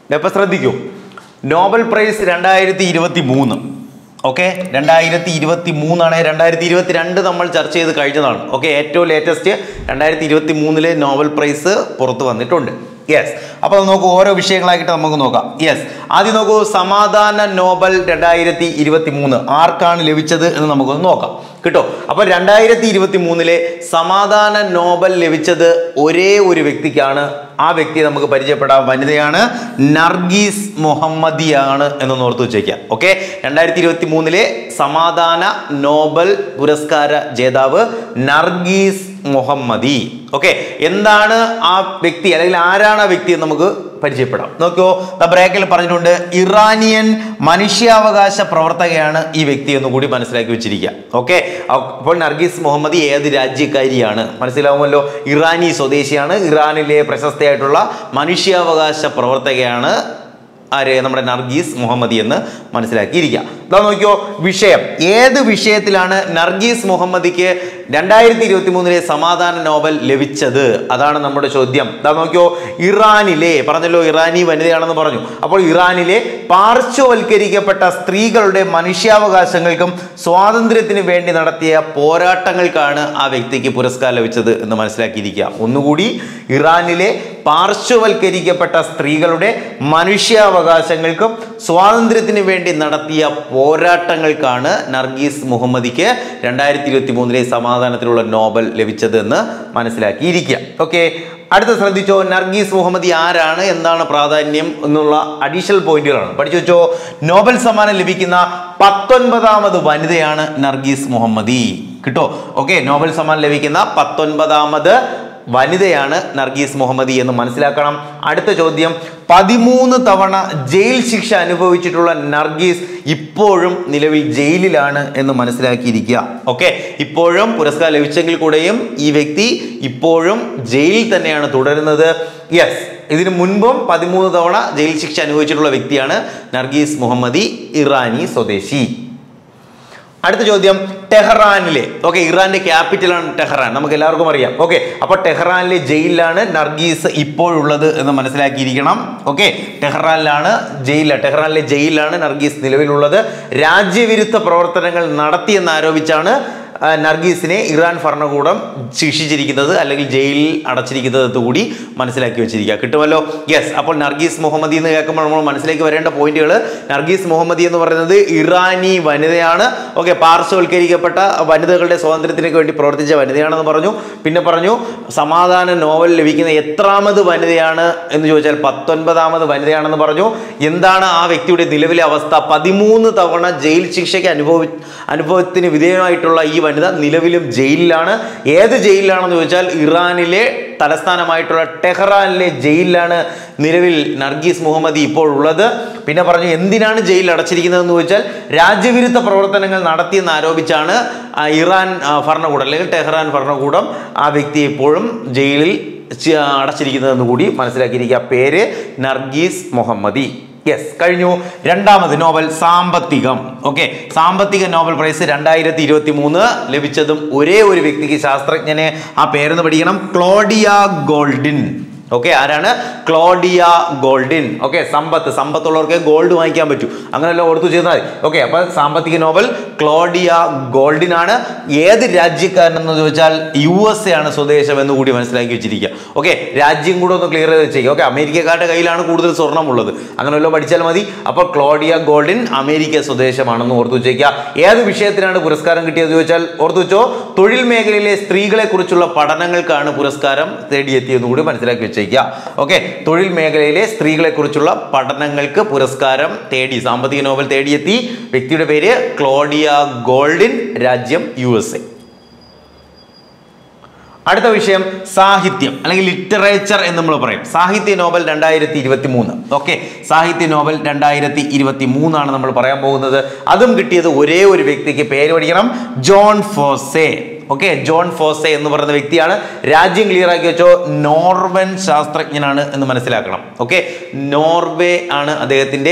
ഇപ്പം ശ്രദ്ധിക്കൂ Nobel prize രണ്ടായിരത്തി ഇരുപത്തി മൂന്ന് ഓക്കെ രണ്ടായിരത്തി ഇരുപത്തി മൂന്നാണ് രണ്ടായിരത്തി ഇരുപത്തി രണ്ട് നമ്മൾ ചർച്ച ചെയ്ത് കഴിഞ്ഞതാണ് ഓക്കെ ഏറ്റവും ലേറ്റസ്റ്റ് രണ്ടായിരത്തി ഇരുപത്തി മൂന്നിലെ നോബൽ പ്രൈസ് പുറത്ത് വന്നിട്ടുണ്ട് യെസ് അപ്പോൾ നോക്കൂ ഓരോ വിഷയങ്ങളായിട്ട് നമുക്ക് നോക്കാം യെസ് ആദ്യം നോക്കൂ സമാധാന നോബൽ രണ്ടായിരത്തി ഇരുപത്തി മൂന്ന് ആർക്കാണ് ലഭിച്ചത് എന്ന് നമുക്കൊന്ന് നോക്കാം കേട്ടോ അപ്പോൾ രണ്ടായിരത്തി ഇരുപത്തി മൂന്നിലെ സമാധാന നോബൽ ലഭിച്ചത് ഒരേ ഒരു വ്യക്തിക്കാണ് ആ വ്യക്തിയെ നമുക്ക് പരിചയപ്പെടാം വനിതയാണ് നർഗീസ് മുഹമ്മദിയാണ് എന്ന് ഓർത്ത് വെച്ചേക്കാം ഓക്കെ രണ്ടായിരത്തി ഇരുപത്തി മൂന്നിലെ സമാധാന നോബൽ പുരസ്കാര ജേതാവ് നർഗീസ് മുഹമ്മദി ഓക്കെ എന്താണ് ആ വ്യക്തി അല്ലെങ്കിൽ ആരാണ് ആ വ്യക്തി എന്ന് നമുക്ക് പരിചയപ്പെടാം നോക്കിയോ ദ ബ്രേക്കിൽ പറഞ്ഞിട്ടുണ്ട് ഇറാനിയൻ മനുഷ്യാവകാശ പ്രവർത്തകയാണ് ഈ വ്യക്തി എന്ന് കൂടി മനസ്സിലാക്കി വെച്ചിരിക്കുക ഓക്കെ അപ്പോൾ നർഗീസ് മുഹമ്മദി ഏത് രാജ്യക്കാരിയാണ് മനസ്സിലാവുമല്ലോ ഇറാനി സ്വദേശിയാണ് ഇറാനിലെ പ്രശസ്തയായിട്ടുള്ള മനുഷ്യാവകാശ പ്രവർത്തകയാണ് ആര് നമ്മുടെ നർഗീസ് മുഹമ്മദി എന്ന് മനസ്സിലാക്കിയിരിക്കുക ഇതാ നോക്കിയോ വിഷയം ഏത് വിഷയത്തിലാണ് നർഗീസ് മുഹമ്മദിക്ക് രണ്ടായിരത്തി ഇരുപത്തി മൂന്നിലെ സമാധാന നോബൽ ലഭിച്ചത് അതാണ് നമ്മുടെ ചോദ്യം ഇതാ നോക്കിയോ ഇറാനിലെ പറഞ്ഞല്ലോ ഇറാനി വനിതയാണെന്ന് പറഞ്ഞു അപ്പോൾ ഇറാനിലെ പാർശ്വവൽക്കരിക്കപ്പെട്ട സ്ത്രീകളുടെ മനുഷ്യാവകാശങ്ങൾക്കും സ്വാതന്ത്ര്യത്തിന് വേണ്ടി നടത്തിയ പോരാട്ടങ്ങൾക്കാണ് ആ വ്യക്തിക്ക് പുരസ്കാരം ലഭിച്ചത് എന്ന് മനസ്സിലാക്കിയിരിക്കുക ഒന്നുകൂടി ഇറാനിലെ പാർശ്വവൽക്കരിക്കപ്പെട്ട സ്ത്രീകളുടെ മനുഷ്യാവകാശങ്ങൾക്കും സ്വാതന്ത്ര്യത്തിന് വേണ്ടി നടത്തിയ പോരാട്ടങ്ങൾക്കാണ് നർഗീസ് മുഹമ്മദിക്ക് രണ്ടായിരത്തി ഇരുപത്തി മൂന്നിലെ സമാധാനത്തിലുള്ള നോബൽ ലഭിച്ചത് എന്ന് മനസ്സിലാക്കിയിരിക്കുക ഓക്കെ അടുത്ത ശ്രദ്ധിച്ചോ നർഗീസ് മുഹമ്മദി ആരാണ് എന്താണ് പ്രാധാന്യം എന്നുള്ള അഡീഷണൽ പോയിന്റുകളാണ് പഠിച്ചു വെച്ചോ നോബൽ സമ്മാനം ലഭിക്കുന്ന പത്തൊൻപതാമത് വനിതയാണ് നർഗീസ് മുഹമ്മദി കിട്ടോ ഓക്കെ നോബൽ സമ്മാനം ലഭിക്കുന്ന പത്തൊൻപതാമത് വനിതയാണ് നർഗീസ് മുഹമ്മദി എന്ന് മനസ്സിലാക്കണം അടുത്ത ചോദ്യം പതിമൂന്ന് തവണ ജയിൽ ശിക്ഷ അനുഭവിച്ചിട്ടുള്ള നർഗീസ് ഇപ്പോഴും നിലവിൽ ജയിലിലാണ് എന്ന് മനസ്സിലാക്കിയിരിക്കുക ഓക്കെ ഇപ്പോഴും പുരസ്കാരം ലഭിച്ചെങ്കിൽ കൂടെയും ഈ വ്യക്തി ഇപ്പോഴും ജയിലിൽ തന്നെയാണ് തുടരുന്നത് യെസ് ഇതിനു മുൻപും പതിമൂന്ന് തവണ ജയിൽ ശിക്ഷ അനുഭവിച്ചിട്ടുള്ള വ്യക്തിയാണ് നർഗീസ് മുഹമ്മദി ഇറാനി സ്വദേശി അടുത്ത ചോദ്യം ടെഹ്റാനിലെ ഓക്കെ ഇറാന്റെ ക്യാപിറ്റലാണ് ടെഹ്റാൻ നമുക്ക് എല്ലാവർക്കും അറിയാം ഓക്കെ അപ്പോൾ ടെഹ്റാനിലെ ജയിലിലാണ് നർഗീസ് ഇപ്പോഴുള്ളത് എന്ന് മനസ്സിലാക്കിയിരിക്കണം ഓക്കെ ടെഹ്റാനിലാണ് ജയിലിൽ ടെഹ്റാനിലെ ജയിലിലാണ് നർഗീസ് നിലവിലുള്ളത് രാജ്യവിരുദ്ധ പ്രവർത്തനങ്ങൾ നടത്തിയെന്ന് ആരോപിച്ചാണ് ആ, നർഗീസിനെ ഇറാൻ ഭരണകൂടം ശിക്ഷിച്ചിരിക്കുന്നത് അല്ലെങ്കിൽ ജയിലിൽ അടച്ചിരിക്കുന്നത് കൂടി മനസ്സിലാക്കി വെച്ചിരിക്കുക കിട്ടുമല്ലോ യെസ് അപ്പോൾ നർഗീസ് മുഹമ്മദി എന്ന് കേൾക്കുമ്പോൾ നമ്മൾ മനസ്സിലേക്ക് വരേണ്ട പോയിന്റുകൾ നർഗീസ് മുഹമ്മദി എന്ന് പറയുന്നത് ഇറാനി വനിതയാണ് ഓക്കെ പാർശ്വവൽക്കരിക്കപ്പെട്ട വനിതകളുടെ സ്വാതന്ത്ര്യത്തിനൊക്കെ വേണ്ടി പ്രവർത്തിച്ച വനിതയാണെന്ന് പറഞ്ഞു പിന്നെ പറഞ്ഞു സമാധാന നോവൽ ലഭിക്കുന്ന എത്രാമത് വനിതയാണ് എന്ന് ചോദിച്ചാൽ പത്തൊൻപതാമത് വനിതയാണെന്ന് പറഞ്ഞു എന്താണ് ആ വ്യക്തിയുടെ നിലവിലെ അവസ്ഥ പതിമൂന്ന് തവണ ജയിൽ ശിക്ഷയ്ക്ക് അനുഭവി അനുഭവത്തിന് വിധേയമായിട്ടുള്ള ഈ വനിത നിലവിലും ജയിലിലാണ് ഏത് ജയിലിലാണെന്ന് ചോദിച്ചാൽ ഇറാനിലെ തലസ്ഥാനമായിട്ടുള്ള ടെഹ്റാനിലെ ജയിലിലാണ് നിലവിൽ നർഗീസ് മുഹമ്മദി ഇപ്പോൾ ഉള്ളത് പിന്നെ പറഞ്ഞു എന്തിനാണ് ജയിലിൽ അടച്ചിരിക്കുന്നതെന്ന് ചോദിച്ചാൽ രാജ്യവിരുദ്ധ പ്രവർത്തനങ്ങൾ നടത്തിയെന്ന് ആരോപിച്ചാണ് ആ, ഇറാൻ ആ, ഭരണകൂടം അല്ലെങ്കിൽ ടെഹ്റാൻ ഭരണകൂടം ആ വ്യക്തിയെ ഇപ്പോഴും ജയിലിൽ ചി- അടച്ചിരിക്കുന്നതെന്ന് കൂടി മനസ്സിലാക്കിയിരിക്കുക പേര് നർഗീസ് മുഹമ്മദി യെസ് കഴിഞ്ഞു രണ്ടാമത് നോബൽ സാമ്പത്തികം ഓക്കെ സാമ്പത്തിക നോബൽ പ്രൈസ് രണ്ടായിരത്തി ഇരുപത്തി മൂന്ന് ലഭിച്ചതും ഒരേ ഒരു വ്യക്തിക്ക് ശാസ്ത്രജ്ഞനെ ആ പേരെന്ന് പഠിക്കണം ക്ലോഡിയ ഗോൾഡിൻ ഓക്കെ ആരാണ് ക്ലോഡിയ ഗോൾഡിൻ ഓക്കെ സമ്പത്ത് സമ്പത്തുള്ളവർക്ക് ഗോൾഡ് വാങ്ങിക്കാൻ പറ്റൂ അങ്ങനെയല്ല ഓർത്തു ചെയ്താൽ മതി ഓക്കെ അപ്പൊ സാമ്പത്തിക നോബൽ ക്ലോഡിയ ഗോൾഡിൻ ആണ് ഏത് രാജ്യക്കാരനെന്ന് ചോദിച്ചാൽ യു എസ് എ ആണ് സ്വദേശം എന്ന് കൂടി മനസ്സിലാക്കി വെച്ചിരിക്കുക ഓക്കെ രാജ്യം കൂടെ ഒന്ന് ക്ലിയർ ചെയ്ത് വെച്ചേക്കുക ഓക്കെ അമേരിക്കക്കാരുടെ കയ്യിലാണ് കൂടുതൽ സ്വർണ്ണമുള്ളത് അങ്ങനെ വല്ലതും പഠിച്ചാൽ മതി അപ്പോൾ ക്ലോഡിയ ഗോൾഡിൻ അമേരിക്ക സ്വദേശമാണെന്ന് ഓർത്തു വെച്ചേക്കുക ഏത് വിഷയത്തിനാണ് പുരസ്കാരം കിട്ടിയത് ചോദിച്ചാൽ ഓർത്തു വെച്ചോ തൊഴിൽ മേഖലയിലെ സ്ത്രീകളെ കുറിച്ചുള്ള പഠനങ്ങൾക്കാണ് പുരസ്കാരം തേടിയെത്തിയെന്ന് കൂടി മനസ്സിലാക്കി വെച്ചേക്കുക ഓക്കെ തൊഴിൽ മേഖലയിലെ സ്ത്രീകളെ കുറിച്ചുള്ള പഠനങ്ങൾക്ക് പുരസ്കാരം തേടി സാമ്പത്തിക നോബൽ തേടിയെത്തി വ്യക്തിയുടെ പേര് ക്ലോഡിയ ഗോൾഡിൻ രാജ്യം യു എസ് എ അടുത്ത വിഷയം സാഹിത്യം അല്ലെങ്കിൽ ലിറ്ററേച്ചർ എന്ന് നമ്മൾ പറയും സാഹിത്യ നോബൽ രണ്ടായിരത്തി ഇരുപത്തി മൂന്ന് ഓക്കെ സാഹിത്യ നോബൽ രണ്ടായിരത്തി ഇരുപത്തി മൂന്നാണ് നമ്മൾ പറയാൻ പോകുന്നത് അതും കിട്ടിയത് ഒരേ ഒരു വ്യക്തിക്ക് പേര് പഠിക്കണം Jon Fosse okay Jon Fosse എന്ന് പറയുന്ന വ്യക്തിയാണ് രാജ്യം ക്ലിയർ ആക്കി വെച്ചോ നോർവൻ ശാസ്ത്രജ്ഞനാണ് എന്ന് മനസ്സിലാക്കണം ഓക്കെ നോർവേ ആണ് അദ്ദേഹത്തിന്റെ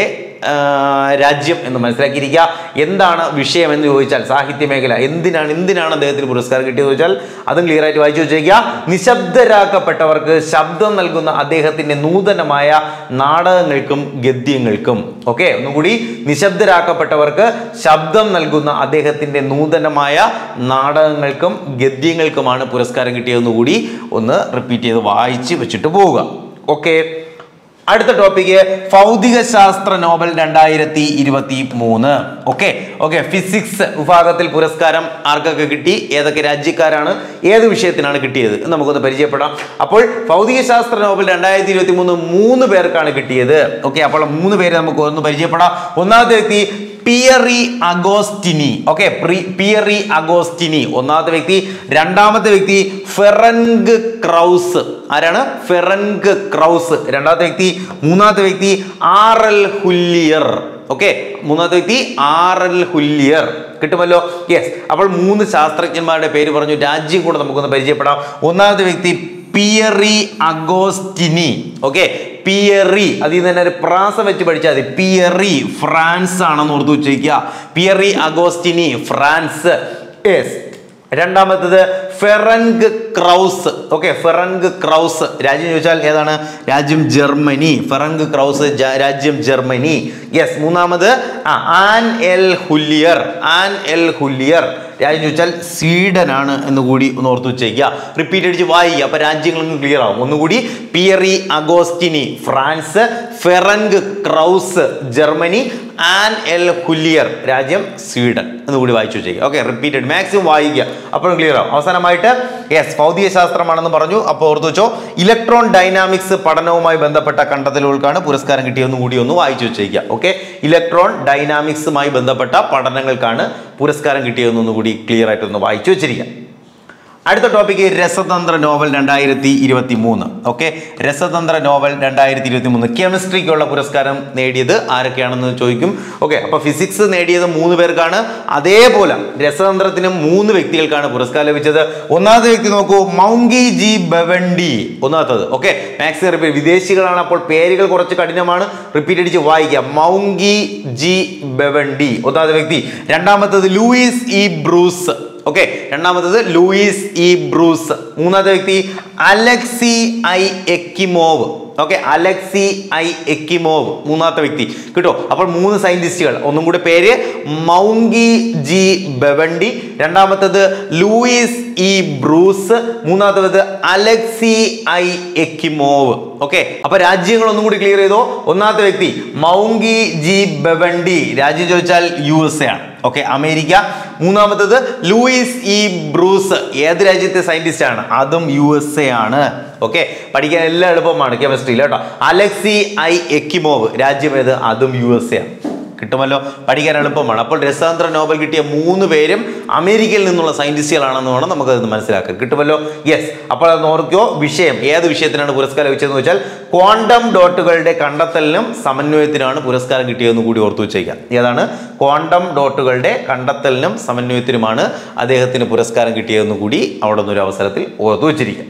ആ, രാജ്യം എന്ന് മനസ്സിലാക്കിയിരിക്കുക എന്താണ് വിഷയം എന്ന് ചോദിച്ചാൽ സാഹിത്യ മേഖല എന്തിനാണ് എന്തിനാണ് അദ്ദേഹത്തിന് പുരസ്കാരം കിട്ടിയത് ചോദിച്ചാൽ അതും ക്ലിയർ ആയിട്ട് വായിച്ചു വെച്ചേക്കുക നിശബ്ദരാക്കപ്പെട്ടവർക്ക് ശബ്ദം നൽകുന്ന അദ്ദേഹത്തിന്റെ നൂതനമായ നാടകങ്ങൾക്കും ഗദ്യങ്ങൾക്കും ഓക്കെ ഒന്നുകൂടി നിശബ്ദരാക്കപ്പെട്ടവർക്ക് ശബ്ദം നൽകുന്ന അദ്ദേഹത്തിന്റെ നൂതനമായ നാടകങ്ങൾക്കും ഗദ്യങ്ങൾക്കുമാണ് പുരസ്കാരം കിട്ടിയതെന്ന് കൂടി ഒന്ന് റിപ്പീറ്റ് ചെയ്ത് വായിച്ച് വെച്ചിട്ട് പോവുക ഓക്കെ അടുത്ത ടോപ്പിക്ക് ഭൗതിക ശാസ്ത്ര നോബൽ രണ്ടായിരത്തി ഇരുപത്തി മൂന്ന് ഓക്കെ ഓക്കെ ഫിസിക്സ് വിഭാഗത്തിൽ പുരസ്കാരം ആർക്കൊക്കെ കിട്ടി ഏതൊക്കെ രാജ്യക്കാരാണ് ഏത് വിഷയത്തിനാണ് കിട്ടിയത് എന്ന് നമുക്കൊന്ന് പരിചയപ്പെടാം അപ്പോൾ ഭൗതിക ശാസ്ത്ര നോബൽ രണ്ടായിരത്തി ഇരുപത്തി മൂന്ന് മൂന്ന് പേർക്കാണ് കിട്ടിയത് ഓക്കെ അപ്പോൾ മൂന്ന് പേര് നമുക്ക് ഒന്ന് പരിചയപ്പെടാം ഒന്നാമത്തെ വ്യക്തി Pierre Agostini okay Pierre Agostini ഒന്നാമത്തെ വ്യക്തി രണ്ടാമത്തെ വ്യക്തി ഫെറൻഗ് ക്രൗസ് ആരാണ് ഫെറൻഗ് ക്രൗസ് രണ്ടാമത്തെ വ്യക്തി മൂന്നാമത്തെ വ്യക്തി ആർ എൽ ഹുല്ലിയർ ഓക്കെ മൂന്നാമത്തെ വ്യക്തി ആർ എൽ ഹുല്ലിയർ കിട്ടുമല്ലോ യെസ് അപ്പോൾ മൂന്ന് ശാസ്ത്രജ്ഞന്മാരുടെ പേര് പറഞ്ഞു രാജ്യം കൂടെ നമുക്കൊന്ന് പരിചയപ്പെടാം ഒന്നാമത്തെ വ്യക്തി പിയറി അഗോസ്റ്റിനി ഓക്കെ പിയറി അതിൽ നിന്ന് തന്നെ ഒരു പ്രാസ വെച്ച് പഠിച്ചാൽ മതി പിയറി ഫ്രാൻസ് ആണെന്ന് ഓർത്ത് വെച്ചിരിക്കുക പിയറി അഗോസ്റ്റിനി ഫ്രാൻസ് യെസ് രണ്ടാമത്തത് Ferenc Krausz okay Ferenc Krausz രാജ്യം ചോദിച്ചാൽ ഏതാണ് രാജ്യം ജർമ്മനി ഫെറൻഗ് ക്രൗസ് ജ- രാജ്യം ജർമ്മനി യെസ് മൂന്നാമത് ആ Anne L'Huillier Anne L'Huillier രാജ്യം ചോദിച്ചാൽ സ്വീഡൻ ആണ് എന്ന് കൂടി ഒന്ന് ഓർത്ത് വെച്ചേക്കുക റിപ്പീറ്റ് അടിച്ച് വായിക്കുക അപ്പൊ രാജ്യങ്ങളൊന്നും ക്ലിയർ ആവും ഒന്നുകൂടി Pierre Agostini France Ferenc Krausz Germany Anne L'Huillier രാജ്യം സ്വീഡൻ എന്ന് കൂടി വായിച്ചു വെച്ചേക്കുക ഓക്കെ റിപ്പീറ്റഡ് മാക്സിമം വായിക്കുക അപ്പോഴും ക്ലിയർ ആവും അവസാനമായിട്ട് യെസ് ഭൗതിക ശാസ്ത്രമാണെന്ന് പറഞ്ഞു അപ്പോൾ ഓർത്ത് വെച്ചോ ഇലക്ട്രോൺ ഡൈനാമിക്സ് പഠനവുമായി ബന്ധപ്പെട്ട കണ്ടെത്തലുകൾക്കാണ് പുരസ്കാരം കിട്ടിയതെന്ന് കൂടി ഒന്ന് വായിച്ചു വെച്ചേക്കുക ഓക്കെ ഇലക്ട്രോൺ ഡൈനാമിക്സുമായി ബന്ധപ്പെട്ട പഠനങ്ങൾക്കാണ് പുരസ്കാരം കിട്ടിയതെന്നൊന്ന് കൂടി ക്ലിയർ ആയിട്ട് ഒന്ന് വായിച്ചു വെച്ചിരിക്കുക അടുത്ത ടോപ്പിക്ക് രസതന്ത്ര നോവൽ രണ്ടായിരത്തി ഇരുപത്തി മൂന്ന് ഓക്കെ രസതന്ത്ര നോവൽ രണ്ടായിരത്തി ഇരുപത്തി മൂന്ന് കെമിസ്ട്രിക്കുള്ള പുരസ്കാരം നേടിയത് ആരൊക്കെയാണെന്ന് ചോദിക്കും ഓക്കെ അപ്പൊ ഫിസിക്സ് നേടിയത് മൂന്ന് പേർക്കാണ് അതേപോലെ രസതന്ത്രത്തിന് മൂന്ന് വ്യക്തികൾക്കാണ് പുരസ്കാരം ലഭിച്ചത് ഒന്നാമത്തെ വ്യക്തി നോക്കൂ മൗങ്കി ജി ബവണ്ടി ഒന്നാമത്തത് ഓക്കെ മാക്സിമം റിപ്പീറ്റ് വിദേശികളാണ് അപ്പോൾ പേരുകൾ കുറച്ച് കഠിനമാണ് റിപ്പീറ്റ് അടിച്ച് വായിക്കുക മൗങ്കി ജി ബവണ്ടി ഒന്നാമത്തെ വ്യക്തി രണ്ടാമത്തത് ലൂയിസ് ഇ ബ്രൂസ് ഓക്കെ രണ്ടാമത്തത് ലൂയിസ് ഇ ബ്രൂസ് മൂന്നാമത്തെ വ്യക്തി Alexei I Ekimov okay Alexei I Ekimov മൂന്നാമത്തെ വ്യക്തി കിട്ടോ അപ്പോൾ മൂന്ന് സയന്റിസ്റ്റുകൾ ഒന്നും കൂടെ പേര് മൗങ്കി ജി ബവണ്ടി രണ്ടാമത്തത് ലൂയിസ് ഇ ബ്രൂസ് മൂന്നാമത്തത് അലക്സി ഐ എക്കിമോവ് ഓക്കെ അപ്പൊ രാജ്യങ്ങൾ ഒന്നും കൂടി ക്ലിയർ ചെയ്തോ ഒന്നാമത്തെ വ്യക്തി മൗങ്കി ജി ബവണ്ടി രാജ്യം ചോദിച്ചാൽ യു എസ് എ ആണ് ഓക്കെ അമേരിക്ക മൂന്നാമത്തത് ലൂയിസ് ഇ ബ്രൂസ് ഏത് രാജ്യത്തെ സയന്റിസ്റ്റ് ആണ് അതും യു എസ് എ ആണ് ഓക്കെ പഠിക്കാൻ എല്ലാം എളുപ്പമാണ് കെമിസ്ട്രിയിൽ കേട്ടോ അലക്സി ഐ എക്കിമോവ് രാജ്യം ഏത് അതും യു എസ് എ ആണ് കിട്ടുമല്ലോ പഠിക്കാൻ എളുപ്പമാണ് അപ്പോൾ രസാന്തര നോബൽ കിട്ടിയ മൂന്ന് പേരും അമേരിക്കയിൽ നിന്നുള്ള സയന്റിസ്റ്റുകളാണെന്ന് വേണം നമുക്കത് മനസ്സിലാക്കാൻ കിട്ടുമല്ലോ യെസ് അപ്പോൾ അത് ഓർക്കോ വിഷയം ഏത് വിഷയത്തിനാണ് പുരസ്കാരം ലഭിച്ചതെന്ന് വെച്ചാൽ ക്വാണ്ടം ഡോട്ടുകളുടെ കണ്ടെത്തലിനും സമന്വയത്തിനാണ് പുരസ്കാരം കിട്ടിയതെന്ന് കൂടി ഓർത്തു വെച്ചേക്കാം ഏതാണ് ക്വാണ്ടം ഡോട്ടുകളുടെ കണ്ടെത്തലിനും സമന്വയത്തിനുമാണ് അദ്ദേഹത്തിന് പുരസ്കാരം കിട്ടിയതെന്ന് കൂടി അവിടെ നിന്നൊരു അവസരത്തിൽ ഓർത്തു വെച്ചിരിക്കാം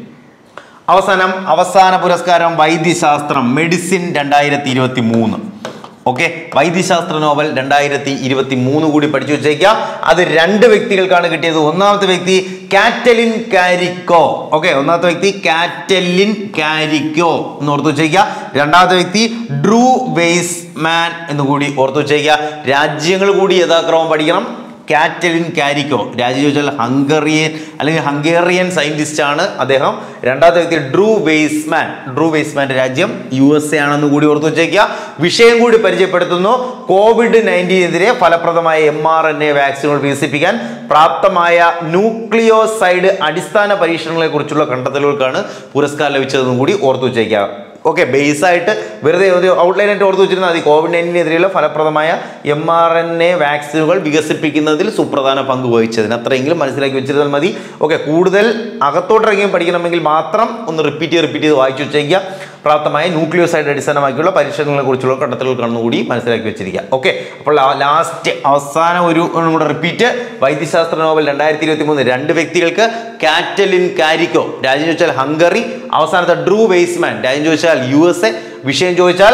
അവസാനം അവസാന പുരസ്കാരം വൈദ്യശാസ്ത്രം മെഡിസിൻ രണ്ടായിരത്തി ഇരുപത്തി മൂന്ന് ഓക്കെ വൈദ്യശാസ്ത്ര നോവൽ രണ്ടായിരത്തി ഇരുപത്തി മൂന്ന് കൂടി പഠിച്ചു വെച്ചേക്കുക അത് രണ്ട് വ്യക്തികൾക്കാണ് കിട്ടിയത് ഒന്നാമത്തെ വ്യക്തി കാറ്റലിൻ കാരിക്കോ ഓക്കെ ഒന്നാമത്തെ വ്യക്തി കാറ്റലിൻ കാരിക്കോ എന്ന് ഓർത്ത് വെച്ചേക്കുക രണ്ടാമത്തെ വ്യക്തി ഡ്രൂ വെയ്സ് മാൻ എന്ന് കൂടി ഓർത്ത് വെച്ചേക്കുക രാജ്യങ്ങൾ കൂടി യഥാക്രമം പഠിക്കണം കാറ്റലിൻ കാരിക്കോ രാജ്യം ചോദിച്ചാൽ ഹംഗറിയൻ അല്ലെങ്കിൽ ഹംഗേറിയൻ സയന്റിസ്റ്റ് ആണ് അദ്ദേഹം രണ്ടാമത്തെ വ്യക്തി ഡ്രൂ വെയ്സ്മാൻ ഡ്രൂ വെയ്സ്മാന്റെ രാജ്യം യു എസ് എ ആണെന്ന് കൂടി ഓർത്ത് വെച്ചേക്കുക വിഷയം കൂടി പരിചയപ്പെടുത്തുന്നു കോവിഡ് നയൻറ്റീനെതിരെ ഫലപ്രദമായ എം ആർ എൻ എ വാക്സിനുകൾ വികസിപ്പിക്കാൻ പ്രാപ്തമായ ന്യൂക്ലിയോസൈഡ് അടിസ്ഥാന പരീക്ഷണങ്ങളെ കുറിച്ചുള്ള കണ്ടെത്തലുകൾക്കാണ് പുരസ്കാരം ലഭിച്ചതെന്നും കൂടി ഓർത്ത് വെച്ചേക്കുക ഓക്കെ ബേസ് ആയിട്ട് വെറുതെ ഒരു ഔട്ട്ലൈൻ ആയിട്ട് ഓർത്ത് വെച്ചിരുന്നാൽ മതി കോവിഡ് നയൻറ്റീനെതിരെയുള്ള ഫലപ്രദമായ എം ആർ എൻ എ വാക്സിനുകൾ വികസിപ്പിക്കുന്നതിൽ സുപ്രധാന പങ്ക് വഹിച്ചതിന് അത്രയെങ്കിലും മനസ്സിലാക്കി വെച്ചിരുന്നാൽ മതി ഓക്കെ കൂടുതൽ അകത്തോട്ടിറങ്ങിയും പഠിക്കണമെങ്കിൽ മാത്രം ഒന്ന് റിപ്പീറ്റ് ചെയ്ത് റിപ്പീറ്റ് ചെയ്ത് വായിച്ചു വെച്ചേക്കുക പ്രാപ്തമായ ന്യൂക്ലിയോസൈഡ് അടിസ്ഥാനമാക്കിയുള്ള പരീക്ഷണങ്ങളെ കുറിച്ചുള്ള കണ്ടെത്തലുകൾ കൂടി മനസ്സിലാക്കി വെച്ചിരിക്കുക ഓക്കെ അപ്പോൾ ലാസ്റ്റ് അവസാന ഒരു ഒന്നും കൂടെ റിപ്പീറ്റ് വൈദ്യശാസ്ത്ര നോവൽ രണ്ടായിരത്തി ഇരുപത്തി മൂന്ന് രണ്ട് വ്യക്തികൾക്ക് കാറ്റലിൻ കാരിക്കോ രാജ്യം ചോദിച്ചാൽ ഹംഗറി അവസാനത്തെ ഡ്രൂ വെയ്സ്മാൻ രാജ്യം ചോദിച്ചാൽ യു എസ് എ വിഷയം ചോദിച്ചാൽ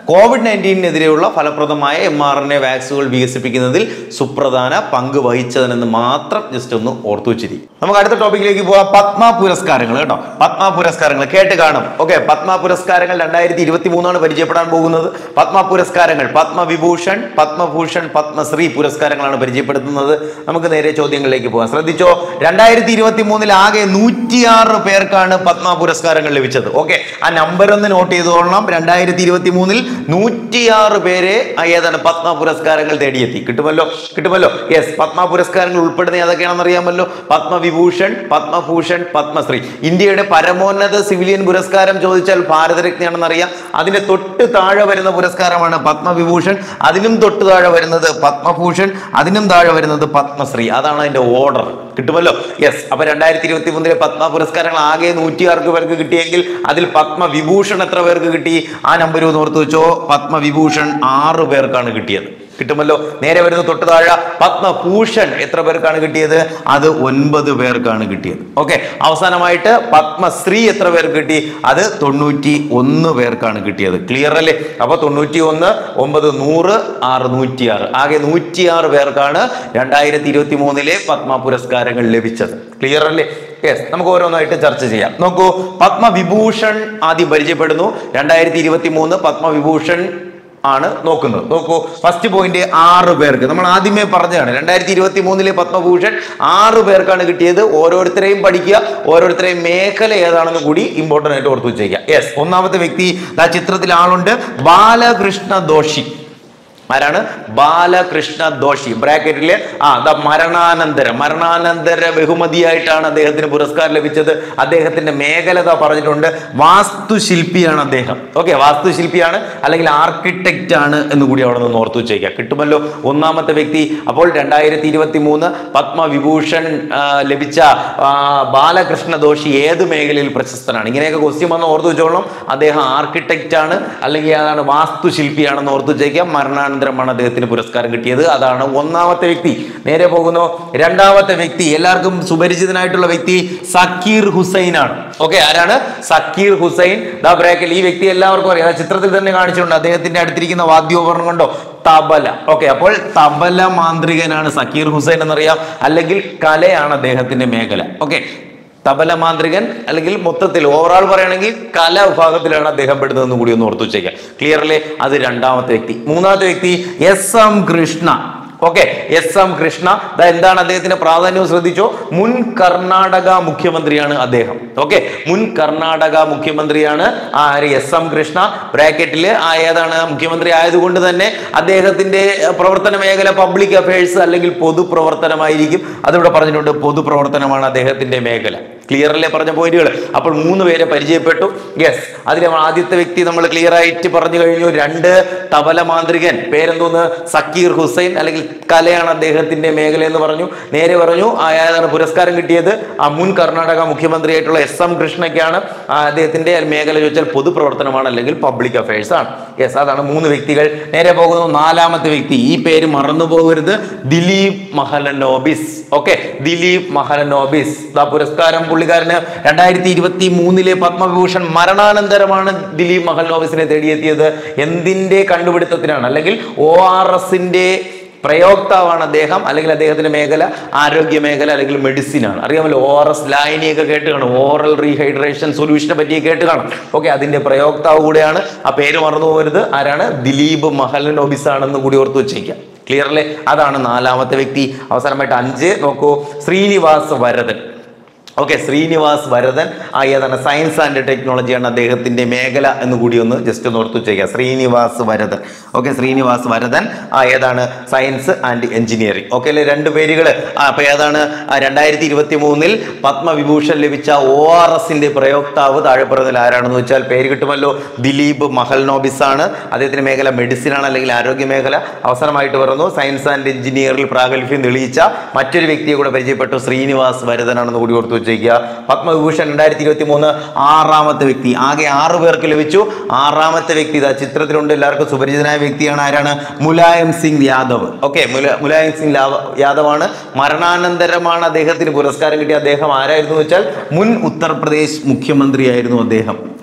കോവിഡ് നയൻറ്റീനെതിരെയുള്ള ഫലപ്രദമായ എം ആർ എൻ എ വാക്സിനുകൾ വികസിപ്പിക്കുന്നതിൽ സുപ്രധാന പങ്ക് വഹിച്ചതെന്ന് മാത്രം ജസ്റ്റ് ഒന്ന് ഓർത്തു വെച്ചിരിക്കും നമുക്ക് അടുത്ത ടോപ്പിക്കിലേക്ക് പോവാം പത്മ പുരസ്കാരങ്ങൾ കേട്ടോ പത്മ പുരസ്കാരങ്ങൾ കേട്ട് കാണും ഓക്കെ പത്മ പുരസ്കാരങ്ങൾ രണ്ടായിരത്തി ഇരുപത്തി മൂന്നാണ് പരിചയപ്പെടാൻ പോകുന്നത് പത്മ പുരസ്കാരങ്ങൾ പത്മവിഭൂഷൺ പത്മഭൂഷൺ പത്മശ്രീ പുരസ്കാരങ്ങളാണ് പരിചയപ്പെടുത്തുന്നത് നമുക്ക് നേരെ ചോദ്യങ്ങളിലേക്ക് പോകാം ശ്രദ്ധിച്ചോ രണ്ടായിരത്തി ഇരുപത്തി മൂന്നിൽ ആകെ നൂറ്റിയാറ് പേർക്കാണ് പത്മ പുരസ്കാരങ്ങൾ ലഭിച്ചത് ഓക്കെ ആ നമ്പർ ഒന്ന് നോട്ട് ചെയ്തോളണം രണ്ടായിരത്തി ഇരുപത്തി മൂന്നിൽ നൂറ്റിയാറ് പേരെ ആ ഏതാണ് പത്മ പുരസ്കാരങ്ങൾ തേടിയെത്തി കിട്ടുമല്ലോ കിട്ടുമല്ലോ യെസ് പത്മ പുരസ്കാരങ്ങൾ ഉൾപ്പെടുന്ന ഏതൊക്കെയാണെന്ന് അറിയാമല്ലോ പത്മവിഭൂഷൺ പത്മഭൂഷൺ പത്മശ്രീ ഇന്ത്യയുടെ പരമോന്നത സിവിലിയൻ പുരസ്കാരം ചോദിച്ചാൽ ഭാരതരത്നയാണെന്ന് അറിയാം അതിന്റെ തൊട്ട് താഴെ വരുന്ന പുരസ്കാരമാണ് പത്മവിഭൂഷൺ അതിനും തൊട്ട് താഴെ വരുന്നത് പത്മഭൂഷൺ അതിനും താഴെ വരുന്നത് പത്മശ്രീ അതാണ് അതിന്റെ ഓർഡർ കിട്ടുമല്ലോ യെസ് അപ്പൊ രണ്ടായിരത്തി ഇരുപത്തി മൂന്നിലെ പത്മ പുരസ്കാരങ്ങൾ ആകെ നൂറ്റിയാറ് പേർക്ക് കിട്ടിയെങ്കിൽ അതിൽ പത്മവിഭൂഷൺ എത്ര പേർക്ക് കിട്ടി ആ നമ്പർ ഒന്ന് ഓർത്ത് വെച്ചോ പത്മവിഭൂഷൺ ആറ് പേർക്കാണ് കിട്ടിയത് കിട്ടുമല്ലോ നേരെ വരുന്ന തൊട്ട് താഴെ പത്മഭൂഷൺ എത്ര പേർക്കാണ് കിട്ടിയത് അത് ഒൻപത് പേർക്കാണ് കിട്ടിയത് ഓക്കെ അവസാനമായിട്ട് പത്മശ്രീ എത്ര പേർക്ക് കിട്ടി അത് തൊണ്ണൂറ്റി ഒന്ന് പേർക്കാണ് കിട്ടിയത് ക്ലിയർ അല്ലേ അപ്പൊ തൊണ്ണൂറ്റി ഒന്ന് ഒമ്പത് നൂറ് ആറ് നൂറ്റിയാറ് ആകെ നൂറ്റിയാറ് പേർക്കാണ് രണ്ടായിരത്തി ഇരുപത്തി മൂന്നിലെ പത്മ പുരസ്കാരങ്ങൾ ലഭിച്ചത് ക്ലിയർ അല്ലേ യെസ് നമുക്ക് ഓരോന്നായിട്ട് ചർച്ച ചെയ്യാം നോക്കൂ പത്മവിഭൂഷൺ ആദ്യം പരിചയപ്പെടുന്നു രണ്ടായിരത്തി ഇരുപത്തി മൂന്ന് പത്മവിഭൂഷൺ ആണ് നോക്കുന്നത് നോക്കൂ ഫസ്റ്റ് പോയിന്റ് ആറ് പേർക്ക് നമ്മൾ ആദ്യമേ പറഞ്ഞതാണ് രണ്ടായിരത്തി ഇരുപത്തി മൂന്നിലെ പത്മഭൂഷൺ ആറ് പേർക്കാണ് കിട്ടിയത് ഓരോരുത്തരെയും പഠിക്കുക ഓരോരുത്തരെയും മേഖല ഏതാണെന്ന് കൂടി ഇമ്പോർട്ടൻ്റ് ആയിട്ട് ഓർത്ത് വെച്ചേക്കുക യെസ് ഒന്നാമത്തെ വ്യക്തി ആ ചിത്രത്തിൽ ആളുണ്ട് ബാലകൃഷ്ണ ദോഷി ആരാണ് ബാലകൃഷ്ണ ദോഷി ബ്രാക്കറ്റില് ആ ദ മരണാനന്തര മരണാനന്തര ബഹുമതിയായിട്ടാണ് അദ്ദേഹത്തിന് പുരസ്കാരം ലഭിച്ചത് അദ്ദേഹത്തിന്റെ മേഖല ദാ പറഞ്ഞിട്ടുണ്ട് വാസ്തുശില്പിയാണ് അദ്ദേഹം ഓക്കെ വാസ്തുശില്പിയാണ് അല്ലെങ്കിൽ ആർക്കിടെക്റ്റ് ആണ് എന്ന് കൂടി അവിടെ നിന്ന് ഓർത്തു വെച്ചേക്കാം കിട്ടുമല്ലോ ഒന്നാമത്തെ വ്യക്തി അപ്പോൾ രണ്ടായിരത്തി ഇരുപത്തി മൂന്ന് പത്മവിഭൂഷൺ ആ, ലഭിച്ച ആ, ബാലകൃഷ്ണ ദോഷി ഏത് മേഖലയിൽ പ്രശസ്തനാണ് ഇങ്ങനെയൊക്കെ ക്വസ്റ്റ്യൻ വന്ന് ഓർത്തു വെച്ചോളണം അദ്ദേഹം ആർക്കിടെക്റ്റ് ആണ് അല്ലെങ്കിൽ അതാണ് വാസ്തുശില്പിയാണെന്ന് ഓർത്തു വെച്ചേക്കാം മരണാനന്തരമാണ് അദ്ദേഹത്തിന് പുരസ്കാരം കിട്ടിയത് അതാണ് ഒന്നാമത്തെ വ്യക്തി നേരെ പോകുന്നു രണ്ടാമത്തെ വ്യക്തി എല്ലാവർക്കും സുപരിചിതനായിട്ടുള്ള വ്യക്തി സക്കീർ ഹുസൈൻ ആണ് ഓക്കെ ആരാണ് സക്കീർ ഹുസൈൻ ദാ ബ്രേക്കൽ ഈ വ്യക്തി എല്ലാവർക്കും അറിയാം ആ ചിത്രത്തിൽ തന്നെ കാണിച്ചിട്ടുണ്ട് അദ്ദേഹത്തിന്റെ അടുത്തിരിക്കുന്ന വാദ്യോപകരണം കൊണ്ടോ തബല ഓക്കെ അപ്പോൾ തബല മാന്ത്രികനാണ് സക്കീർ ഹുസൈൻ എന്നറിയാം അല്ലെങ്കിൽ കലയാണ് അദ്ദേഹത്തിന്റെ മേഖല ഓക്കെ തബല മാന്ത്രികൻ അല്ലെങ്കിൽ മൊത്തത്തിൽ ഓവറാൾ പറയുകയാണെങ്കിൽ കല വിഭാഗത്തിലാണ് അദ്ദേഹം പെടുന്നതെന്ന് കൂടി ഒന്ന് ഓർത്തു വെച്ചേക്കാം ക്ലിയർലി അത് രണ്ടാമത്തെ വ്യക്തി മൂന്നാമത്തെ വ്യക്തി S M Krishna okay S M Krishna ദാ എന്താണ് അദ്ദേഹത്തിന്റെ പ്രാധാന്യം ശ്രദ്ധിച്ചോ മുൻ കർണാടക മുഖ്യമന്ത്രിയാണ് അദ്ദേഹം ഓക്കെ മുൻ കർണാടക മുഖ്യമന്ത്രിയാണ് ആര് എസ് എം കൃഷ്ണ ബ്രാക്കറ്റില് ആ ഏതാണ് മുഖ്യമന്ത്രി ആയതുകൊണ്ട് തന്നെ അദ്ദേഹത്തിന്റെ അഹ്, പ്രവർത്തന മേഖല പബ്ലിക് അഫയേഴ്സ് അല്ലെങ്കിൽ പൊതുപ്രവർത്തനമായിരിക്കും അതിവിടെ പറഞ്ഞിട്ടുണ്ട് പൊതുപ്രവർത്തനമാണ് അദ്ദേഹത്തിന്റെ മേഖല ക്ലിയർ അല്ലേ പറഞ്ഞ പോയിന്റുകൾ അപ്പോൾ മൂന്ന് പേരെ പരിചയപ്പെട്ടു യെസ് അതിൽ നമ്മൾ ആദ്യത്തെ വ്യക്തി നമ്മൾ ക്ലിയർ ആയിട്ട് പറഞ്ഞു കഴിഞ്ഞു രണ്ട് തബല മാന്ത്രികൻ പേരെന്തോന്ന് സക്കീർ ഹുസൈൻ അല്ലെങ്കിൽ കലയാണ് അദ്ദേഹത്തിന്റെ മേഖല എന്ന് പറഞ്ഞു നേരെ പറഞ്ഞു അയാളാണ് പുരസ്കാരം കിട്ടിയത് ആ മുൻ കർണാടക മുഖ്യമന്ത്രിയായിട്ടുള്ള എസ് എം കൃഷ്ണയ്ക്കാണ് ആ അദ്ദേഹത്തിന്റെ മേഖല ചോദിച്ചാൽ പൊതുപ്രവർത്തനമാണ് അല്ലെങ്കിൽ പബ്ലിക് അഫയേഴ്സ് ആണ് യെസ് അതാണ് മൂന്ന് വ്യക്തികൾ നേരെ പോകുന്നു നാലാമത്തെ വ്യക്തി ഈ പേര് മറന്നു പോകരുത് ദിലീപ് മഹലനോബിസ് ഓക്കെ ദിലീപ് മഹലനോബിസ് ദാ പുരസ്കാരം പുള്ളിക്കാരന് രണ്ടായിരത്തി ഇരുപത്തി മൂന്നിലെ പത്മവിഭൂഷൺ മരണാനന്തരമാണ് ദിലീപ് മഹലനോബിസിനെ തേടിയെത്തിയത് എന്തിന്റെ കണ്ടുപിടുത്തത്തിനാണ് അല്ലെങ്കിൽ ഒ ആർ എസിന്റെ പ്രയോക്താവാണ് അദ്ദേഹം അല്ലെങ്കിൽ അദ്ദേഹത്തിന്റെ മേഖല ആരോഗ്യ മേഖല അല്ലെങ്കിൽ മെഡിസിൻ ആണ് അറിയാമല്ലോ ഒ ആർ എസ് ലായനിയൊക്കെ കേട്ട് കാണും ഓറൽ റീഹൈഡ്രേഷൻ സൊല്യൂഷനെ പറ്റി കേട്ട് കാണും ഓക്കെ അതിന്റെ പ്രയോക്താവ് കൂടെയാണ് ആ പേര് മറന്നു പോകരുത് ആരാണ് ദിലീപ് മഹലനോബിസ് ആണെന്ന് കൂടി ഓർത്ത് വെച്ചേക്കാം ക്ലിയർ അല്ലേ അതാണ് നാലാമത്തെ വ്യക്തി അവസാനമായിട്ട് അഞ്ച് നോക്കൂ ശ്രീനിവാസ് വരദൻ ഓക്കെ ശ്രീനിവാസ് വരദൻ ആ ഏതാണ് സയൻസ് ആൻഡ് ടെക്നോളജിയാണ് അദ്ദേഹത്തിന്റെ മേഖല എന്ന് കൂടി ഒന്ന് ജസ്റ്റ് ഒന്ന് ഓർത്തു ചെയ്യുക ശ്രീനിവാസ് വരദൻ ഓക്കെ ശ്രീനിവാസ് വരദൻ ആ ഏതാണ് സയൻസ് ആൻഡ് എഞ്ചിനീയറിംഗ് ഓക്കെ അല്ലേ രണ്ട് പേരുകൾ അപ്പൊ ഏതാണ് രണ്ടായിരത്തി ഇരുപത്തി മൂന്നിൽ പത്മവിഭൂഷൺ ലഭിച്ച ഒ ആർ എസിന്റെ പ്രയോക്താവ് താഴെ പറയുന്നതിൽ ആരാണെന്ന് വെച്ചാൽ പേര് കിട്ടുമല്ലോ ദിലീപ് മഹൽനോബിസ് ആണ് അദ്ദേഹത്തിന്റെ മേഖല മെഡിസിൻ ആണ് അല്ലെങ്കിൽ ആരോഗ്യ മേഖല അവസാനമായിട്ട് പറഞ്ഞു സയൻസ് ആൻഡ് എഞ്ചിനീയറിൽ പ്രാഗൽഭ്യം തെളിയിച്ച മറ്റൊരു വ്യക്തിയെ കൂടെ പരിചയപ്പെട്ടു ശ്രീനിവാസ് വരദനാണെന്ന് കൂടി ഓർത്തു വെച്ചേക്കുക പത്മവിഭൂഷൺ രണ്ടായിരത്തി ഇരുപത്തി മൂന്ന് ആറാമത്തെ വ്യക്തി ആകെ ആറ് പേർക്ക് ലഭിച്ചു ആറാമത്തെ വ്യക്തി ഇതാ ചിത്രത്തിലുണ്ട് എല്ലാവർക്കും സുപരിചിതനായ വ്യക്തിയാണ് ആരാണ് മുലായം സിംഗ് യാദവ് ഓക്കെ മുലായം സിംഗ് ലാവ- യാദവാണ് മരണാനന്തരമാണ് അദ്ദേഹത്തിന് പുരസ്കാരം കിട്ടിയ അദ്ദേഹം ആരായിരുന്നു എന്ന് വെച്ചാൽ മുൻ ഉത്തർപ്രദേശ് മുഖ്യമന്ത്രിയായിരുന്നു അദ്ദേഹം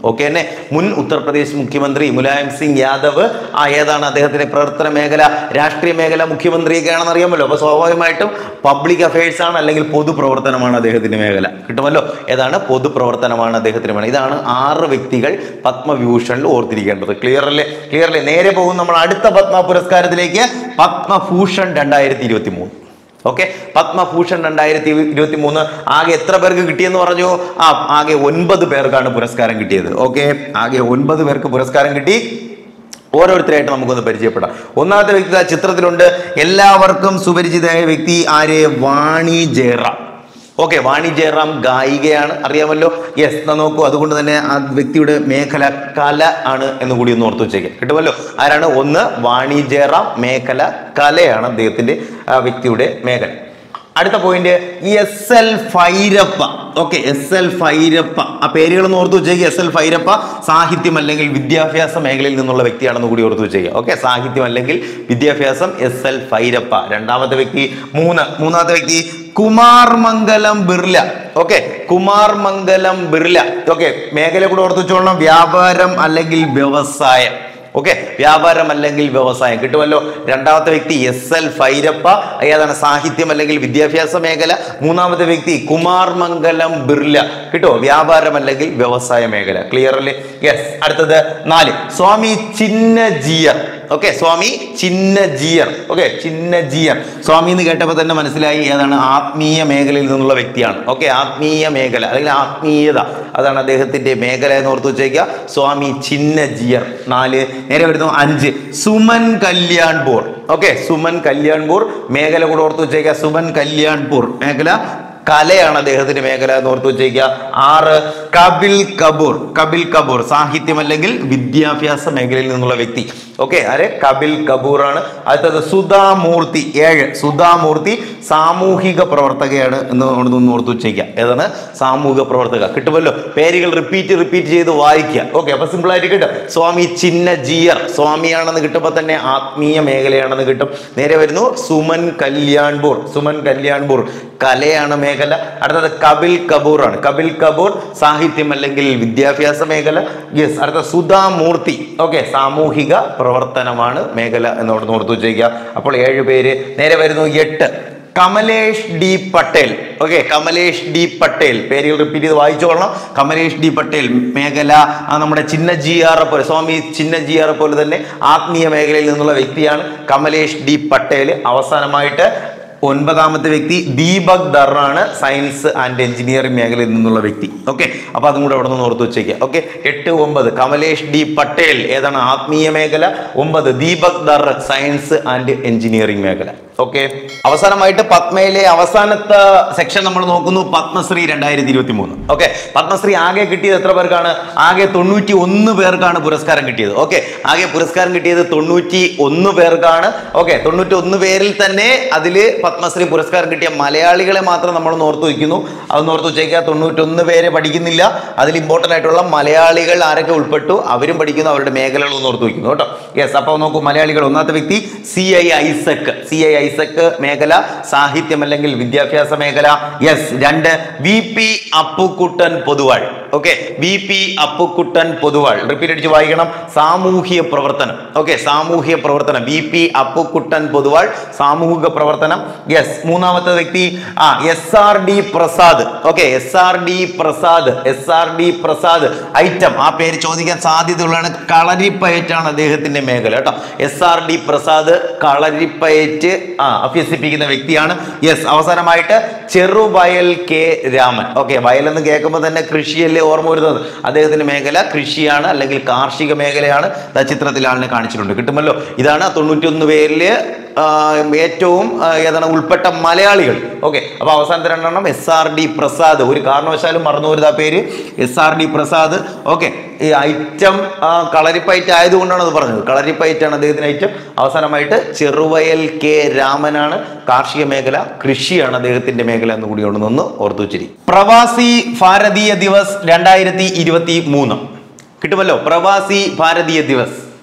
ഓക്കെ തന്നെ മുൻ ഉത്തർപ്രദേശ് മുഖ്യമന്ത്രി മുലായം സിംഗ് യാദവ് ആ ഏതാണ് അദ്ദേഹത്തിന്റെ പ്രവർത്തന മേഖല രാഷ്ട്രീയ മേഖല മുഖ്യമന്ത്രിയൊക്കെയാണെന്ന് അറിയാമല്ലോ അപ്പൊ സ്വാഭാവികമായിട്ടും പബ്ലിക് അഫയേഴ്സ് ആണ് അല്ലെങ്കിൽ പൊതുപ്രവർത്തനമാണ് അദ്ദേഹത്തിന്റെ മേഖല കിട്ടുമല്ലോ ഏതാണ് പൊതുപ്രവർത്തനമാണ് അദ്ദേഹത്തിന്റെ മേഖല ഇതാണ് ആറ് വ്യക്തികൾ പത്മവിഭൂഷണിൽ ഓർത്തിരിക്കേണ്ടത് ക്ലിയർ അല്ലേ ക്ലിയർ അല്ലേ നേരെ പോകും നമ്മൾ അടുത്ത പത്മ പുരസ്കാരത്തിലേക്ക് പത്മഭൂഷൺ രണ്ടായിരത്തി ഇരുപത്തി മൂന്ന് ഓക്കെ പത്മഭൂഷൺ രണ്ടായിരത്തി ഇരുപത്തി മൂന്ന് ആകെ എത്ര പേർക്ക് കിട്ടിയെന്ന് പറഞ്ഞു ആ ആകെ ഒൻപത് പേർക്കാണ് പുരസ്കാരം കിട്ടിയത് ഓക്കെ ആകെ ഒൻപത് പേർക്ക് പുരസ്കാരം കിട്ടി ഓരോരുത്തരായിട്ട് നമുക്കൊന്ന് പരിചയപ്പെടാം ഒന്നാമത്തെ വ്യക്തി ആ ചിത്രത്തിലുണ്ട് എല്ലാവർക്കും സുപരിചിതമായ വ്യക്തി ആര് വാണി ജയറാം ഓക്കെ വാണി ജയറാം ഗായികയാണ് അറിയാമല്ലോ യെസ് എന്നാ നോക്കൂ അതുകൊണ്ട് തന്നെ ആ വ്യക്തിയുടെ മേഖല കല ആണ് എന്ന് കൂടി ഒന്ന് ഓർത്ത് വെച്ചേക്കാം കിട്ടുമല്ലോ ആരാണ് ഒന്ന് വാണി ജയറാം മേഖല കലയാണ് അദ്ദേഹത്തിന്റെ ആ വ്യക്തിയുടെ മേഖല അടുത്ത point S L Bhyrappa okay S L Bhyrappa ആ പേരുകളൊന്ന് ഓർത്ത് വെച്ചേക്കുക എസ് എൽ ഫൈരപ്പ സാഹിത്യം അല്ലെങ്കിൽ വിദ്യാഭ്യാസ മേഖലയിൽ നിന്നുള്ള വ്യക്തിയാണെന്ന് കൂടി ഓർത്ത് വെച്ചേക്കുക ഓക്കെ സാഹിത്യം അല്ലെങ്കിൽ വിദ്യാഭ്യാസം എസ് എൽ ഫൈരപ്പ രണ്ടാമത്തെ വ്യക്തി മൂന്ന് മൂന്നാമത്തെ വ്യക്തി കുമാർ മംഗലം ബിർല ഓക്കെ കുമാർ മംഗലം ബിർല ഓക്കെ മേഖല കൂടെ ഓർത്ത് വെച്ചോളണം വ്യാപാരം അല്ലെങ്കിൽ വ്യവസായം ഓക്കെ വ്യാപാരം അല്ലെങ്കിൽ വ്യവസായം കിട്ടുമല്ലോ രണ്ടാമത്തെ വ്യക്തി എസ് എൽ ഫൈരപ്പ ഏതാണ് സാഹിത്യം അല്ലെങ്കിൽ വിദ്യാഭ്യാസ മേഖല മൂന്നാമത്തെ വ്യക്തി കുമാർ മംഗലം ബിർല കിട്ടോ വ്യാപാരം അല്ലെങ്കിൽ വ്യവസായ മേഖല ക്ലിയർ അല്ലേ യെസ് അടുത്തത് നാല് സ്വാമി ചിന്നജിയർ ഓക്കെ സ്വാമി ചിന്നജിയർ ഓക്കെ ചിന്നജിയർ സ്വാമി എന്ന് കേട്ടപ്പോൾ തന്നെ മനസ്സിലായി ഏതാണ് ആത്മീയ മേഖലയിൽ നിന്നുള്ള വ്യക്തിയാണ് ഓക്കെ ആത്മീയ മേഖല അല്ലെങ്കിൽ ആത്മീയത അതാണ് അദ്ദേഹത്തിന്റെ മേഖല എന്ന് ഓർത്ത് വെച്ചേക്കുക സ്വാമി ചിന്നജിയർ നാല് നേരെ വരുന്നു അഞ്ച് സുമൻ കല്യാൺപൂർ ഓക്കെ സുമൻ കല്യാൺപൂർ മേഖല കൂടെ ഓർത്ത് വെച്ചേക്കുക സുമൻ കല്യാൺപൂർ മേഖല കലയാണ് അദ്ദേഹത്തിന്റെ മേഖല എന്ന് ഓർത്ത് വെച്ചേക്കുക ആറ് കപിൽ കപൂർ കപിൽ കപൂർ സാഹിത്യം അല്ലെങ്കിൽ വിദ്യാഭ്യാസ മേഖലയിൽ നിന്നുള്ള വ്യക്തി ഓക്കെ ആരെ കപിൽ കപൂർ ആണ് അടുത്തത് സുധാമൂർത്തി ഏഴ് സുധാമൂർത്തി സാമൂഹിക പ്രവർത്തകയാണ് എന്ന് ഒന്ന് ഓർത്ത് വെച്ചേക്കുക ഏതാണ് സാമൂഹിക പ്രവർത്തക കിട്ടുമല്ലോ പേരുകൾ റിപ്പീറ്റ് റിപ്പീറ്റ് ചെയ്ത് വായിക്കുക ഓക്കെ അപ്പൊ സിമ്പിൾ ആയിട്ട് കിട്ടും സ്വാമി ചിന്നജിയർ സ്വാമിയാണെന്ന് കിട്ടുമ്പോൾ തന്നെ ആത്മീയ മേഖലയാണെന്ന് കിട്ടും നേരെ വരുന്നു സുമൻ കല്യാൺപൂർ സുമൻ കല്യാൺപൂർ കലയാണ് മേഖല അടുത്തത് കപിൽ കപൂർ ആണ് കപിൽ കപൂർ സാഹിത്യം അല്ലെങ്കിൽ വിദ്യാഭ്യാസ മേഖല യെസ് അടുത്ത സുധാമൂർത്തി ഓക്കെ സാമൂഹിക പ്രവർത്തനമാണ് മേഖല എന്നോട് ഓർത്ത് വെച്ചേക്കുക അപ്പോൾ ഏഴ് പേര് നേരെ വരുന്നു എട്ട് Kamlesh D Patel okay Kamlesh D Patel പേരുകൾ റിപ്പീറ്റ് ചെയ്ത് വായിച്ചോളണം കമലേഷ് ഡി പട്ടേൽ മേഖല ആ നമ്മുടെ ചിന്നജിയാറെ പോലെ സ്വാമി ചിന്നജിയാറെ പോലെ തന്നെ ആത്മീയ മേഖലയിൽ നിന്നുള്ള വ്യക്തിയാണ് കമലേഷ് ഡി പട്ടേൽ അവസാനമായിട്ട് ഒൻപതാമത്തെ വ്യക്തി ദീപക് ദറാണ് സയൻസ് ആൻഡ് എഞ്ചിനീയറിംഗ് മേഖലയിൽ നിന്നുള്ള വ്യക്തി ഓക്കെ അപ്പൊ അതും കൂടെ അവിടെ നിന്ന് ഓർത്ത് വെച്ചേക്കുക ഓക്കെ എട്ട് ഒമ്പത് കമലേഷ് ഡി പട്ടേൽ ഏതാണ് ആത്മീയ മേഖല ഒമ്പത് Deepak Dhar science and engineering മേഖല ഓക്കെ അവസാനമായിട്ട് പത്മയിലെ അവസാനത്തെ സെക്ഷൻ നമ്മൾ നോക്കുന്നു പത്മശ്രീ രണ്ടായിരത്തി ഇരുപത്തി മൂന്ന് ഓക്കെ പത്മശ്രീ ആകെ കിട്ടിയത് എത്ര പേർക്കാണ് ആകെ തൊണ്ണൂറ്റി ഒന്ന് പേർക്കാണ് പുരസ്കാരം കിട്ടിയത് ഓക്കെ ആകെ പുരസ്കാരം കിട്ടിയത് തൊണ്ണൂറ്റി ഒന്ന് പേർക്കാണ് ഓക്കെ തൊണ്ണൂറ്റി ഒന്ന് പേരിൽ തന്നെ അതിൽ പത്മശ്രീ പുരസ്കാരം കിട്ടിയ മലയാളികളെ മാത്രം നമ്മൾ ഓർത്ത് വയ്ക്കുന്നു അതൊന്ന് ഓർത്ത് വെച്ചേക്കുക തൊണ്ണൂറ്റൊന്ന് പേരെ പഠിക്കുന്നില്ല അതിൽ ഇമ്പോർട്ടൻ്റ് ആയിട്ടുള്ള മലയാളികൾ ആരൊക്കെ ഉൾപ്പെട്ടു അവരും പഠിക്കുന്നു അവരുടെ മേഖലകൾ ഒന്ന് ഓർത്ത് വയ്ക്കുന്നു കേട്ടോ യെസ് അപ്പോൾ നോക്കൂ മലയാളികൾ ഒന്നാമത്തെ വ്യക്തി C I Isaac C I Isaac മേഖല സാഹിത്യം അല്ലെങ്കിൽ വിദ്യാഭ്യാസ മേഖല യെസ് രണ്ട് V P Appukuttan Poduval okay V P Appukuttan Poduval repeat അടിച്ച് വായിക്കണം സാമൂഹ്യ പ്രവർത്തനം ഓക്കെ സാമൂഹ്യ പ്രവർത്തനം വി പി അപ്പുക്കുട്ടൻ പൊതുവാൾ സാമൂഹിക പ്രവർത്തനം യെസ് മൂന്നാമത്തെ വ്യക്തി ആ S R D Prasad okay S R D Prasad S R D Prasad item ആ പേര് ചോദിക്കാൻ സാധ്യതയുള്ളതാണ് കളരിപ്പയറ്റാണ് അദ്ദേഹത്തിന്റെ മേഖല കേട്ടോ S R D Prasad Kalaripayattu ആ അഭ്യസിപ്പിക്കുന്ന വ്യക്തിയാണ് യെസ് അവസാനമായിട്ട് ചെറുവയൽ കെ രാമൻ ഓക്കെ വയലെന്ന് കേൾക്കുമ്പോൾ തന്നെ കൃഷിയല്ലേ ഓർമ്മ വരുന്നത് അദ്ദേഹത്തിന്റെ മേഖല കൃഷിയാണ് അല്ലെങ്കിൽ കാർഷിക മേഖലയാണ് ദാ ചിത്രത്തിൽ ആളിനെ കാണിച്ചിട്ടുണ്ട് കിട്ടുമല്ലോ ഇതാണ് തൊണ്ണൂറ്റി പേരില് ആ, ഏറ്റവും ആ, ഏതാണ് ഉൾപ്പെട്ട മലയാളികൾ ഓക്കെ അപ്പൊ അവസാനത്തെ രണ്ടെണ്ണം എസ് ആർ ഡി പ്രസാദ് ഒരു കാരണവശാലും മറന്നു വരുന്ന ആ പേര് S R D Prasad okay ഈ ഐറ്റം കളരിപ്പയറ്റ് ആയതുകൊണ്ടാണ് അത് പറഞ്ഞത് കളരിപ്പയറ്റാണ് അദ്ദേഹത്തിന്റെ ഐറ്റം അവസാനമായിട്ട് ചെറുവയൽ കെ രാമനാണ് കാർഷിക മേഖല കൃഷിയാണ് അദ്ദേഹത്തിന്റെ മേഖല എന്ന് കൂടി ഉണ്ടെന്ന് ഓർത്തു വെച്ചിരി പ്രവാസി ഭാരതീയ ദിവസ് രണ്ടായിരത്തി ഇരുപത്തി മൂന്ന് കിട്ടുമല്ലോ പ്രവാസി ഭാരതീയ ദിവസ്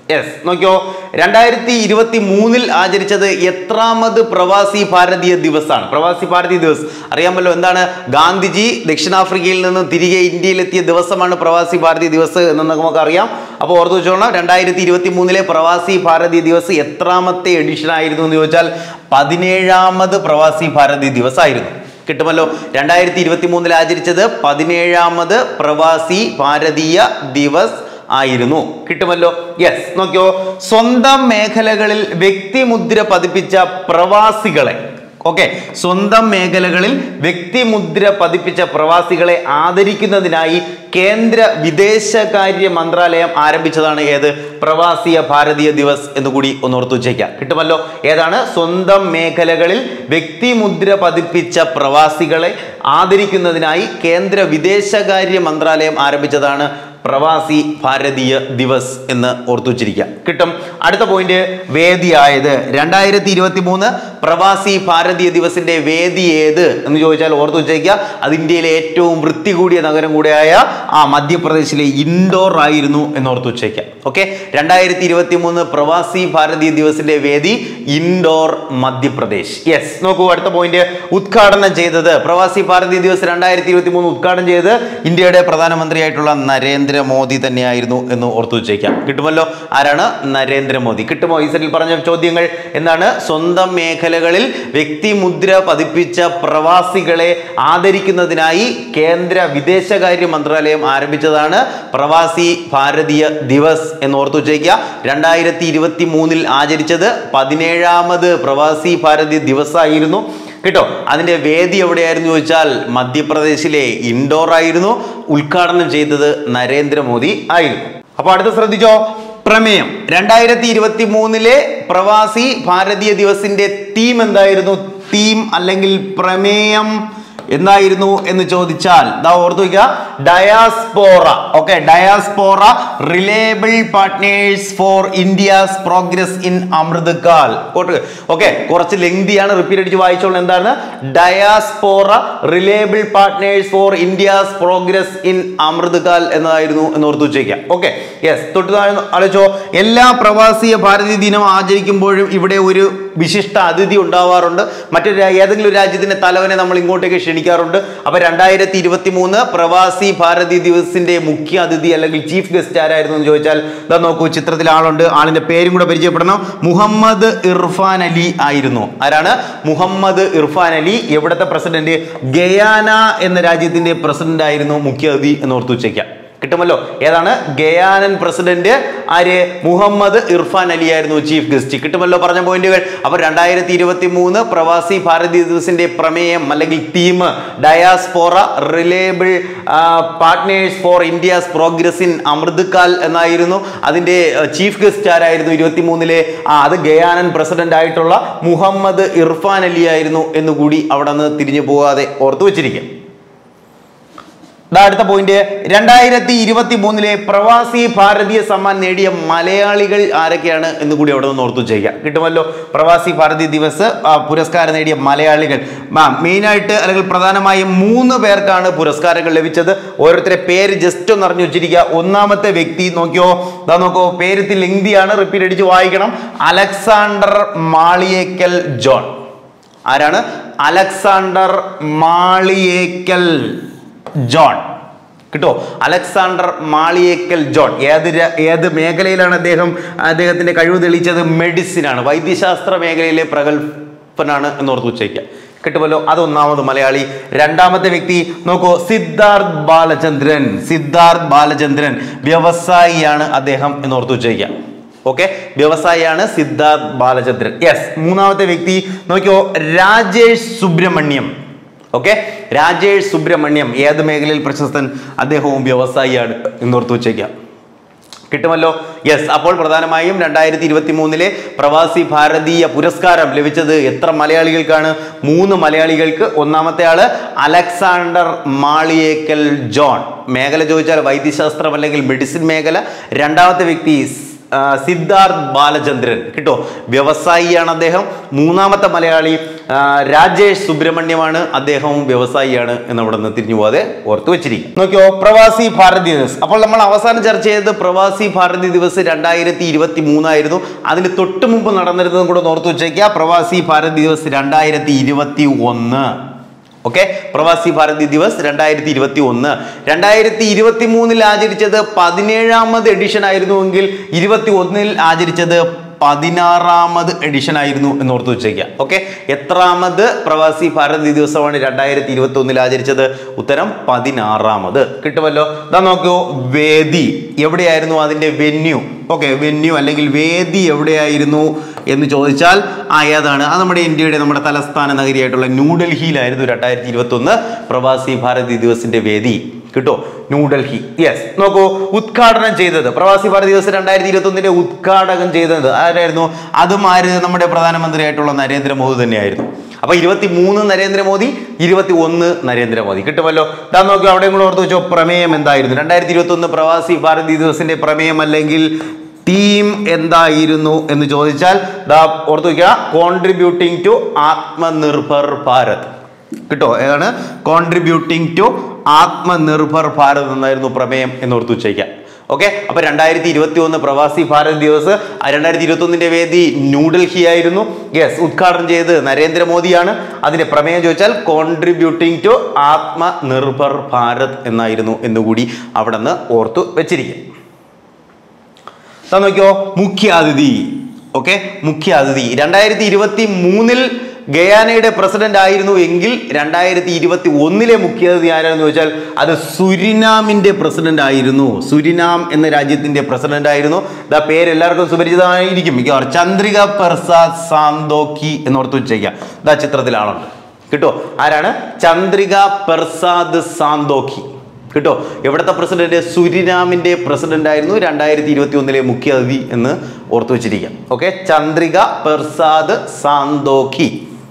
യെസ് നോക്കിയോ രണ്ടായിരത്തി ഇരുപത്തി മൂന്നിൽ ആചരിച്ചത് എത്രാമത് പ്രവാസി ഭാരതീയ ദിവസാണ് പ്രവാസി ഭാരതീയ ദിവസ് അറിയാമല്ലോ എന്താണ് ഗാന്ധിജി ദക്ഷിണാഫ്രിക്കയിൽ നിന്ന് തിരികെ ഇന്ത്യയിലെത്തിയ ദിവസമാണ് പ്രവാസി ഭാരതീയ ദിവസ് എന്ന് നമുക്ക് അറിയാം അപ്പോൾ ഓർത്തു വെച്ചോളാം രണ്ടായിരത്തി ഇരുപത്തി മൂന്നിലെ പ്രവാസി ഭാരതീയ ദിവസ് എത്രാമത്തെ എഡിഷൻ ആയിരുന്നു എന്ന് ചോദിച്ചാൽ പതിനേഴാമത് പ്രവാസി ഭാരതീയ ദിവസമായിരുന്നു കിട്ടുമല്ലോ രണ്ടായിരത്തി ഇരുപത്തി മൂന്നിൽ ആചരിച്ചത് പതിനേഴാമത് പ്രവാസി ഭാരതീയ ദിവസ് ആയിരുന്നു കിട്ടുമല്ലോ യെസ് നോക്കിയോ സ്വന്തം മേഖലകളിൽ വ്യക്തിമുദ്ര പതിപ്പിച്ച പ്രവാസികളെ ഓക്കെ സ്വന്തം മേഖലകളിൽ വ്യക്തിമുദ്ര പതിപ്പിച്ച പ്രവാസികളെ ആദരിക്കുന്നതിനായി കേന്ദ്ര വിദേശകാര്യ മന്ത്രാലയം ആരംഭിച്ചതാണ് ഏത് പ്രവാസിയ ഭാരതീയ ദിവസ് എന്ന് കൂടി ഒന്ന് ഓർത്തു വെച്ചേക്കാം കിട്ടുമല്ലോ ഏതാണ് സ്വന്തം മേഖലകളിൽ വ്യക്തിമുദ്ര പതിപ്പിച്ച പ്രവാസികളെ ആദരിക്കുന്നതിനായി കേന്ദ്ര വിദേശകാര്യ മന്ത്രാലയം ആരംഭിച്ചതാണ് പ്രവാസി ഭാരതീയ ദിവസ് എന്ന് ഓർത്തു വച്ചിരിക്കുക കിട്ടും അടുത്ത പോയിന്റ് വേദിയായത് രണ്ടായിരത്തി ഇരുപത്തി മൂന്ന് പ്രവാസി ഭാരതീയ ദിവസിന്റെ വേദി ഏത് എന്ന് ചോദിച്ചാൽ ഓർത്തു വെച്ചേക്കുക അത് ഇന്ത്യയിലെ ഏറ്റവും വൃത്തി കൂടിയ നഗരം കൂടിയായ ആ മധ്യപ്രദേശിലെ ഇൻഡോർ ആയിരുന്നു എന്ന് ഓർത്തു വെച്ചേക്കുക ഓക്കെ രണ്ടായിരത്തി ഇരുപത്തി മൂന്ന് പ്രവാസി ഭാരതീയ ദിവസിന്റെ വേദി ഇൻഡോർ മധ്യപ്രദേശ് യെസ് നോക്കൂ അടുത്ത പോയിന്റ് ഉദ്ഘാടനം ചെയ്തത് പ്രവാസി ഭാരതീയ ദിവസ് രണ്ടായിരത്തി ഇരുപത്തി മൂന്ന് ഉദ്ഘാടനം ചെയ്ത് ഇന്ത്യയുടെ പ്രധാനമന്ത്രിയായിട്ടുള്ള നരേന്ദ്രമോദി തന്നെയായിരുന്നു എന്ന് ഓർത്തു വെച്ചേക്കാം കിട്ടുമല്ലോ ആരാണ് നരേന്ദ്രമോദി കിട്ടുമോ ഈ സെറ്റിൽ പറഞ്ഞ ചോദ്യങ്ങൾ എന്താണ് സ്വന്തം മേഖലകളിൽ വ്യക്തിമുദ്ര പതിപ്പിച്ച പ്രവാസികളെ ആദരിക്കുന്നതിനായി കേന്ദ്ര വിദേശകാര്യ മന്ത്രാലയം ആരംഭിച്ചതാണ് പ്രവാസി ഭാരതീയ ദിവസ് എന്ന് ഓർത്തു വെച്ചേക്കുക രണ്ടായിരത്തി ഇരുപത്തി മൂന്നിൽ ആചരിച്ചത് പതിനേഴാമത് പ്രവാസി ഭാരതീയ ദിവസമായിരുന്നു കേട്ടോ അതിന്റെ വേദി എവിടെയായിരുന്നു ചോദിച്ചാൽ മധ്യപ്രദേശിലെ ഇൻഡോർ ആയിരുന്നു ഉദ്ഘാടനം ചെയ്തത് നരേന്ദ്രമോദി ആയിരുന്നു അപ്പൊ അടുത്ത ശ്രദ്ധിച്ചോ പ്രമേയം രണ്ടായിരത്തി ഇരുപത്തി മൂന്നിലെ പ്രവാസി ഭാരതീയ ദിവസിന്റെ തീം എന്തായിരുന്നു തീം അല്ലെങ്കിൽ പ്രമേയം എന്തായിരുന്നു എന്ന് ചോദിച്ചാൽ ദാ ഓർത്തു വയ്ക്കുക diaspora okay diaspora reliable partners for India's progress in Amritkaal okay കുറച്ച് ലെങ്തിയാണ് റിപ്പീറ്റ് അടിച്ച് വായിച്ചോളൂ എന്താണ് diaspora reliable partners for India's progress in Amritkaal എന്നതായിരുന്നു എന്ന് ഓർത്തു വെച്ചേക്കാം ഓക്കെ യെസ് തൊട്ട് താഴെ ആലോചിച്ചോ എല്ലാ പ്രവാസിയ ഭാരതീയ ദിനം ആചരിക്കുമ്പോഴും ഇവിടെ ഒരു വിശിഷ്ട അതിഥി ഉണ്ടാവാറുണ്ട് മറ്റൊരു രാ- ഏതെങ്കിലും ഒരു രാജ്യത്തിന്റെ തലവനെ നമ്മൾ ഇങ്ങോട്ടേക്ക് ക്ഷണിക്കാറുണ്ട് അപ്പൊ രണ്ടായിരത്തി ഇരുപത്തി മൂന്ന് പ്രവാസി ഭാരതീയ ദിവസിന്റെ മുഖ്യ അതിഥി അല്ലെങ്കിൽ ചീഫ് ഗസ്റ്റ് ആരായിരുന്നു എന്ന് ചോദിച്ചാൽ ഇതാ നോക്കൂ ചിത്രത്തിൽ ആളുണ്ട് ആളിന്റെ പേരും കൂടെ പരിചയപ്പെടണം മുഹമ്മദ് ഇർഫാൻ അലി ആയിരുന്നു ആരാണ് മുഹമ്മദ് ഇർഫാൻ അലി എവിടത്തെ പ്രസിഡന്റ് ഗയാന എന്ന രാജ്യത്തിന്റെ പ്രസിഡന്റ് ആയിരുന്നു മുഖ്യ അതിഥി എന്ന് ഓർത്തു വെച്ചേക്കാം കിട്ടുമല്ലോ ഏതാണ് ഗയാനൻ പ്രസിഡന്റ് ആര് മുഹമ്മദ് ഇർഫാൻ അലി ആയിരുന്നു ചീഫ് ഗസ്റ്റ് കിട്ടുമല്ലോ പറഞ്ഞ പോയിന്റുകൾ അപ്പൊ രണ്ടായിരത്തി ഇരുപത്തി മൂന്ന് പ്രവാസി ഭാരതീയ ദിവസിന്റെ പ്രമേയം അല്ലെങ്കിൽ theme diaspora reliable partners for India's progress in Amritkaal എന്നായിരുന്നു അതിന്റെ ചീഫ് ഗസ്റ്റ് ആരായിരുന്നു ഇരുപത്തി മൂന്നിലെ ആ അത് ഗയാനൻ പ്രസിഡന്റ് ആയിട്ടുള്ള മുഹമ്മദ് ഇർഫാൻ അലി ആയിരുന്നു എന്നുകൂടി അവിടെ നിന്ന് തിരിഞ്ഞു പോകാതെ ഓർത്തു വെച്ചിരിക്കുക ദാ അടുത്ത പോയിന്റ് രണ്ടായിരത്തി ഇരുപത്തി മൂന്നിലെ പ്രവാസി ഭാരതീയ സമ്മാൻ നേടിയ മലയാളികൾ ആരൊക്കെയാണ് എന്ന് കൂടി അവിടെ നിന്ന് ഓർത്തു ചെയ്യുക കിട്ടുമല്ലോ പ്രവാസി ഭാരതീയ ദിവസ് ആ, പുരസ്കാരം നേടിയ മലയാളികൾ മെയിനായിട്ട് അല്ലെങ്കിൽ പ്രധാനമായും മൂന്ന് പേർക്കാണ് പുരസ്കാരങ്ങൾ ലഭിച്ചത് ഓരോരുത്തരെ പേര് ജസ്റ്റ് ഒന്ന് അറിഞ്ഞു വെച്ചിരിക്കുക ഒന്നാമത്തെ വ്യക്തി നോക്കിയോ ദാ നോക്കോ പേര് ലെങ്തിയാണ് റിപ്പീറ്റ് അടിച്ച് വായിക്കണം അലക്സാണ്ടർ മാളിയേക്കൽ ജോൺ ആരാണ് അലക്സാണ്ടർ മാളിയേക്കൽ ജോൺ കിട്ടോ അലക്സാണ്ടർ മാളിയേക്കൽ ജോൺ ഏത് ര- ഏത് മേഖലയിലാണ് അദ്ദേഹം അദ്ദേഹത്തിന്റെ കഴിവ് തെളിയിച്ചത് മെഡിസിൻ ആണ് വൈദ്യശാസ്ത്ര മേഖലയിലെ പ്രഗത്ഭനാണ് എന്ന് ഓർത്ത് ഉച്ചയ്ക്കുക കിട്ടുമല്ലോ അത് ഒന്നാമത് മലയാളി രണ്ടാമത്തെ വ്യക്തി നോക്കൂ സിദ്ധാർത്ഥ് ബാലചന്ദ്രൻ സിദ്ധാർത്ഥ് ബാലചന്ദ്രൻ വ്യവസായിയാണ് അദ്ദേഹം എന്ന് ഓർത്ത് ഉച്ചയ്ക്കുക ഓക്കെ വ്യവസായിയാണ് സിദ്ധാർത്ഥ് ബാലചന്ദ്രൻ യെസ് മൂന്നാമത്തെ വ്യക്തി നോക്കിയോ രാജേഷ് സുബ്രഹ്മണ്യം ഓക്കെ രാജേഷ് സുബ്രഹ്മണ്യം ഏത് മേഖലയിൽ പ്രശസ്തൻ അദ്ദേഹവും വ്യവസായിയാണ് എന്നോർത്ത് വെച്ചേക്കാം കിട്ടുമല്ലോ യെസ് അപ്പോൾ പ്രധാനമായും രണ്ടായിരത്തി ഇരുപത്തി മൂന്നിലെ പ്രവാസി ഭാരതീയ പുരസ്കാരം ലഭിച്ചത് എത്ര മലയാളികൾക്കാണ് മൂന്ന് മലയാളികൾക്ക് ഒന്നാമത്തെ ആള് അലക്സാണ്ടർ മാളിയേക്കൽ ജോൺ മേഖല ചോദിച്ചാൽ വൈദ്യശാസ്ത്രം അല്ലെങ്കിൽ മെഡിസിൻ മേഖല രണ്ടാമത്തെ വ്യക്തി സ്- ആ, സിദ്ധാർത്ഥ് ബാലചന്ദ്രൻ കിട്ടോ വ്യവസായിയാണ് അദ്ദേഹം മൂന്നാമത്തെ മലയാളി ആ, രാജേഷ് സുബ്രഹ്മണ്യമാണ് അദ്ദേഹവും വ്യവസായിയാണ് എന്ന് അവിടെ നിന്ന് തിരിഞ്ഞു പോകാതെ ഓർത്ത് വെച്ചിരിക്കും നോക്കിയോ പ്രവാസി ഭാരതി ദിവസ് അപ്പോൾ നമ്മൾ അവസാനം ചർച്ച ചെയ്തത് പ്രവാസി ഭാരതി ദിവസ് രണ്ടായിരത്തി ഇരുപത്തി മൂന്നായിരുന്നു അതിന് തൊട്ട് മുമ്പ് നടന്നിരുന്നതും കൂടെ ഒന്ന് ഓർത്ത് വെച്ചേക്കുക പ്രവാസി ഭാരതി ദിവസ് രണ്ടായിരത്തി ഇരുപത്തി ഒന്ന് ഓക്കെ പ്രവാസി ഭാരതി ദിവസ് രണ്ടായിരത്തി ഇരുപത്തി ഒന്ന് രണ്ടായിരത്തി ഇരുപത്തി മൂന്നിൽ ആചരിച്ചത് പതിനേഴാമത് എഡിഷൻ ആയിരുന്നുവെങ്കിൽ ഇരുപത്തി ഒന്നിൽ ആചരിച്ചത് പതിനാറാമത് എഡിഷൻ ആയിരുന്നു എന്ന് ഓർത്ത് വെച്ചേക്കുക ഓക്കെ എത്രാമത് പ്രവാസി ഭാരതി ദിവസമാണ് രണ്ടായിരത്തി ഇരുപത്തി ഒന്നിൽ ആചരിച്ചത് ഉത്തരം പതിനാറാമത് കിട്ടുമല്ലോ ഇതാ നോക്കൂ വേദി എവിടെയായിരുന്നു അതിന്റെ വെന്യൂ ഓക്കെ വെന്യൂ അല്ലെങ്കിൽ വേദി എവിടെയായിരുന്നു എന്ന് ചോദിച്ചാൽ ആ ഏതാണ് അത് നമ്മുടെ ഇന്ത്യയുടെ നമ്മുടെ തലസ്ഥാന നഗരിയായിട്ടുള്ള ന്യൂഡൽഹിയിലായിരുന്നു രണ്ടായിരത്തി ഇരുപത്തി ഒന്ന് പ്രവാസി ഭാരതി ദിവസിന്റെ വേദി കിട്ടോ ന്യൂഡൽഹി യെസ് നോക്കൂ ഉദ്ഘാടനം ചെയ്തത് പ്രവാസി ഭാരതി ദിവസം രണ്ടായിരത്തി ഇരുപത്തി ഒന്നിന്റെ ഉദ്ഘാടകം ചെയ്തത് ആരായിരുന്നു അതും ആര് നമ്മുടെ പ്രധാനമന്ത്രിയായിട്ടുള്ള നരേന്ദ്രമോദി തന്നെയായിരുന്നു അപ്പൊ ഇരുപത്തി മൂന്ന് നരേന്ദ്രമോദി ഇരുപത്തി ഒന്ന് നരേന്ദ്രമോദി കിട്ടുമല്ലോ ഇതാ നോക്കി അവിടെ കൂടെ ഓർത്ത് വെച്ചോ പ്രമേയം എന്തായിരുന്നു രണ്ടായിരത്തി ഇരുപത്തി ഒന്ന് പ്രവാസി ഭാരതി ദിവസിന്റെ പ്രമേയം അല്ലെങ്കിൽ തീം എന്തായിരുന്നു എന്ന് ചോദിച്ചാൽ ദാ ഓർത്ത് വയ്ക്കുക കോൺട്രിബ്യൂട്ടിംഗ് ടു ആത്മനിർഭർ ഭാരത് കിട്ടോ ഏതാണ് കോൺട്രിബ്യൂട്ടിംഗ് ടു ആത്മനിർഭർ ഭാരത് എന്നായിരുന്നു പ്രമേയം എന്ന് ഓർത്ത് വെച്ചേക്കാം ഓക്കെ അപ്പൊ രണ്ടായിരത്തി ഇരുപത്തി ഒന്ന് പ്രവാസി ഭാരത് ദിവസ് രണ്ടായിരത്തി ഇരുപത്തി ഒന്നിന്റെ വേദി ന്യൂഡൽഹി ആയിരുന്നു യെസ് ഉദ്ഘാടനം ചെയ്ത് നരേന്ദ്രമോദിയാണ് അതിന്റെ പ്രമേയം ചോദിച്ചാൽ കോൺട്രിബ്യൂട്ടിംഗ് ടു ആത്മനിർഭർ ഭാരത് എന്നായിരുന്നു എന്നുകൂടി അവിടെ നിന്ന് ഓർത്തു വെച്ചിരിക്കും ദാ നോക്കിയോ മുഖ്യാതിഥി ഓക്കെ മുഖ്യാതിഥി രണ്ടായിരത്തി ഇരുപത്തി മൂന്നിൽ ഗയാനയുടെ പ്രസിഡന്റ് ആയിരുന്നു എങ്കിൽ രണ്ടായിരത്തി ഇരുപത്തി ഒന്നിലെ മുഖ്യാതിഥി ആരാണെന്ന് ചോദിച്ചാൽ അത് സുരിനാമിന്റെ പ്രസിഡന്റ് ആയിരുന്നു സുരിനാം എന്ന രാജ്യത്തിന്റെ പ്രസിഡന്റ് ആയിരുന്നു ദാ പേര് എല്ലാവർക്കും സുപരിചിതമായിരിക്കും മിക്കവാറും ചന്ദ്രിക പ്രസാദ് സാന്തോക്കി എന്ന് ഓർത്ത് വെച്ചേക്കാം ദാ ചിത്രത്തിൽ ആളുണ്ട് കിട്ടോ ആരാണ് ചന്ദ്രിക പ്രസാദ് സാന്തോക്കി കിട്ടോ എവിടുത്തെ പ്രസിഡന്റ് സുരിനാമിന്റെ പ്രസിഡന്റ് ആയിരുന്നു രണ്ടായിരത്തി ഇരുപത്തി ഒന്നിലെ മുഖ്യ അതിഥി എന്ന് ഓർത്തു വെച്ചിരിക്കാം ഓക്കെ ചന്ദ്രിക പ്രസാദ് സാന്തോഖി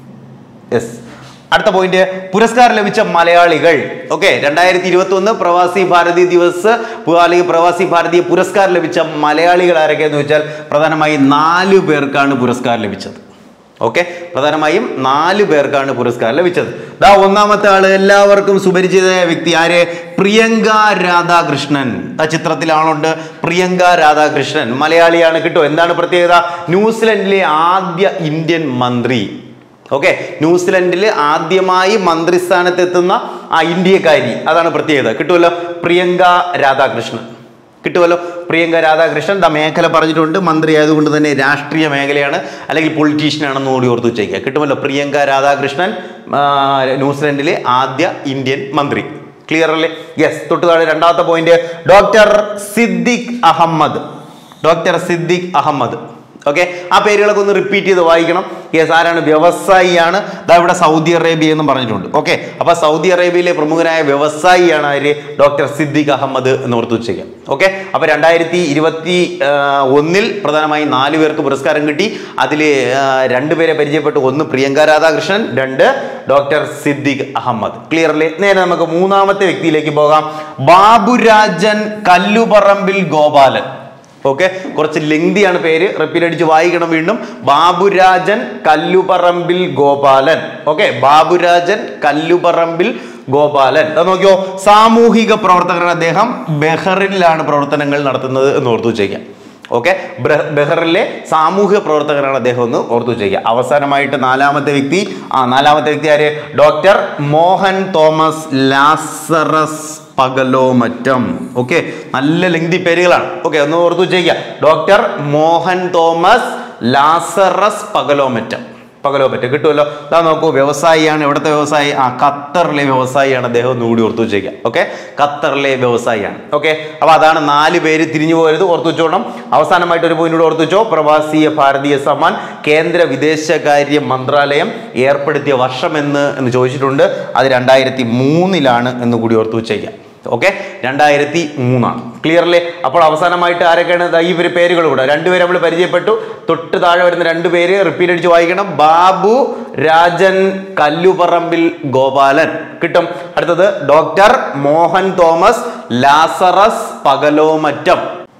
യെസ് അടുത്ത പോയിന്റ് പുരസ്കാരം ലഭിച്ച മലയാളികൾ ഓക്കെ രണ്ടായിരത്തി ഇരുപത്തി ഒന്ന് പ്രവാസി ഭാരതി ദിവസ് പു- അല്ലെങ്കിൽ പ്രവാസി ഭാരതീയ പുരസ്കാരം ലഭിച്ച മലയാളികൾ ആരൊക്കെയെന്ന് വെച്ചാൽ പ്രധാനമായി നാല് പേർക്കാണ് പുരസ്കാരം ലഭിച്ചത് ഓക്കെ പ്രധാനമായും നാല് പേർക്കാണ് പുരസ്കാരം ലഭിച്ചത് ദാ ഒന്നാമത്തെ ആള് എല്ലാവർക്കും സുപരിചിതമായ വ്യക്തി ആര് പ്രിയങ്ക രാധാകൃഷ്ണൻ ആ ചിത്രത്തിൽ ആളുണ്ട് പ്രിയങ്ക രാധാകൃഷ്ണൻ മലയാളിയാണ് കിട്ടോ എന്താണ് പ്രത്യേകത ന്യൂസിലൻഡിലെ ആദ്യ ഇന്ത്യൻ മന്ത്രി ഓക്കെ ന്യൂസിലൻഡിൽ ആദ്യമായി മന്ത്രിസ്ഥാനത്തെത്തുന്ന ആ ഇന്ത്യക്കാരി അതാണ് പ്രത്യേകത കിട്ടുമല്ലോ പ്രിയങ്ക രാധാകൃഷ്ണൻ കിട്ടുമല്ലോ പ്രിയങ്ക രാധാകൃഷ്ണൻ ദ മേഖല പറഞ്ഞിട്ടുണ്ട് മന്ത്രി ആയതുകൊണ്ട് തന്നെ രാഷ്ട്രീയ മേഖലയാണ് അല്ലെങ്കിൽ പൊളിറ്റീഷ്യൻ ആണെന്ന് കൂടി ഓർത്ത് വെച്ചേക്കുക കിട്ടുമല്ലോ പ്രിയങ്ക രാധാകൃഷ്ണൻ ആ, ന്യൂസിലൻഡിലെ ആദ്യ ഇന്ത്യൻ മന്ത്രി ക്ലിയർ അല്ലേ യെസ് തൊട്ട് താഴെ രണ്ടാമത്തെ point doctor Siddique Ahmed doctor Siddique Ahmed okay ആ പേരുകളൊക്കെ ഒന്ന് റിപ്പീറ്റ് ചെയ്ത് വായിക്കണം യെസ് ആരാണ് വ്യവസായിയാണ് ദാ ഇവിടെ സൗദി അറേബ്യ എന്നും പറഞ്ഞിട്ടുണ്ട് ഓക്കെ അപ്പൊ സൗദി അറേബ്യയിലെ പ്രമുഖനായ വ്യവസായിയാണ് ആര് ഡോക്ടർ സിദ്ദിഖ് അഹമ്മദ് എന്ന് ഓർത്ത് വെച്ചേക്കാം ഓക്കെ അപ്പൊ രണ്ടായിരത്തി ഇരുപത്തി ഒന്നിൽ പ്രധാനമായും നാല് പേർക്ക് പുരസ്കാരം കിട്ടി അതിൽ രണ്ടുപേരെ പരിചയപ്പെട്ടു ഒന്ന് പ്രിയങ്ക രാധാകൃഷ്ണൻ രണ്ട് ഡോക്ടർ സിദ്ദിഖ് അഹമ്മദ് ക്ലിയർ അല്ലേ നേരെ നമുക്ക് മൂന്നാമത്തെ വ്യക്തിയിലേക്ക് പോകാം ബാബുരാജൻ കല്ലുപറമ്പിൽ ഗോപാലൻ ഓക്കെ കുറച്ച് ലെങ്തിയാണ് പേര് റിപ്പീറ്റ് അടിച്ച് വായിക്കണം വീണ്ടും ബാബുരാജൻ കല്ലുപറമ്പിൽ ഗോപാലൻ ഓക്കെ ബാബുരാജൻ കല്ലുപറമ്പിൽ ഗോപാലൻ അത് നോക്കിയോ സാമൂഹിക പ്രവർത്തകനാണ് അദ്ദേഹം ബെഹറിലാണ് പ്രവർത്തനങ്ങൾ നടത്തുന്നത് എന്ന് ഓർത്തു വെച്ചേക്കാം ഓക്കെ ബെഹറിലെ സാമൂഹിക പ്രവർത്തകനാണ് അദ്ദേഹം എന്ന് ഓർത്തു വെച്ചേക്കുക അവസാനമായിട്ട് നാലാമത്തെ വ്യക്തി ആ നാലാമത്തെ വ്യക്തി ആര് ഡോക്ടർ മോഹൻ തോമസ് ലാസറസ് പകലോമറ്റം ഓക്കെ നല്ല ലെങ്തി പേരുകളാണ് ഓക്കെ ഒന്ന് ഓർത്തു വെച്ചേക്കുക ഡോക്ടർ മോഹൻ തോമസ് ലാസറസ് പകലോമറ്റം പകലോമറ്റം കിട്ടുമല്ലോ ഇതാ നോക്കൂ വ്യവസായിയാണ് എവിടുത്തെ വ്യവസായി ആ ഖത്തറിലെ വ്യവസായിയാണ് അദ്ദേഹം ഒന്ന് കൂടി ഓർത്തു വെച്ചേക്കുക ഓക്കെ ഖത്തറിലെ വ്യവസായിയാണ് ഓക്കെ അപ്പൊ അതാണ് നാല് പേര് തിരിഞ്ഞു പോയത് ഓർത്തു വെച്ചോണം അവസാനമായിട്ട് ഒരു പോയിന്റ് കൂടെ ഓർത്തു വെച്ചോ പ്രവാസീയ ഭാരതീയ സമ്മാൻ കേന്ദ്ര വിദേശകാര്യ മന്ത്രാലയം ഏർപ്പെടുത്തിയ വർഷം എന്ന് എന്ന് ചോദിച്ചിട്ടുണ്ട് അത് രണ്ടായിരത്തി മൂന്നിലാണ് എന്ന് കൂടി ഓർത്തു വെച്ചേക്കാം ഓക്കെ രണ്ടായിരത്തി മൂന്നാണ് ക്ലിയർ അല്ലേ അപ്പോൾ അവസാനമായിട്ട് ആരൊക്കെയാണ് ദാ ഈ ഒരു പേരുകൾ കൂടെ രണ്ടുപേരെ നമ്മൾ പരിചയപ്പെട്ടു തൊട്ട് താഴെ വരുന്ന രണ്ട് പേര് റിപ്പീറ്റ് അടിച്ച് വായിക്കണം ബാബു രാജൻ കല്ലുപറമ്പിൽ ഗോപാലൻ കിട്ടും അടുത്തത് ഡോക്ടർ മോഹൻ തോമസ് ലാസറസ് പകലോമറ്റം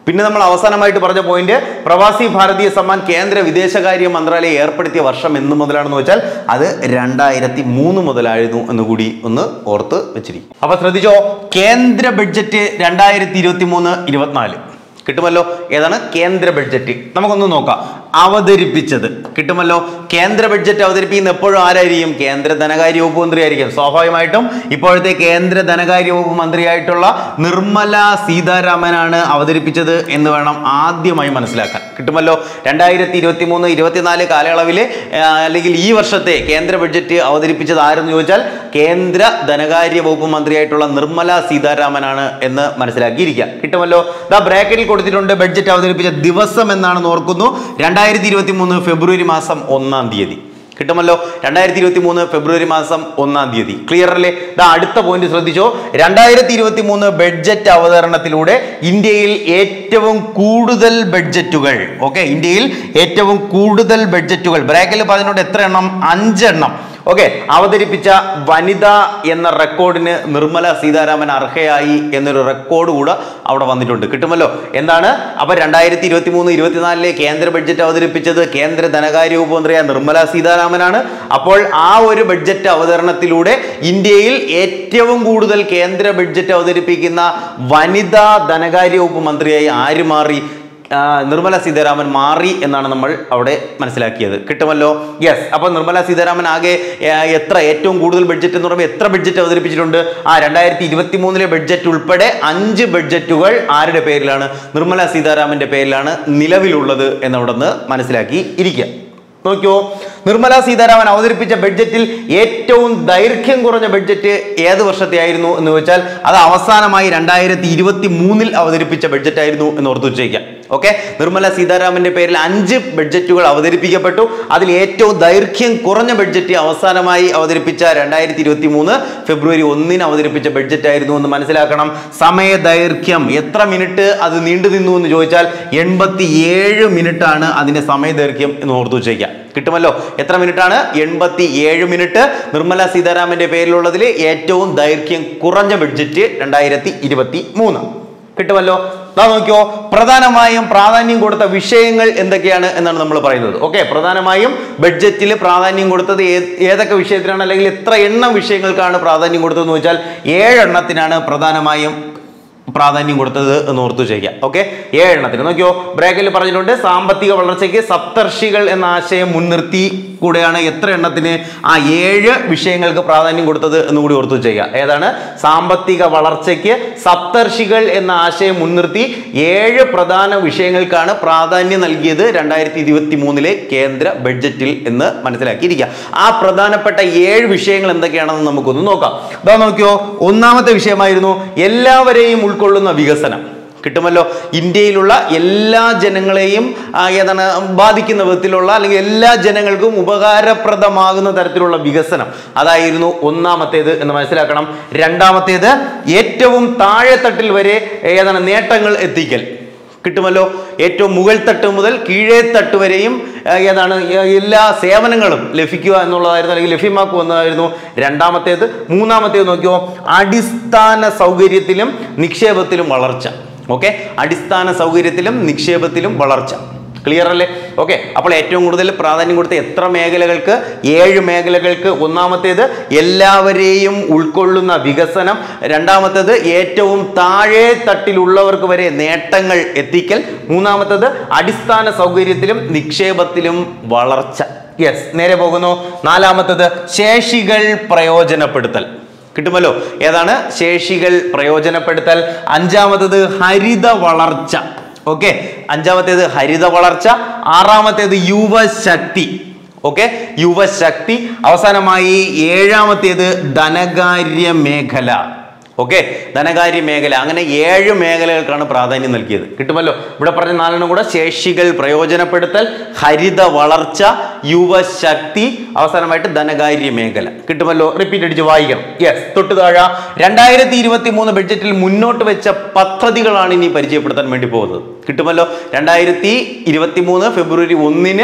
പിന്നെ നമ്മൾ അവസാനമായിട്ട് പറഞ്ഞ പോയിന്റ് പ്രവാസി ഭാരതീയ സമ്മാൻ കേന്ദ്ര വിദേശകാര്യ മന്ത്രാലയം ഏർപ്പെടുത്തിയ വർഷം എന്ന് മുതലാണെന്ന് വെച്ചാൽ അത് രണ്ടായിരത്തി മൂന്ന് മുതലായിരുന്നു എന്ന് കൂടി ഒന്ന് ഓർത്ത് വെച്ചിരിക്കും അപ്പൊ ശ്രദ്ധിച്ചോ കേന്ദ്ര ബഡ്ജറ്റ് രണ്ടായിരത്തി ഇരുപത്തി മൂന്ന് ഇരുപത്തിനാല് കിട്ടുമല്ലോ ഏതാണ് കേന്ദ്ര ബഡ്ജറ്റ് നമുക്കൊന്ന് നോക്കാം അവതരിപ്പിച്ചത് കിട്ടുമല്ലോ കേന്ദ്ര ബഡ്ജറ്റ് അവതരിപ്പിക്കുന്ന എപ്പോഴും ആരായിരിക്കും കേന്ദ്ര ധനകാര്യ വകുപ്പ് മന്ത്രി ആയിരിക്കും സ്വാഭാവികമായിട്ടും ഇപ്പോഴത്തെ കേന്ദ്ര ധനകാര്യ വകുപ്പ് മന്ത്രിയായിട്ടുള്ള നിർമ്മല സീതാരാമനാണ് അവതരിപ്പിച്ചത് എന്ന് വേണം ആദ്യമായി മനസ്സിലാക്കാൻ കിട്ടുമല്ലോ രണ്ടായിരത്തി ഇരുപത്തി മൂന്ന് ഇരുപത്തിനാല് കാലയളവിൽ അല്ലെങ്കിൽ ഈ വർഷത്തെ കേന്ദ്ര ബഡ്ജറ്റ് അവതരിപ്പിച്ചത് ആരെന്ന് ചോദിച്ചാൽ കേന്ദ്ര ധനകാര്യ വകുപ്പ് മന്ത്രിയായിട്ടുള്ള നിർമ്മല സീതാരാമനാണ് എന്ന് മനസ്സിലാക്കിയിരിക്കുക കിട്ടുമല്ലോ ദാ ബ്രാക്കറ്റിൽ കൊടുത്തിട്ടുണ്ട് ബഡ്ജറ്റ് അവതരിപ്പിച്ച ദിവസം എന്നാണെന്ന് ഓർക്കുന്നു രണ്ടായിരത്തി ഇരുപത്തി മൂന്ന് ഫെബ്രുവരി മാസം ഒന്നാം തീയതി കിട്ടുമല്ലോ രണ്ടായിരത്തി ഇരുപത്തി മൂന്ന് ഫെബ്രുവരി മാസം ഒന്നാം തീയതി ക്ലിയർ അല്ലേ ദാ അടുത്ത പോയിന്റ് ശ്രദ്ധിച്ചോ രണ്ടായിരത്തി ഇരുപത്തി മൂന്ന് ബഡ്ജറ്റ് അവതരണത്തിലൂടെ ഇന്ത്യയിൽ ഏറ്റവും കൂടുതൽ ബഡ്ജറ്റുകൾ ഓക്കെ ഇന്ത്യയിൽ ഏറ്റവും കൂടുതൽ ബഡ്ജറ്റുകൾ ബ്രാക്കറ്റിൽ പറഞ്ഞുകൊണ്ട് എത്ര എണ്ണം അഞ്ചെണ്ണം ഓക്കെ അവതരിപ്പിച്ച വനിത എന്ന റെക്കോർഡിന് നിർമ്മല സീതാരാമൻ അർഹയായി എന്നൊരു റെക്കോർഡ് കൂടെ അവിടെ വന്നിട്ടുണ്ട് കിട്ടുമല്ലോ എന്താണ് അപ്പൊ രണ്ടായിരത്തി ഇരുപത്തി മൂന്ന് ഇരുപത്തിനാലിലെ കേന്ദ്ര ബഡ്ജറ്റ് അവതരിപ്പിച്ചത് കേന്ദ്ര ധനകാര്യ വകുപ്പ് മന്ത്രിയായ നിർമ്മല സീതാരാമനാണ് അപ്പോൾ ആ ഒരു ബഡ്ജറ്റ് അവതരണത്തിലൂടെ ഇന്ത്യയിൽ ഏറ്റവും കൂടുതൽ കേന്ദ്ര ബഡ്ജറ്റ് അവതരിപ്പിക്കുന്ന വനിതാ ധനകാര്യ വകുപ്പ് മന്ത്രിയായി ആര് മാറി ആ, നിർമ്മല സീതാരാമൻ മാറി എന്നാണ് നമ്മൾ അവിടെ മനസ്സിലാക്കിയത് കിട്ടുമല്ലോ യെസ് അപ്പൊ നിർമ്മല സീതാരാമൻ ആകെ ആ, എത്ര ഏറ്റവും കൂടുതൽ ബഡ്ജറ്റ് എന്ന് പറയുമ്പോൾ എത്ര ബഡ്ജറ്റ് അവതരിപ്പിച്ചിട്ടുണ്ട് ആ രണ്ടായിരത്തി ഇരുപത്തി മൂന്നിലെ ബഡ്ജറ്റ് ഉൾപ്പെടെ അഞ്ച് ബഡ്ജറ്റുകൾ ആരുടെ പേരിലാണ് നിർമ്മല സീതാരാമന്റെ പേരിലാണ് നിലവിലുള്ളത് എന്നവിടെ നിന്ന് മനസ്സിലാക്കി ഇരിക്കുക നോക്കിയോ നിർമ്മല സീതാരാമൻ അവതരിപ്പിച്ച ബഡ്ജറ്റിൽ ഏറ്റവും ദൈർഘ്യം കുറഞ്ഞ ബഡ്ജറ്റ് ഏത് വർഷത്തെ ആയിരുന്നു എന്ന് വെച്ചാൽ അത് അവസാനമായി രണ്ടായിരത്തി ഇരുപത്തി മൂന്നിൽ അവതരിപ്പിച്ച ബഡ്ജറ്റ് ആയിരുന്നു എന്ന് ഓർത്തു വെച്ചേക്കാം ഓക്കെ നിർമ്മല സീതാരാമന്റെ പേരിൽ അഞ്ച് ബഡ്ജറ്റുകൾ അവതരിപ്പിക്കപ്പെട്ടു അതിൽ ഏറ്റവും ദൈർഘ്യം കുറഞ്ഞ ബഡ്ജറ്റ് അവസാനമായി അവതരിപ്പിച്ച രണ്ടായിരത്തി ഇരുപത്തി മൂന്ന് ഫെബ്രുവരി ഒന്നിന് അവതരിപ്പിച്ച ബഡ്ജറ്റ് ആയിരുന്നു എന്ന് മനസ്സിലാക്കണം സമയ ദൈർഘ്യം എത്ര മിനിറ്റ് അത് നീണ്ടു നിന്നു എന്ന് ചോദിച്ചാൽ എൺപത്തി ഏഴ് മിനിറ്റ് ആണ് അതിന്റെ സമയ ദൈർഘ്യം എന്ന് ഓർത്തു വെച്ചേക്കാം കിട്ടുമല്ലോ എത്ര മിനിറ്റ് ആണ് എൺപത്തി ഏഴ് മിനിറ്റ് നിർമ്മല സീതാരാമന്റെ പേരിലുള്ളതിൽ ഏറ്റവും ദൈർഘ്യം കുറഞ്ഞ ബഡ്ജറ്റ് രണ്ടായിരത്തി ഇരുപത്തി മൂന്ന് കിട്ടുമല്ലോ ദാ നോക്കിയോ പ്രധാനമായും പ്രാധാന്യം കൊടുത്ത വിഷയങ്ങൾ എന്തൊക്കെയാണ് എന്നാണ് നമ്മൾ പറയുന്നത് ഓക്കെ പ്രധാനമായും ബഡ്ജറ്റിൽ പ്രാധാന്യം കൊടുത്തത് ഏ- ഏതൊക്കെ വിഷയത്തിനാണ് അല്ലെങ്കിൽ എത്ര എണ്ണം വിഷയങ്ങൾക്കാണ് പ്രാധാന്യം കൊടുത്തതെന്ന് വെച്ചാൽ ഏഴെണ്ണത്തിനാണ് പ്രധാനമായും പ്രാധാന്യം കൊടുത്തത് എന്ന് ഓർത്തു ചെയ്യാം ഓക്കെ ഏഴെണ്ണത്തിന് നോക്കിയോ ബ്രേക്കിൽ പറഞ്ഞിട്ടുണ്ട് സാമ്പത്തിക വളർച്ചയ്ക്ക് സപ്തർഷികൾ എന്ന ആശയം മുൻനിർത്തി കൂടെയാണ് എത്ര എണ്ണത്തിന് ആ ഏഴ് വിഷയങ്ങൾക്ക് പ്രാധാന്യം കൊടുത്തത് എന്ന് കൂടി ഓർത്തു ചെയ്യുക ഏതാണ് സാമ്പത്തിക വളർച്ചയ്ക്ക് സപ്തർഷികൾ എന്ന ആശയം മുൻനിർത്തി ഏഴ് പ്രധാന വിഷയങ്ങൾക്കാണ് പ്രാധാന്യം നൽകിയത് രണ്ടായിരത്തി ഇരുപത്തി മൂന്നിലെ കേന്ദ്ര ബഡ്ജറ്റിൽ എന്ന് മനസ്സിലാക്കിയിരിക്കുക ആ പ്രധാനപ്പെട്ട ഏഴ് വിഷയങ്ങൾ എന്തൊക്കെയാണെന്ന് നമുക്കൊന്ന് നോക്കാം ഇതാ നോക്കിയോ ഒന്നാമത്തെ വിഷയമായിരുന്നു എല്ലാവരെയും ഉൾക്കൊള്ളുന്ന വികസനം കിട്ടുമല്ലോ ഇന്ത്യയിലുള്ള എല്ലാ ജനങ്ങളെയും ആ, ഏതാണ് ബാധിക്കുന്ന വിധത്തിലുള്ള അല്ലെങ്കിൽ എല്ലാ ജനങ്ങൾക്കും ഉപകാരപ്രദമാകുന്ന തരത്തിലുള്ള വികസനം അതായിരുന്നു ഒന്നാമത്തേത് എന്ന് മനസ്സിലാക്കണം രണ്ടാമത്തേത് ഏറ്റവും താഴെത്തട്ടിൽ വരെ ഏതാണ് നേട്ടങ്ങൾ എത്തിക്കൽ കിട്ടുമല്ലോ ഏറ്റവും മുകൾ തട്ട് മുതൽ കീഴേ തട്ട് വരെയും ആ, ഏതാണ് ഏ- എല്ലാ സേവനങ്ങളും ലഭിക്കുക എന്നുള്ളതായിരുന്നു അല്ലെങ്കിൽ ലഭ്യമാക്കുക എന്നതായിരുന്നു രണ്ടാമത്തേത് മൂന്നാമത്തേത് നോക്കിയോ അടിസ്ഥാന സൗകര്യത്തിലും നിക്ഷേപത്തിലും വളർച്ച ഓക്കെ അടിസ്ഥാന സൗകര്യത്തിലും നിക്ഷേപത്തിലും വളർച്ച ക്ലിയർ അല്ലേ ഓക്കെ അപ്പോൾ ഏറ്റവും കൂടുതൽ പ്രാധാന്യം കൊടുത്ത എത്ര മേഖലകൾക്ക് ഏഴ് മേഖലകൾക്ക് ഒന്നാമത്തേത് എല്ലാവരെയും ഉൾക്കൊള്ളുന്ന വികസനം രണ്ടാമത്തേത് ഏറ്റവും താഴെ തട്ടിലുള്ളവർക്ക് വരെ നേട്ടങ്ങൾ എത്തിക്കൽ മൂന്നാമത്തേത് അടിസ്ഥാന സൗകര്യത്തിലും നിക്ഷേപത്തിലും വളർച്ച യെസ് നേരെ പോകുന്നു നാലാമത്തേത് ശേഷികൾ പ്രയോജനപ്പെടുത്തൽ കിട്ടുമല്ലോ ഏതാണ് ശേഷികൾ പ്രയോജനപ്പെടുത്തൽ അഞ്ചാമത്തത് ഹരിത വളർച്ച ഓക്കെ അഞ്ചാമത്തേത് ഹരിത വളർച്ച ആറാമത്തേത് യുവശക്തി ഓക്കെ യുവശക്തി അവസാനമായി ഏഴാമത്തേത് ധനകാര്യ മേഖല ഓക്കെ ധനകാര്യ മേഖല അങ്ങനെ ഏഴ് മേഖലകൾക്കാണ് പ്രാധാന്യം നൽകിയത് കിട്ടുമല്ലോ ഇവിടെ പറഞ്ഞ നാലെണ്ണം കൂടെ ശേഷികൾ പ്രയോജനപ്പെടുത്തൽ ഹരിത വളർച്ച യുവശക്തി അവസാനമായിട്ട് ധനകാര്യ മേഖല കിട്ടുമല്ലോ റിപ്പീറ്റ് അടിച്ച് വായിക്കണം യെസ് തൊട്ട് താഴെ രണ്ടായിരത്തി ഇരുപത്തി മൂന്ന് ബഡ്ജറ്റിൽ മുന്നോട്ട് വെച്ച പദ്ധതികളാണ് ഇനി പരിചയപ്പെടുത്താൻ വേണ്ടി പോകുന്നത് കിട്ടുമല്ലോ രണ്ടായിരത്തി ഇരുപത്തി മൂന്ന് ഫെബ്രുവരി ഒന്നിന്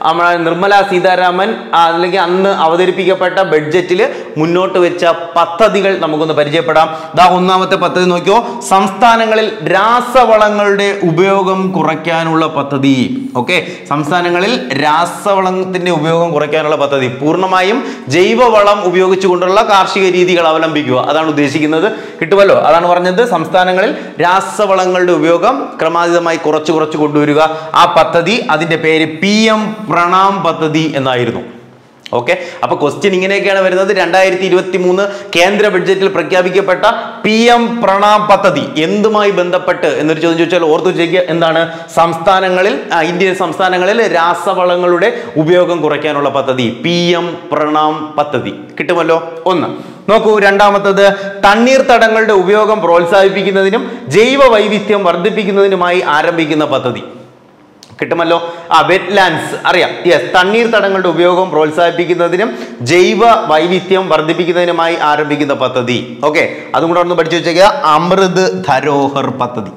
നമ്മളെ നിർമ്മല സീതാരാമൻ ആ, അല്ലെങ്കിൽ അന്ന് അവതരിപ്പിക്കപ്പെട്ട ബഡ്ജറ്റിൽ മുന്നോട്ട് വെച്ച പദ്ധതികൾ നമുക്കൊന്ന് പരിചയപ്പെടാം ദാ ഒന്നാമത്തെ പദ്ധതി നോക്കിയോ സംസ്ഥാനങ്ങളിൽ രാസവളങ്ങളുടെ ഉപയോഗം കുറയ്ക്കാനുള്ള പദ്ധതി ഓക്കെ സംസ്ഥാനങ്ങളിൽ രാസവളത്തിന്റെ ഉപയോഗം കുറയ്ക്കാനുള്ള പദ്ധതി പൂർണ്ണമായും ജൈവവളം ഉപയോഗിച്ചുകൊണ്ടുള്ള കാർഷിക രീതികൾ അവലംബിക്കുക അതാണ് ഉദ്ദേശിക്കുന്നത് കിട്ടുമല്ലോ അതാണ് പറഞ്ഞത് സംസ്ഥാനങ്ങളിൽ രാസവളങ്ങളുടെ ഉപയോഗം ക്രമാതീതമായി കുറച്ച് കുറച്ച് കൊണ്ടുവരിക ആ പദ്ധതി അതിന്റെ പേര് പി എം പ്രണാം പദ്ധതി എന്നായിരുന്നു ഓക്കെ അപ്പൊ ക്വസ്റ്റ്യൻ ഇങ്ങനെയൊക്കെയാണ് വരുന്നത് രണ്ടായിരത്തി ഇരുപത്തി മൂന്ന് കേന്ദ്ര ബഡ്ജറ്റിൽ പ്രഖ്യാപിക്കപ്പെട്ട പി എം പ്രണാം പദ്ധതി എന്തുമായി ബന്ധപ്പെട്ട് എന്നൊരു ചോദ്യം ചോദിച്ചാൽ ഓർത്തു വെച്ചേക്കുക എന്താണ് സംസ്ഥാനങ്ങളിൽ ആ, ഇന്ത്യൻ സംസ്ഥാനങ്ങളിൽ രാസവളങ്ങളുടെ ഉപയോഗം കുറയ്ക്കാനുള്ള പദ്ധതി പി എം പ്രണാം പദ്ധതി കിട്ടുമല്ലോ ഒന്ന് നോക്കൂ രണ്ടാമത്തത് തണ്ണീർത്തടങ്ങളുടെ ഉപയോഗം പ്രോത്സാഹിപ്പിക്കുന്നതിനും ജൈവ വൈവിധ്യം വർദ്ധിപ്പിക്കുന്നതിനുമായി ആരംഭിക്കുന്ന പദ്ധതി കിട്ടുമല്ലോ ആ വെറ്റ്ലാൻഡ്സ് അറിയാം യെസ് തണ്ണീർത്തടങ്ങളുടെ ഉപയോഗം പ്രോത്സാഹിപ്പിക്കുന്നതിനും ജൈവ വൈവിധ്യം വർദ്ധിപ്പിക്കുന്നതിനുമായി ആരംഭിക്കുന്ന പദ്ധതി ഓക്കെ അതും കൂടെ ഒന്ന് പഠിച്ചു വെച്ചേക്കുക അമൃത് ധരോഹർ പദ്ധതി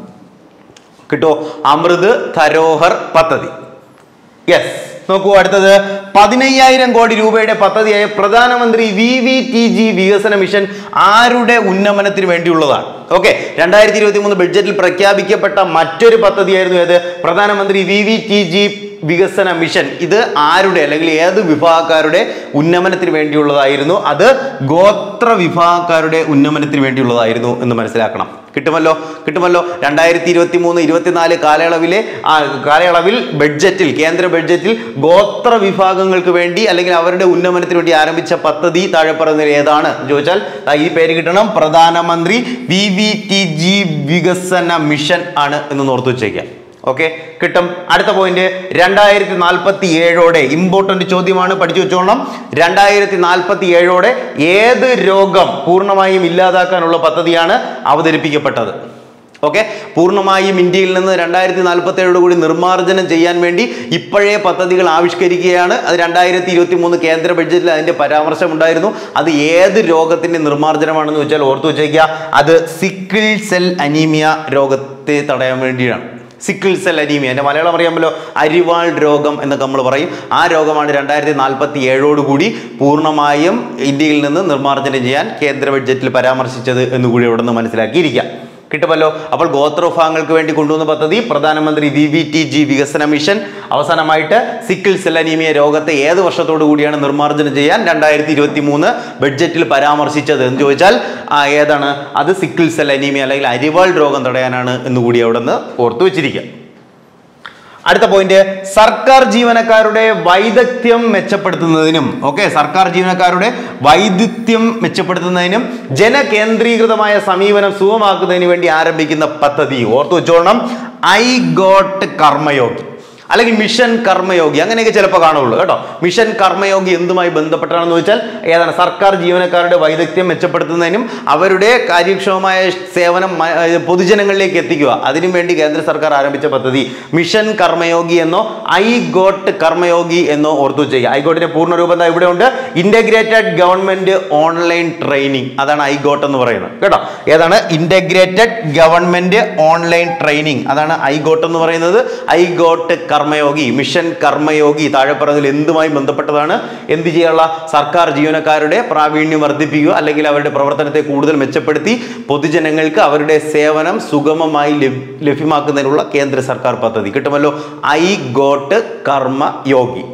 കിട്ടോ അമൃത് ധരോഹർ പദ്ധതി യെസ് നോക്കൂ അടുത്തത് പതിനയ്യായിരം കോടി രൂപയുടെ പദ്ധതിയായ പ്രധാനമന്ത്രി വി വി ടി ജി വികസന മിഷൻ ആരുടെ ഉന്നമനത്തിന് വേണ്ടിയുള്ളതാണ് ഓക്കെ രണ്ടായിരത്തി ഇരുപത്തി മൂന്ന് ബഡ്ജറ്റിൽ പ്രഖ്യാപിക്കപ്പെട്ട മറ്റൊരു പദ്ധതിയായിരുന്നു ഏത് പ്രധാനമന്ത്രി വി വി ടി ജി വികസന മിഷൻ ഇത് ആരുടെ അല്ലെങ്കിൽ ഏത് വിഭാഗക്കാരുടെ ഉന്നമനത്തിന് വേണ്ടിയുള്ളതായിരുന്നു അത് ഗോത്ര വിഭാഗക്കാരുടെ ഉന്നമനത്തിന് വേണ്ടിയുള്ളതായിരുന്നു എന്ന് മനസ്സിലാക്കണം കിട്ടുമല്ലോ കിട്ടുമല്ലോ രണ്ടായിരത്തി ഇരുപത്തി മൂന്ന് ഇരുപത്തിനാല് കാലയളവിലെ ആ കാലയളവിൽ ബഡ്ജറ്റിൽ കേന്ദ്ര ബഡ്ജറ്റിൽ ഗോത്ര വിഭാഗങ്ങൾക്ക് വേണ്ടി അല്ലെങ്കിൽ അവരുടെ ഉന്നമനത്തിന് വേണ്ടി ആരംഭിച്ച പദ്ധതി താഴെ പറയുന്നതിൽ ഏതാണ് എന്ന് ചോദിച്ചാൽ ദാ ഈ പേര് കിട്ടണം പ്രധാനമന്ത്രി വി വി ടി ജി വികസന മിഷൻ ആണ് എന്ന് ഓർത്തു വെച്ചേക്കാം ഓക്കെ കിട്ടും അടുത്ത പോയിന്റ് രണ്ടായിരത്തി നാൽപ്പത്തി ഏഴോടെ ഇമ്പോർട്ടന്റ് ചോദ്യമാണ് പഠിച്ചു വെച്ചോളണം രണ്ടായിരത്തി നാൽപ്പത്തി ഏഴോടെ ഏത് രോഗം പൂർണ്ണമായും ഇല്ലാതാക്കാനുള്ള പദ്ധതിയാണ് അവതരിപ്പിക്കപ്പെട്ടത് ഓക്കെ പൂർണ്ണമായും ഇന്ത്യയിൽ നിന്ന് രണ്ടായിരത്തി നാൽപ്പത്തി ഏഴോട് കൂടി നിർമ്മാർജ്ജനം ചെയ്യാൻ വേണ്ടി ഇപ്പോഴേ പദ്ധതികൾ ആവിഷ്കരിക്കുകയാണ് അത് രണ്ടായിരത്തി ഇരുപത്തി മൂന്ന് കേന്ദ്ര ബഡ്ജറ്റിൽ അതിന്റെ പരാമർശം ഉണ്ടായിരുന്നു അത് ഏത് രോഗത്തിന്റെ നിർമ്മാർജ്ജനമാണെന്ന് വെച്ചാൽ ഓർത്തു വെച്ചേക്കുക അത് സിക്കിൾ സെൽ അനീമിയ രോഗത്തെ തടയാൻ വേണ്ടിയാണ് സിക്കിൾ സെൽ അനീമിയ എൻ്റെ മലയാളം അറിയാമല്ലോ അരിവാൾ രോഗം എന്നൊക്കെ നമ്മൾ പറയും ആ രോഗമാണ് രണ്ടായിരത്തി നാൽപ്പത്തി ഏഴോടുകൂടി പൂർണ്ണമായും ഇന്ത്യയിൽ നിന്ന് നിർമ്മാർജ്ജനം ചെയ്യാൻ കേന്ദ്ര ബഡ്ജറ്റിൽ പരാമർശിച്ചത് എന്നുകൂടി ഇവിടെ നിന്ന് മനസ്സിലാക്കിയിരിക്കാം കിട്ടുമല്ലോ അപ്പോൾ ഗോത്രവിഭാഗങ്ങൾക്ക് വേണ്ടി കൊണ്ടുവന്ന പദ്ധതി പ്രധാനമന്ത്രി വി വി ടി ജി വികസന മിഷൻ അവസാനമായിട്ട് സിക്കിൾ സെൽ അനീമിയ രോഗത്തെ ഏത് വർഷത്തോടു കൂടിയാണ് നിർമ്മാർജ്ജനം ചെയ്യാൻ രണ്ടായിരത്തി ഇരുപത്തി മൂന്ന് ബഡ്ജറ്റിൽ പരാമർശിച്ചത് എന്ന് ചോദിച്ചാൽ ആ, ഏതാണ് അത് സിക്കിൾ സെൽ അനീമിയ അല്ലെങ്കിൽ അരിവാൾ രോഗം തടയാനാണ് എന്നുകൂടി അവിടെ നിന്ന് ഓർത്തു വെച്ചിരിക്കുക അടുത്ത പോയിന്റ് സർക്കാർ ജീവനക്കാരുടെ വൈദഗ്ധ്യം മെച്ചപ്പെടുത്തുന്നതിനും ഓക്കെ സർക്കാർ ജീവനക്കാരുടെ വൈദഗ്ധ്യം മെച്ചപ്പെടുത്തുന്നതിനും ജനകേന്ദ്രീകൃതമായ സമീപനം സുഗമാക്കുന്നതിന് വേണ്ടി ആരംഭിക്കുന്ന പദ്ധതി ഓർത്തു വെച്ചോളണം ഐ ഗോട്ട് കർമ്മയോഗി അല്ലെങ്കിൽ മിഷൻ കർമ്മയോഗി അങ്ങനെയൊക്കെ ചിലപ്പോൾ കാണുള്ളൂ കേട്ടോ മിഷൻ കർമ്മയോഗി എന്തുമായി ബന്ധപ്പെട്ടാണെന്ന് വെച്ചാൽ ഏതാണ് സർക്കാർ ജീവനക്കാരുടെ വൈദഗ്ധ്യം മെച്ചപ്പെടുത്തുന്നതിനും അവരുടെ കാര്യക്ഷമമായ സേവനം മ- ഏർ പൊതുജനങ്ങളിലേക്ക് എത്തിക്കുക അതിനു വേണ്ടി കേന്ദ്ര സർക്കാർ ആരംഭിച്ച പദ്ധതി മിഷൻ കർമ്മയോഗി എന്നോ ഐ ഗോട്ട് കർമ്മയോഗി എന്നോ ഓർത്തു ചെയ്യുക ഐ ഗോട്ടിന്റെ പൂർണ്ണരൂപം ദാ ഇവിടെ ഉണ്ട് ഇന്റഗ്രേറ്റഡ് ഗവൺമെന്റ് ഓൺലൈൻ ട്രെയിനിങ് അതാണ് ഐ ഗോട്ട് എന്ന് പറയുന്നത് കേട്ടോ ഏതാണ് ഇന്റഗ്രേറ്റഡ് ഗവൺമെന്റ് ഓൺലൈൻ ട്രെയിനിങ് അതാണ് ഐ ഗോട്ട് എന്ന് പറയുന്നത് iGOT Karmayogi mission Karmayogi താഴെ പറഞ്ഞതിൽ എന്തുമായി ബന്ധപ്പെട്ടതാണ് എന്ത് ചെയ്യാനുള്ള സർക്കാർ ജീവനക്കാരുടെ പ്രാവീണ്യം വർദ്ധിപ്പിക്കുക അല്ലെങ്കിൽ അവരുടെ പ്രവർത്തനത്തെ കൂടുതൽ മെച്ചപ്പെടുത്തി പൊതുജനങ്ങൾക്ക് അവരുടെ സേവനം സുഗമമായി ലഭ്- ലഭ്യമാക്കുന്നതിനുള്ള കേന്ദ്ര സർക്കാർ പദ്ധതി കിട്ടുമല്ലോ ഐ ഗോട്ട് കർമ്മയോഗി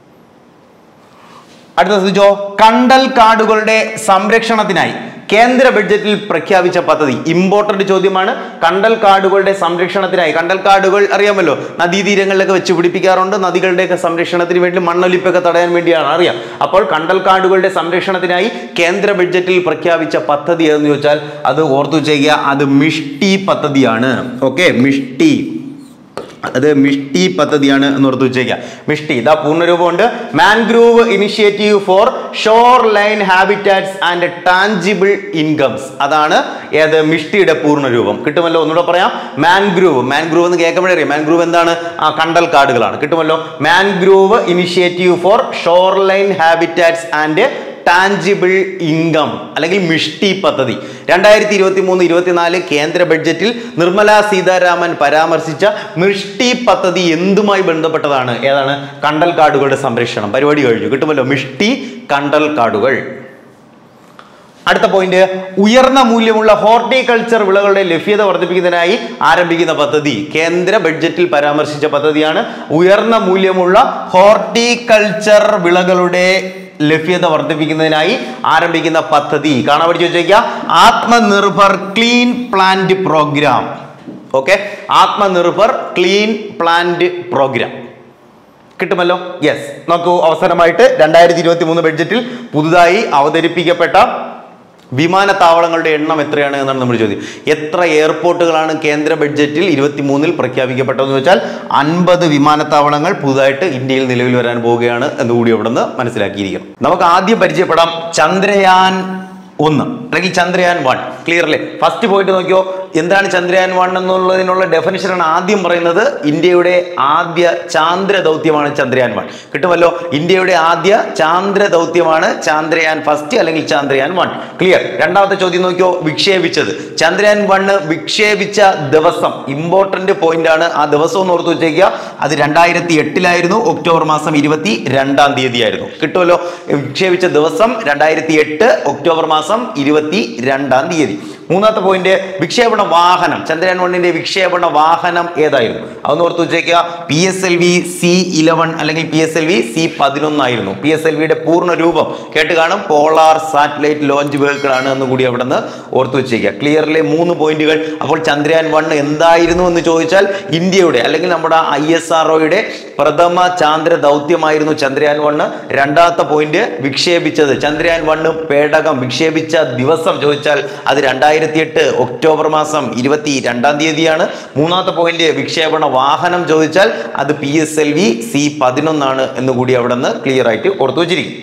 അടുത്ത ശ്രദ്ധിച്ചോ കണ്ടൽ കാടുകളുടെ സംരക്ഷണത്തിനായി കേന്ദ്ര ബഡ്ജറ്റിൽ പ്രഖ്യാപിച്ച പദ്ധതി ഇമ്പോർട്ടന്റ് ചോദ്യമാണ് കണ്ടൽ കാടുകളുടെ സംരക്ഷണത്തിനായി കണ്ടൽ കാടുകൾ അറിയാമല്ലോ നദീതീരങ്ങളിലൊക്കെ വെച്ച് പിടിപ്പിക്കാറുണ്ട് നദികളുടെയൊക്കെ സംരക്ഷണത്തിന് വേണ്ടി മണ്ണൊലിപ്പൊക്കെ തടയാൻ വേണ്ടിയാണ് അറിയാം അപ്പോൾ കണ്ടൽ കാടുകളുടെ സംരക്ഷണത്തിനായി കേന്ദ്ര ബഡ്ജറ്റിൽ പ്രഖ്യാപിച്ച പദ്ധതി ഏതെന്ന് ചോദിച്ചാൽ അത് ഓർത്തു ചെയ്യുക അത് മിഷ്ടി പദ്ധതിയാണ് ഓക്കെ മിഷ്ടി അത് മിഷ്ടി പദ്ധതിയാണ് എന്ന് ഓർത്ത് വെച്ചേക്കുക മിഷ്ടി ഇതാ പൂർണ്ണരൂപമുണ്ട് mangrove initiative for shoreline habitats and tangible incomes അതാണ് ഏത് മിഷ്ടിയുടെ പൂർണ്ണരൂപം കിട്ടുമല്ലോ ഒന്നുകൂടെ പറയാം മാൻഗ്രൂവ് മാൻഗ്രൂവ് എന്ന് കേൾക്കുമ്പോഴേ അറിയാം മാൻഗ്രൂവ് എന്താണ് ആ കണ്ടൽ കാടുകളാണ് കിട്ടുമല്ലോ mangrove initiative for shoreline habitats and tangible income അല്ലെങ്കിൽ മിഷ്ടി പദ്ധതി രണ്ടായിരത്തി ഇരുപത്തി മൂന്ന് ഇരുപത്തിനാല് കേന്ദ്ര ബഡ്ജറ്റിൽ നിർമ്മല സീതാരാമൻ പരാമർശിച്ച മിഷ്ടി പദ്ധതി എന്തുമായി ബന്ധപ്പെട്ടതാണ് ഏതാണ് കണ്ടൽ കാടുകളുടെ സംരക്ഷണം പരിപാടി കഴിഞ്ഞു കിട്ടുമല്ലോ മിഷ്ടി കണ്ടൽ കാടുകൾ അടുത്ത പോയിന്റ് ഉയർന്ന മൂല്യമുള്ള ഹോർട്ടിക്കൾച്ചർ വിളകളുടെ ലഭ്യത വർദ്ധിപ്പിക്കുന്നതിനായി ആരംഭിക്കുന്ന പദ്ധതി കേന്ദ്ര ബഡ്ജറ്റിൽ പരാമർശിച്ച പദ്ധതിയാണ് ഉയർന്ന മൂല്യമുള്ള ഹോർട്ടിക്കൾച്ചർ വിളകളുടെ ലഭ്യത വർദ്ധിപ്പിക്കുന്നതിനായി ആരംഭിക്കുന്ന പദ്ധതി കാണാൻ പഠിച്ചു വെച്ചേക്കുക Atmanirbhar clean plant programme okay Atmanirbhar clean plant programme കിട്ടുമല്ലോ യെസ് നോക്കൂ അവസാനമായിട്ട് രണ്ടായിരത്തി ഇരുപത്തി മൂന്ന് ബഡ്ജറ്റിൽ പുതുതായി അവതരിപ്പിക്കപ്പെട്ട വിമാനത്താവളങ്ങളുടെ എണ്ണം എത്രയാണ് എന്നാണ് നമ്മൾ ചോദ്യം എത്ര എയർപോർട്ടുകളാണ് കേന്ദ്ര ബഡ്ജറ്റിൽ ഇരുപത്തി മൂന്നിൽ പ്രഖ്യാപിക്കപ്പെട്ടതെന്ന് വെച്ചാൽ അൻപത് വിമാനത്താവളങ്ങൾ പുതുതായിട്ട് ഇന്ത്യയിൽ നിലവിൽ വരാൻ പോവുകയാണ് എന്നുകൂടി അവിടെ നിന്ന് മനസ്സിലാക്കിയിരിക്കണം നമുക്ക് ആദ്യം പരിചയപ്പെടാം ചന്ദ്രയാൻ ഒന്ന് അല്ലെങ്കിൽ ചന്ദ്രയാൻ വൺ ക്ലിയർ അല്ലേ ഫസ്റ്റ് പോയിട്ട് നോക്കിയോ എന്താണ് ചന്ദ്രയാൻ വൺ എന്നുള്ളതിനുള്ള ഡെഫിനിഷനാണ് ആദ്യം പറയുന്നത് ഇന്ത്യയുടെ ആദ്യ ചാന്ദ്ര ദൗത്യമാണ് ചന്ദ്രയാൻ വൺ കിട്ടുമല്ലോ ഇന്ത്യയുടെ ആദ്യ ചാന്ദ്ര ദൗത്യമാണ് ചന്ദ്രയാൻ ഫസ്റ്റ് അല്ലെങ്കിൽ ചന്ദ്രയാൻ വൺ ക്ലിയർ രണ്ടാമത്തെ ചോദ്യം നോക്കിയോ വിക്ഷേപിച്ചത് ചന്ദ്രയാൻ വണ്ണ് വിക്ഷേപിച്ച ദിവസം ഇമ്പോർട്ടന്റ് പോയിന്റ് ആണ് ആ ദിവസം ഒന്ന് ഓർത്ത് വെച്ചേക്കുക അത് രണ്ടായിരത്തി എട്ടിലായിരുന്നു ഒക്ടോബർ മാസം ഇരുപത്തി രണ്ടാം തീയതി ആയിരുന്നു കിട്ടുമല്ലോ വിക്ഷേപിച്ച ദിവസം രണ്ടായിരത്തി എട്ട് ഒക്ടോബർ മാസം ഇരുപത്തി രണ്ടാം തീയതി മൂന്നാമത്തെ പോയിന്റ് വിക്ഷേപണ വാഹനം ചന്ദ്രയാൻ വണ്ണിന്റെ വിക്ഷേപണ വാഹനം ഏതായിരുന്നു അതൊന്ന് ഓർത്ത് വെച്ചേക്കുക P S L V C eleven അല്ലെങ്കിൽ P S L V C പതിനൊന്നായിരുന്നു പി എസ് എൽ വിയുടെ പൂർണ്ണ രൂപം കേട്ട് കാണും പോളാർ സാറ്റലൈറ്റ് ലോഞ്ച് വെഹിക്കിൾ ആണ് എന്ന് കൂടി അവിടെ നിന്ന് ഓർത്ത് വെച്ചേക്കുക ക്ലിയറിലെ മൂന്ന് പോയിന്റുകൾ അപ്പോൾ ചന്ദ്രയാൻ വൺ എന്തായിരുന്നു എന്ന് ചോദിച്ചാൽ ഇന്ത്യയുടെ അല്ലെങ്കിൽ നമ്മുടെ ഐ എസ് ആർ പ്രഥമ ചാന്ദ്ര ദൗത്യമായിരുന്നു ചന്ദ്രയാൻ വണ്ണ് രണ്ടാമത്തെ പോയിന്റ് വിക്ഷേപിച്ചത് ചന്ദ്രയാൻ വണ്ണ് പേടകം വിക്ഷേപിച്ച ദിവസം ചോദിച്ചാൽ അത് രണ്ടായിരത്തി എട്ട് ഒക്ടോബർ മാസം ഇരുപത്തി രണ്ടാം തീയതിയാണ് മൂന്നാമത്തെ പോയിന്റ് വിക്ഷേപണ വാഹനം ചോദിച്ചാൽ അത് P S L V C പതിനൊന്നാണ് എന്നുകൂടി അവിടെ നിന്ന് ക്ലിയർ ആയിട്ട് ഓർത്തു വെച്ചിരിക്കും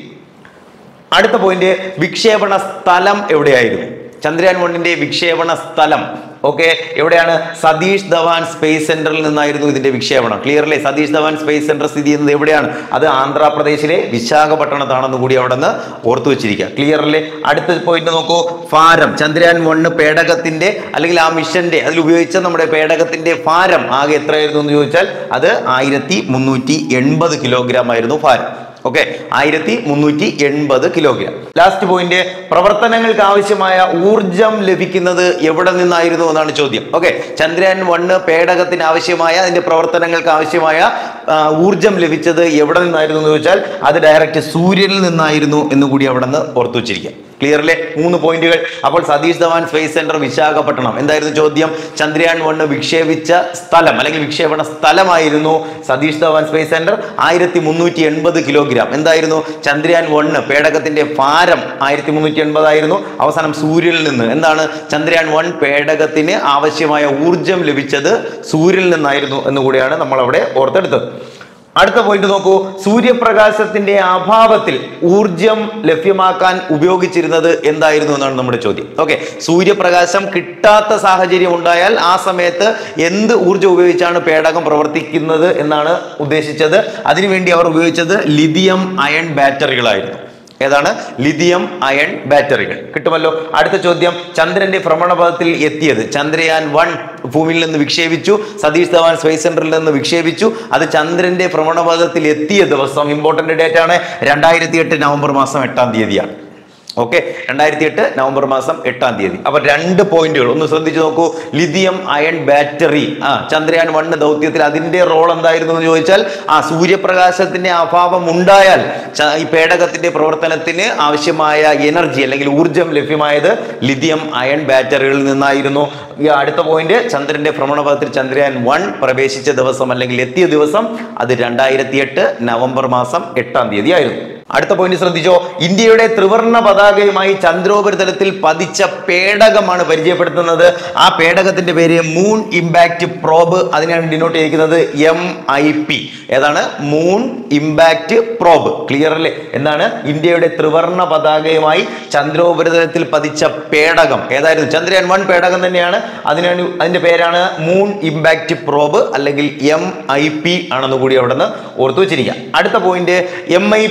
അടുത്ത പോയിന്റ് വിക്ഷേപണ സ്ഥലം എവിടെയായിരുന്നു ചന്ദ്രയാൻ വണ്ണിന്റെ വിക്ഷേപണ സ്ഥലം ഓക്കെ എവിടെയാണ് സതീഷ് ധവാൻ സ്പേസ് സെന്ററിൽ നിന്നായിരുന്നു ഇതിന്റെ വിക്ഷേപണം clearly Satish Dhawan space centre സ്ഥിതി ചെയ്യുന്നത് എവിടെയാണ് അത് ആന്ധ്രാപ്രദേശിലെ വിശാഖപട്ടണത്താണെന്ന് കൂടി അവിടെ നിന്ന് ഓർത്തു വെച്ചിരിക്കുക ക്ലിയർലി അടുത്ത പോയിന്റ് നോക്കൂ ഭാരം ചന്ദ്രയാൻ വണ്ണ് പേടകത്തിന്റെ അല്ലെങ്കിൽ ആ മിഷന്റെ അതിൽ ഉപയോഗിച്ച നമ്മുടെ പേടകത്തിന്റെ ഭാരം ആകെ എത്രയായിരുന്നു എന്ന് ചോദിച്ചാൽ അത് ആയിരത്തി മുന്നൂറ്റി എൺപത് കിലോഗ്രാം ആയിരുന്നു ഭാരം ഓക്കെ ആയിരത്തി മുന്നൂറ്റി എൺപത് കിലോഗ്രാം ലാസ്റ്റ് പോയിന്റ് പ്രവർത്തനങ്ങൾക്ക് ആവശ്യമായ ഊർജം ലഭിക്കുന്നത് എവിടെ നിന്നായിരുന്നു എന്നാണ് ചോദ്യം ഓക്കെ ചന്ദ്രയാൻ വണ്ണ് പേടകത്തിന് ആവശ്യമായ അതിന്റെ പ്രവർത്തനങ്ങൾക്ക് ആവശ്യമായ ആ, ഊർജം ലഭിച്ചത് എവിടെ നിന്നായിരുന്നു എന്ന് ചോദിച്ചാൽ അത് ഡയറക്റ്റ് സൂര്യനിൽ നിന്നായിരുന്നു എന്ന് കൂടി അവിടെ നിന്ന് ഓർത്തു വെച്ചിരിക്കുക ക്ലിയറിലെ മൂന്ന് പോയിന്റുകൾ അപ്പോൾ സതീഷ് ധവാൻ സ്പേസ് സെന്റർ വിശാഖപട്ടണം എന്തായിരുന്നു ചോദ്യം ചന്ദ്രയാൻ വണ്ണ് വിക്ഷേപിച്ച സ്ഥലം അല്ലെങ്കിൽ വിക്ഷേപണ സ്ഥലമായിരുന്നു സതീഷ് ധവാൻ സ്പേസ് സെന്റർ ആയിരത്തി മുന്നൂറ്റി എൺപത് കിലോഗ്രാം എന്തായിരുന്നു ചന്ദ്രയാൻ വണ്ണ് പേടകത്തിന്റെ ഭാരം ആയിരത്തി മുന്നൂറ്റി എൺപതായിരുന്നു അവസാനം സൂര്യനിൽ നിന്ന് എന്താണ് ചന്ദ്രയാൻ വൺ പേടകത്തിന് ആവശ്യമായ ഊർജം ലഭിച്ചത് സൂര്യനിൽ നിന്നായിരുന്നു എന്നുകൂടിയാണ് നമ്മൾ അവിടെ ഓർത്തെടുത്തത് അടുത്ത പോയിന്റ് നോക്കൂ സൂര്യപ്രകാശത്തിന്റെ അഭാവത്തിൽ ഊർജം ലഭ്യമാക്കാൻ ഉപയോഗിച്ചിരുന്നത് എന്തായിരുന്നു എന്നാണ് നമ്മുടെ ചോദ്യം ഓക്കെ സൂര്യപ്രകാശം കിട്ടാത്ത സാഹചര്യം ഉണ്ടായാൽ ആ സമയത്ത് എന്ത് ഊർജം ഉപയോഗിച്ചാണ് പേടകം പ്രവർത്തിക്കുന്നത് എന്നാണ് ഉദ്ദേശിച്ചത് അതിനുവേണ്ടി അവർ ഉപയോഗിച്ചത് ലിഥിയം അയൺ ബാറ്ററികളായിരുന്നു ഏതാണ് ലിഥിയം അയൺ ബാറ്ററികൾ കിട്ടുമല്ലോ അടുത്ത ചോദ്യം ചന്ദ്രന്റെ ഭ്രമണപഥത്തിൽ എത്തിയത് ചന്ദ്രയാൻ വൺ ഭൂമിയിൽ നിന്ന് വിക്ഷേപിച്ചു സതീഷ് ധവാൻ സ്പേസ് സെന്ററിൽ നിന്ന് വിക്ഷേപിച്ചു അത് ചന്ദ്രന്റെ ഭ്രമണപഥത്തിൽ എത്തിയ ദിവസം ഇമ്പോർട്ടന്റ് ഡേറ്റ് ആണ് രണ്ടായിരത്തി എട്ട് നവംബർ മാസം എട്ടാം തീയതിയാണ് ഓക്കെ രണ്ടായിരത്തി എട്ട് നവംബർ മാസം എട്ടാം തീയതി അപ്പൊ രണ്ട് പോയിന്റുകൾ ഒന്ന് ശ്രദ്ധിച്ചു നോക്കൂ ലിഥിയം അയൺ ബാറ്ററി ആ ചന്ദ്രയാൻ വണ്ണ് ദൗത്യത്തിൽ അതിന്റെ റോൾ എന്തായിരുന്നു എന്ന് ചോദിച്ചാൽ ആ സൂര്യപ്രകാശത്തിന്റെ അഭാവം ഉണ്ടായാൽ ച- ഈ പേടകത്തിന്റെ പ്രവർത്തനത്തിന് ആവശ്യമായ എനർജി അല്ലെങ്കിൽ ഊർജം ലഭ്യമായത് ലിഥിയം അയൺ ബാറ്ററികളിൽ നിന്നായിരുന്നു ഈ അടുത്ത പോയിന്റ് ചന്ദ്രന്റെ ഭ്രമണപഥത്തിൽ ചന്ദ്രയാൻ വൺ പ്രവേശിച്ച ദിവസം അല്ലെങ്കിൽ എത്തിയ ദിവസം അത് രണ്ടായിരത്തി എട്ട് നവംബർ മാസം എട്ടാം തീയതി ആയിരുന്നു അടുത്ത പോയിന്റ് ശ്രദ്ധിച്ചോ ഇന്ത്യയുടെ ത്രിവർണ പതാകയുമായി ചന്ദ്രോപരിതലത്തിൽ പതിച്ച പേടകമാണ് പരിചയപ്പെടുത്തുന്നത് ആ പേടകത്തിന്റെ പേര് മൂൺ ഇമ്പാക്ട് പ്രോബ് അതിനാണ് ഡിനോട്ട് ചെയ്തിരിക്കുന്നത് എം ഐ പി ഏതാണ് മൂൺ ഇമ്പാക്ട് പ്രോബ് ക്ലിയർ അല്ലേ എന്താണ് ഇന്ത്യയുടെ ത്രിവർണ പതാകയുമായി ചന്ദ്രോപരിതലത്തിൽ പതിച്ച പേടകം ഏതായിരുന്നു ചന്ദ്രയാൻ വൺ പേടകം തന്നെയാണ് അതിനാണ് അതിന്റെ പേരാണ് മൂൺ ഇമ്പാക്ട് പ്രോബ് അല്ലെങ്കിൽ എം ഐ പി ആണെന്ന് കൂടി അവിടെ നിന്ന് ഓർത്തു വെച്ചിരിക്കുക അടുത്ത പോയിന്റ് എം ഐ പി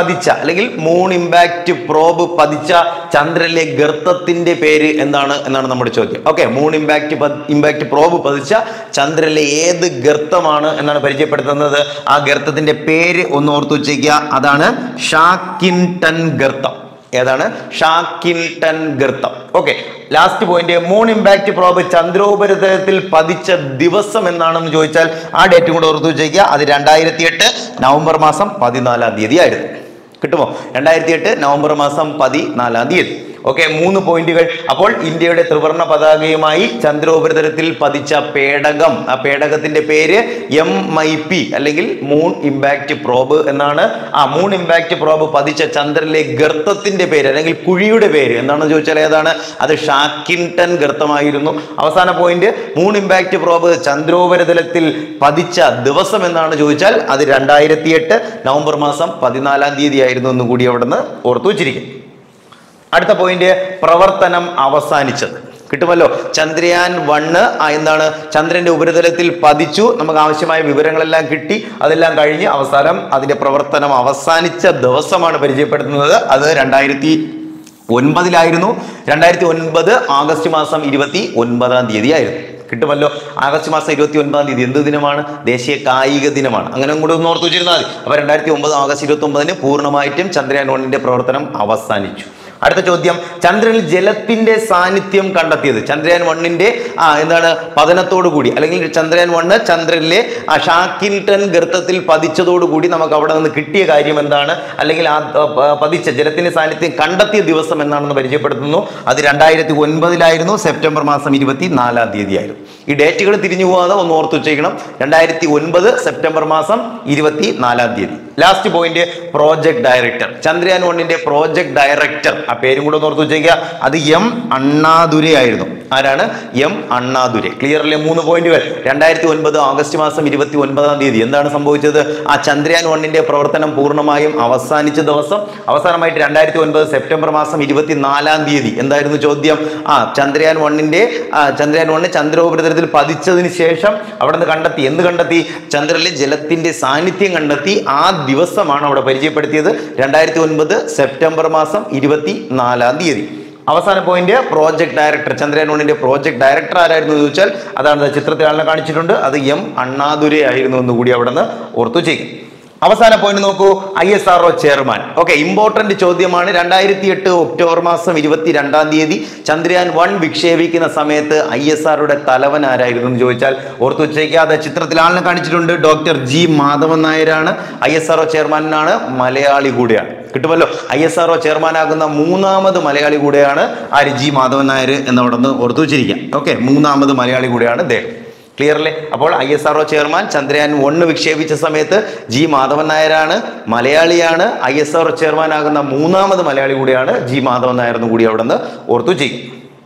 പതിച്ച അല്ലെങ്കിൽ മൂൺ ഇമ്പാക്റ്റ് പ്രോബ് പതിച്ച ചന്ദ്രനിലെ ഗർത്തത്തിന്റെ പേര് എന്താണ് എന്നാണ് നമ്മുടെ ചോദ്യം okay moon impact impact probe പതിച്ച ചന്ദ്രനിലെ ഏത് ഗർത്തമാണ് എന്നാണ് പരിചയപ്പെടുത്തുന്നത് ആ ഗർത്തത്തിന്റെ പേര് ഒന്ന് ഓർത്തു വെച്ചേക്കുക അതാണ് ഷാക്കിൻടൺ ഗർത്തം ഏതാണ് ഷാക്കിൻടൺ ഗർത്തം okay last point moon impact probe ചന്ദ്രോപരിതലത്തിൽ പതിച്ച ദിവസം എന്നാണെന്ന് ചോദിച്ചാൽ ആ ഡേറ്റും കൂടെ ഓർത്തു വെച്ചേക്കുക അത് രണ്ടായിരത്തി എട്ട് നവംബർ മാസം പതിനാലാം തീയതി ആയിരുന്നു കിട്ടുമോ രണ്ടായിരത്തി എട്ട് നവംബർ മാസം പതിനാലാം തീയതി ഓക്കെ മൂന്ന് പോയിന്റുകൾ അപ്പോൾ ഇന്ത്യയുടെ ത്രിവർണ പതാകയുമായി ചന്ദ്രോപരിതലത്തിൽ പതിച്ച പേടകം ആ പേടകത്തിന്റെ പേര് എം ഐ പി അല്ലെങ്കിൽ മൂൺ ഇമ്പാക്ട് പ്രോബ് എന്നാണ് ആ മൂൺ ഇമ്പാക്ട് പ്രോബ് പതിച്ച ചന്ദ്രനിലെ ഗർത്തത്തിന്റെ പേര് അല്ലെങ്കിൽ കുഴിയുടെ പേര് എന്താണെന്ന് ചോദിച്ചാൽ ഏതാണ് അത് ഷാക്കിൻടൺ ഗർത്തമായിരുന്നു അവസാന പോയിന്റ് മൂൺ ഇമ്പാക്ട് പ്രോബ് ചന്ദ്രോപരിതലത്തിൽ പതിച്ച ദിവസം എന്നാണ് ചോദിച്ചാൽ അത് രണ്ടായിരത്തി എട്ട് നവംബർ മാസം പതിനാലാം തീയതി ആയിരുന്നു എന്ന് കൂടി അവിടെ നിന്ന് ഓർത്തു വെച്ചിരിക്കും അടുത്ത പോയിന്റ് പ്രവർത്തനം അവസാനിച്ചത് കിട്ടുമല്ലോ ചന്ദ്രയാൻ വണ്ണ് എന്താണ് ചന്ദ്രന്റെ ഉപരിതലത്തിൽ പതിച്ചു നമുക്ക് ആവശ്യമായ വിവരങ്ങളെല്ലാം കിട്ടി അതെല്ലാം കഴിഞ്ഞ് അവസാനം അതിന്റെ പ്രവർത്തനം അവസാനിച്ച ദിവസമാണ് പരിചയപ്പെടുത്തുന്നത് അത് രണ്ടായിരത്തി ഒൻപതിലായിരുന്നു രണ്ടായിരത്തി ഒൻപത് ആഗസ്റ്റ് മാസം ഇരുപത്തി ഒൻപതാം തീയതി ആയിരുന്നു കിട്ടുമല്ലോ ആഗസ്റ്റ് മാസം ഇരുപത്തി ഒൻപതാം തീയതി എന്ത് ദിനമാണ് ദേശീയ കായിക ദിനമാണ് അങ്ങനെ കൂടെ ഒന്ന് ഓർത്ത് വെച്ചിരുന്നാൽ മതി അപ്പൊ രണ്ടായിരത്തി ഒമ്പത് ആഗസ്റ്റ് ഇരുപത്തി ഒമ്പതിന് പൂർണ്ണമായിട്ടും ചന്ദ്രയാൻ വണ്ണിന്റെ പ്രവർത്തനം അവസാനിച്ചു അടുത്ത ചോദ്യം ചന്ദ്രനിൽ ജലത്തിന്റെ സാന്നിധ്യം കണ്ടെത്തിയത് ചന്ദ്രയാൻ വണ്ണിന്റെ ആ എന്താണ് പതനത്തോടു കൂടി അല്ലെങ്കിൽ ചന്ദ്രയാൻ വണ്ണ് ചന്ദ്രനിലെ ആ ഷാക്കിൻടൺ ഗർത്തത്തിൽ പതിച്ചതോടുകൂടി നമുക്ക് അവിടെ നിന്ന് കിട്ടിയ കാര്യം എന്താണ് അല്ലെങ്കിൽ ആ ആ, പ- പതിച്ച ജലത്തിന്റെ സാന്നിധ്യം കണ്ടെത്തിയ ദിവസം എന്നാണെന്ന് പരിചയപ്പെടുത്തുന്നു അത് രണ്ടായിരത്തി ഒൻപതിലായിരുന്നു സെപ്റ്റംബർ മാസം ഇരുപത്തി നാലാം തീയതി ആയിരുന്നു ഈ ഡേറ്റുകൾ തിരിഞ്ഞു പോകാതെ ഒന്ന് ഓർത്ത് വെച്ചേക്കണം രണ്ടായിരത്തി ഒൻപത് സെപ്റ്റംബർ മാസം ഇരുപത്തി നാലാം തീയതി last point project director Chandrayaan വണ്ണിന്റെ പ്രോജക്ട് ഡയറക്ടർ ആ പേരും കൂടെ ഒന്ന് ഓർത്ത് വെച്ചേക്കുക അത് എം അണ്ണാദുരെ ആയിരുന്നു ആരാണ് എം അണ്ണാദുരെ ക്ലിയറിലെ മൂന്ന് പോയിന്റുകൾ രണ്ടായിരത്തി ഒൻപത് ആഗസ്റ്റ് മാസം ഇരുപത്തി ഒൻപതാം തീയതി എന്താണ് സംഭവിച്ചത് ആ ചന്ദ്രയാൻ വണ്ണിന്റെ പ്രവർത്തനം പൂർണ്ണമായും അവസാനിച്ച ദിവസം അവസാനമായിട്ട് രണ്ടായിരത്തി ഒൻപത് സെപ്റ്റംബർ മാസം ഇരുപത്തിനാലാം തീയതി എന്തായിരുന്നു ചോദ്യം ആ ചന്ദ്രയാൻ വണ്ണിന്റെ ആ, ചന്ദ്രയാൻ വണ്ണ് ചന്ദ്രോപരിതലത്തിൽ പതിച്ചതിന് ശേഷം അവിടെ നിന്ന് കണ്ടെത്തി എന്ത് കണ്ടെത്തി ചന്ദ്രനിലെ ജലത്തിന്റെ സാന്നിധ്യം കണ്ടെത്തി ആ ദിവസമാണ് അവിടെ പരിചയപ്പെടുത്തിയത് രണ്ടായിരത്തി ഒൻപത് സെപ്റ്റംബർ മാസം ഇരുപത്തി നാലാം തീയതി അവസാന പോയിന്റ് പ്രോജക്ട് ഡയറക്ടർ ചന്ദ്രയാൻ വണ്ണിന്റെ പ്രോജക്ട് ഡയറക്ടർ ആരായിരുന്നു എന്ന് ചോദിച്ചാൽ അതാണ് ചിത്രത്തിൽ ആളിനെ കാണിച്ചിട്ടുണ്ട് അത് എം അണ്ണാദുരെ ആയിരുന്നു എന്ന് കൂടി അവിടെ നിന്ന് ഓർത്തു ചെയ്യും അവസാന പോയിന്റ് നോക്കൂ I S R chairman okay important ചോദ്യമാണ് രണ്ടായിരത്തി എട്ട് ഒക്ടോബർ മാസം ഇരുപത്തി രണ്ടാം തീയതി ചന്ദ്രയാൻ വൺ വിക്ഷേപിക്കുന്ന സമയത്ത് ഐ എസ് ആറുടെ തലവൻ ആരായിരുന്നു എന്ന് ചോദിച്ചാൽ ഓർത്തു വെച്ചേക്കാതെ ചിത്രത്തിൽ ആളിനെ കാണിച്ചിട്ടുണ്ട് ഡോക്ടർ ജി മാധവൻ നായരാണ് ഐ എസ് ആർ ചെയർമാനാണ് മലയാളി കൂടെയാണ് കിട്ടുമല്ലോ ഐ എസ് ആർ ചെയർമാനാകുന്ന മൂന്നാമത് മലയാളി കൂടെയാണ് ആര് ജി മാധവൻ നായർ എന്നവിടെ നിന്ന് ഓർത്തു വെച്ചിരിക്കാം ഓക്കെ മൂന്നാമത് മലയാളി കൂടെയാണ് ഇദ്ദേഹം ക്ലിയർല്ലേ അപ്പോൾ I S R chairman Chandrayaan ഒന്ന് വിക്ഷേപിച്ച സമയത്ത് ജി മാധവൻ നായരാണ് മലയാളിയാണ് ഐ എസ് ആർ ചെയർമാൻ ആകുന്ന മൂന്നാമത് മലയാളി കൂടിയാണ് ജി മാധവൻ നായർ എന്ന് കൂടി അവിടെ നിന്ന് ഓർത്തു ചെയ്യും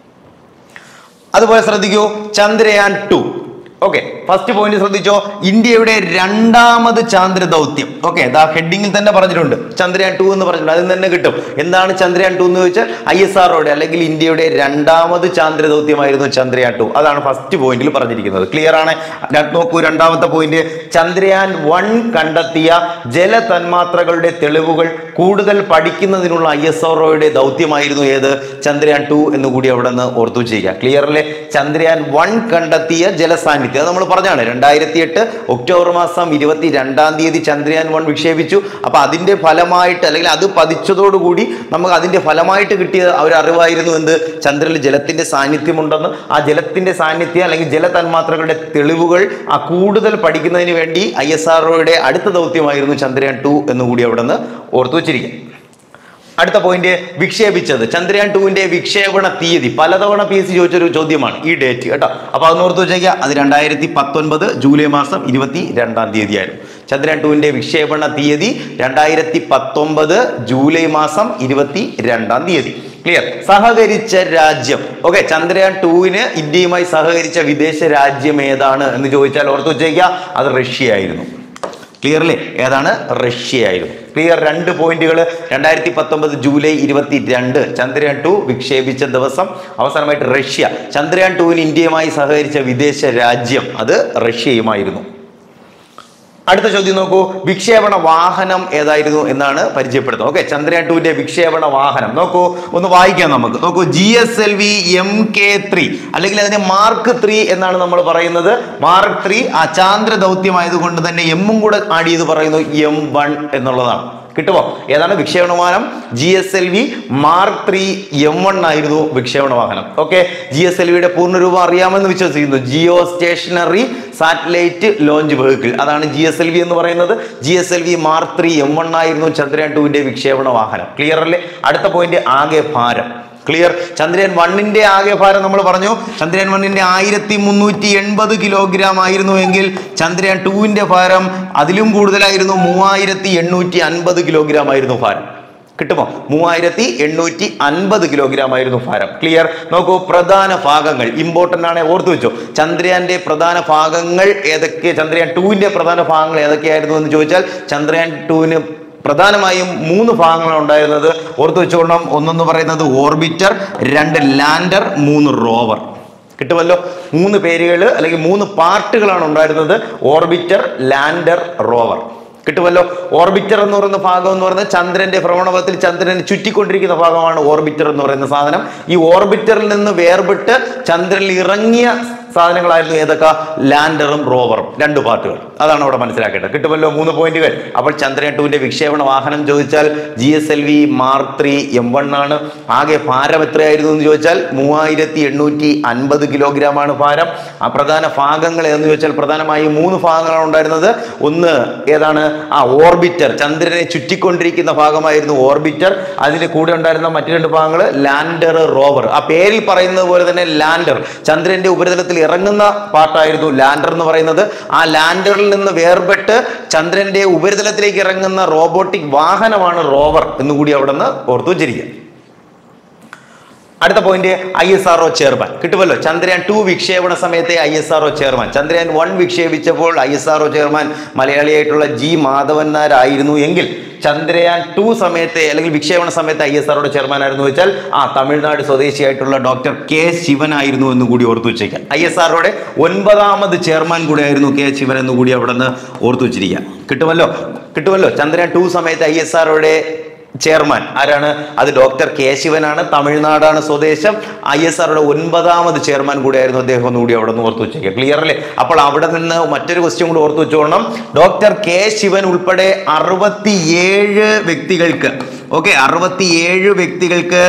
അതുപോലെ ശ്രദ്ധിക്കൂ Chandrayaan two okay first point ശ്രദ്ധിച്ചോ ഇന്ത്യയുടെ രണ്ടാമത് ചാന്ദ്ര ദൗത്യം ഓക്കെ ദാ ഹെഡിങ്ങിൽ തന്നെ പറഞ്ഞിട്ടുണ്ട് ചന്ദ്രയാൻ ടു എന്ന് പറഞ്ഞിട്ടുണ്ട് അതിൽ നിന്ന് തന്നെ കിട്ടും എന്താണ് ചന്ദ്രയാൻ ടു എന്ന് ചോദിച്ചാൽ ഐ എസ് ആർഒയുടെ അല്ലെങ്കിൽ ഇന്ത്യയുടെ രണ്ടാമത് ചാന്ദ്ര ദൗത്യമായിരുന്നു ചന്ദ്രയാൻ ടു അതാണ് ഫസ്റ്റ് പോയിന്റിൽ പറഞ്ഞിരിക്കുന്നത് ക്ലിയർ ആണ് ര- നോക്കൂ രണ്ടാമത്തെ പോയിന്റ് ചന്ദ്രയാൻ വൺ കണ്ടെത്തിയ ജല തന്മാത്രകളുടെ തെളിവുകൾ കൂടുതൽ പഠിക്കുന്നതിനുള്ള ഐ എസ് ആർഒയുടെ ദൗത്യമായിരുന്നു ഏത് ചന്ദ്രയാൻ ടു എന്ന് കൂടി അവിടെ നിന്ന് ഓർത്തു ചെയ്യുക ക്ലിയറിലെ ചന്ദ്രയാൻ വൺ കണ്ടെത്തിയ ജലസാന്നിധ്യം അത് നമ്മൾ പറഞ്ഞാണ് രണ്ടായിരത്തി എട്ട് ഒക്ടോബർ മാസം ഇരുപത്തി രണ്ടാം തീയതി ചന്ദ്രയാൻ വൺ വിക്ഷേപിച്ചു അപ്പൊ അതിന്റെ ഫലമായിട്ട് അല്ലെങ്കിൽ അത് പതിച്ചതോടുകൂടി നമുക്ക് അതിന്റെ ഫലമായിട്ട് കിട്ടിയ ഒരു അറിവായിരുന്നു എന്ത് ചന്ദ്രനിൽ ജലത്തിന്റെ സാന്നിധ്യമുണ്ടെന്ന് ആ ജലത്തിന്റെ സാന്നിധ്യം അല്ലെങ്കിൽ ജലതന്മാത്രകളുടെ തെളിവുകൾ ആ കൂടുതൽ പഠിക്കുന്നതിന് വേണ്ടി ഐ എസ് ആർഒയുടെ അടുത്ത ദൗത്യമായിരുന്നു ചന്ദ്രയാൻ ടു എന്ന് കൂടി അവിടെ നിന്ന് ഓർത്തു വെച്ചിരിക്കുക അടുത്ത പോയിന്റ് വിക്ഷേപിച്ചത് ചന്ദ്രയാൻ ടുവിന്റെ വിക്ഷേപണ തീയതി പലതവണ പി എസ് സി ചോദിച്ചൊരു ചോദ്യമാണ് ഈ ഡേറ്റ് കേട്ടോ അപ്പൊ അതൊന്ന് ഓർത്ത് വെച്ചേക്കുക അത് രണ്ടായിരത്തി പത്തൊൻപത് ജൂലൈ മാസം ഇരുപത്തി രണ്ടാം തീയതി ആയിരുന്നു ചന്ദ്രയാൻ ടുവിന്റെ വിക്ഷേപണ തീയതി രണ്ടായിരത്തി പത്തൊമ്പത് ജൂലൈ മാസം ഇരുപത്തി രണ്ടാം തീയതി ക്ലിയർ സഹകരിച്ച രാജ്യം ഓക്കെ ചന്ദ്രയാൻ ടൂവിന് ഇന്ത്യയുമായി സഹകരിച്ച വിദേശ രാജ്യം ഏതാണ് എന്ന് ചോദിച്ചാൽ ഓർത്ത് വെച്ചേക്കുക അത് റഷ്യ ആയിരുന്നു ക്ലിയർലി ഏതാണ് റഷ്യ ആയിരുന്നു ക്ലിയർ രണ്ട് പോയിന്റുകൾ രണ്ടായിരത്തി പത്തൊമ്പത് ജൂലൈ ഇരുപത്തി രണ്ട് ചന്ദ്രയാൻ ടു വിക്ഷേപിച്ച ദിവസം അവസാനമായിട്ട് റഷ്യ ചന്ദ്രയാൻ ടുവിന് ഇന്ത്യയുമായി സഹകരിച്ച വിദേശ രാജ്യം അത് റഷ്യയുമായിരുന്നു അടുത്ത ചോദ്യം നോക്കൂ വിക്ഷേപണ വാഹനം ഏതായിരുന്നു എന്നാണ് പരിചയപ്പെടുത്തുന്നത് ഓക്കെ ചന്ദ്രയാൻ ടുവിന്റെ വിക്ഷേപണ വാഹനം നോക്കൂ ഒന്ന് വായിക്കാം നമുക്ക് നോക്കൂ G S L V M K three അല്ലെങ്കിൽ അതിനെ മാർക്ക് ത്രീ എന്നാണ് നമ്മൾ പറയുന്നത് മാർക്ക് ത്രീ ആ ചാന്ദ്ര ദൗത്യമായതുകൊണ്ട് തന്നെ എമ്മും കൂടെ ആഡ് ചെയ്ത് പറയുന്നു എം വൺ എന്നുള്ളതാണ് കിട്ടുമോ ഏതാണ് വിക്ഷേപണ വാഹനം G S L V mark three M one ആയിരുന്നു വിക്ഷേപണ വാഹനം ഓക്കെ ജി എസ് എൽ വിയുടെ പൂർണ്ണരൂപം അറിയാമെന്ന് വിശ്വസിക്കുന്നു geo stationary satellite launch vehicle അതാണ് ജി എസ് എൽ വി എന്ന് പറയുന്നത് G S L V mark three M one ആയിരുന്നു ചന്ദ്രയാൻ ടുവിന്റെ വിക്ഷേപണ വാഹനം ക്ലിയർ അല്ലേ അടുത്ത പോയിന്റ് ആകെ ഭാരം ക്ലിയർ ചന്ദ്രയാൻ വണ്ണിന്റെ ആകെ ഭാരം നമ്മൾ പറഞ്ഞു ചന്ദ്രയാൻ വണ്ണിന്റെ ആയിരത്തി മുന്നൂറ്റി എൺപത് കിലോഗ്രാം ആയിരുന്നു എങ്കിൽ ചന്ദ്രയാൻ ടുവിന്റെ ഭാരം അതിലും കൂടുതലായിരുന്നു മൂവായിരത്തി എണ്ണൂറ്റി അൻപത് കിലോഗ്രാം ആയിരുന്നു ഭാരം കിട്ടുമോ മൂവായിരത്തി എണ്ണൂറ്റി അൻപത് കിലോഗ്രാം ആയിരുന്നു ഭാരം ക്ലിയർ നോക്കൂ പ്രധാന ഭാഗങ്ങൾ ഇമ്പോർട്ടന്റ് ആണ് ഓർത്തു വെച്ചോ ചന്ദ്രയാന്റെ പ്രധാന ഭാഗങ്ങൾ ഏതൊക്കെ ചന്ദ്രയാൻ ടുവിന്റെ പ്രധാന ഭാഗങ്ങൾ ഏതൊക്കെയായിരുന്നു എന്ന് ചോദിച്ചാൽ ചന്ദ്രയാൻ ടുവിന് പ്രധാനമായും മൂന്ന് ഭാഗങ്ങളാണ് ഉണ്ടായിരുന്നത് ഓർത്തു വെച്ചുകൊണ്ടും ഒന്നെന്ന് പറയുന്നത് ഓർബിറ്റർ രണ്ട് ലാൻഡർ മൂന്ന് റോവർ കിട്ടുമല്ലോ മൂന്ന് പേരുകൾ അല്ലെങ്കിൽ മൂന്ന് പാർട്ടുകളാണ് ഉണ്ടായിരുന്നത് ഓർബിറ്റർ ലാൻഡർ റോവർ കിട്ടുമല്ലോ ഓർബിറ്റർ എന്ന് പറയുന്ന ഭാഗം എന്ന് പറയുന്നത് ചന്ദ്രന്റെ ഭ്രമണപഥത്തിൽ ചന്ദ്രനെ ചുറ്റിക്കൊണ്ടിരിക്കുന്ന ഭാഗമാണ് ഓർബിറ്റർ എന്ന് പറയുന്ന സാധനം ഈ ഓർബിറ്ററിൽ നിന്ന് വേർപെട്ട് ചന്ദ്രനിൽ ഇറങ്ങിയ സാധനങ്ങളായിരുന്നു ഏതൊക്കെ ലാൻഡറും റോവറും രണ്ട് പാർട്ടുകൾ അതാണ് അവിടെ മനസ്സിലാക്കേണ്ടത് കിട്ടുമല്ലോ മൂന്ന് പോയിന്റുകൾ അപ്പോൾ ചന്ദ്രയാൻ ടുവിന്റെ വിക്ഷേപണ വാഹനം ചോദിച്ചാൽ G S L V mark three M one ആണ് ആകെ ഭാരം എത്രയായിരുന്നു എന്ന് ചോദിച്ചാൽ മൂവായിരത്തി എണ്ണൂറ്റി അൻപത് കിലോഗ്രാം ആണ് ഭാരം ആ പ്രധാന ഭാഗങ്ങൾ എന്ന് ചോദിച്ചാൽ പ്രധാനമായും മൂന്ന് ഭാഗങ്ങളാണ് ഉണ്ടായിരുന്നത് ഒന്ന് ഏതാണ് ആ ഓർബിറ്റർ ചന്ദ്രനെ ചുറ്റിക്കൊണ്ടിരിക്കുന്ന ഭാഗമായിരുന്നു ഓർബിറ്റർ അതിന് കൂടെ ഉണ്ടായിരുന്ന മറ്റു രണ്ട് ഭാഗങ്ങൾ ലാൻഡർ റോവർ ആ പേരിൽ പറയുന്നത് പോലെ തന്നെ ലാൻഡർ ചന്ദ്രന്റെ ഉപരിതലത്തിൽ ഇറങ്ങുന്ന പാർട്ടായിരുന്നു ലാൻഡർ എന്ന് പറയുന്നത് ആ ലാൻഡറിൽ നിന്ന് വേർപെട്ട് ചന്ദ്രന്റെ ഉപരിതലത്തിലേക്ക് ഇറങ്ങുന്ന റോബോട്ടിക് വാഹനമാണ് റോവർ എന്നുകൂടി അവിടെ നിന്ന് ഓർത്തു വെച്ചിരിക്കുക അടുത്ത point I S R chairman കിട്ടുമല്ലോ ചന്ദ്രയാൻ ടു വിക്ഷേപണ സമയത്തെ I S R chairman Chandrayaan one വിക്ഷേപിച്ചപ്പോൾ ഐ എസ് ആർ ചെയർമാൻ മലയാളിയായിട്ടുള്ള ജി മാധവൻ നായരായിരുന്നു എങ്കിൽ ചന്ദ്രയാൻ ടു സമയത്തെ അല്ലെങ്കിൽ വിക്ഷേപണ സമയത്ത് ഐ എസ് ആർഒയുടെ ചെയർമാൻ ആയിരുന്നു വെച്ചാൽ ആ തമിഴ്നാട് സ്വദേശിയായിട്ടുള്ള ഡോക്ടർ കെ ശിവൻ ആയിരുന്നു എന്ന് കൂടി ഓർത്തു വെച്ചേക്കാം ഐ എസ് ആർഒയുടെ ഒൻപതാമത് ചെയർമാൻ കൂടെ ആയിരുന്നു കെ ശിവൻ എന്ന് കൂടി അവിടെ നിന്ന് ഓർത്തു വെച്ചിരിക്കുക കിട്ടുമല്ലോ കിട്ടുമല്ലോ ചന്ദ്രയാൻ ടു സമയത്ത് ഐ എസ് ആർഒയുടെ ചെയർമാൻ ആരാണ് അത് ഡോക്ടർ കേശവനാണ് തമിഴ്നാടാണ് സ്വദേശം ഐ എസ് ആറുടെ ഒൻപതാമത് ചെയർമാൻ കൂടിയായിരുന്നു അദ്ദേഹം ഒന്നുകൂടി അവിടെ നിന്ന് ഓർത്തു വെച്ചേക്കുക ക്ലിയർ അല്ലേ അപ്പോൾ അവിടെ നിന്ന് മറ്റൊരു ക്വസ്റ്റ്യൻ കൂടി ഓർത്തു വെച്ചോളണം ഡോക്ടർ കെ ശിവൻ ഉൾപ്പെടെ അറുപത്തിയേഴ് വ്യക്തികൾക്ക് ഓക്കെ അറുപത്തിയേഴ് വ്യക്തികൾക്ക്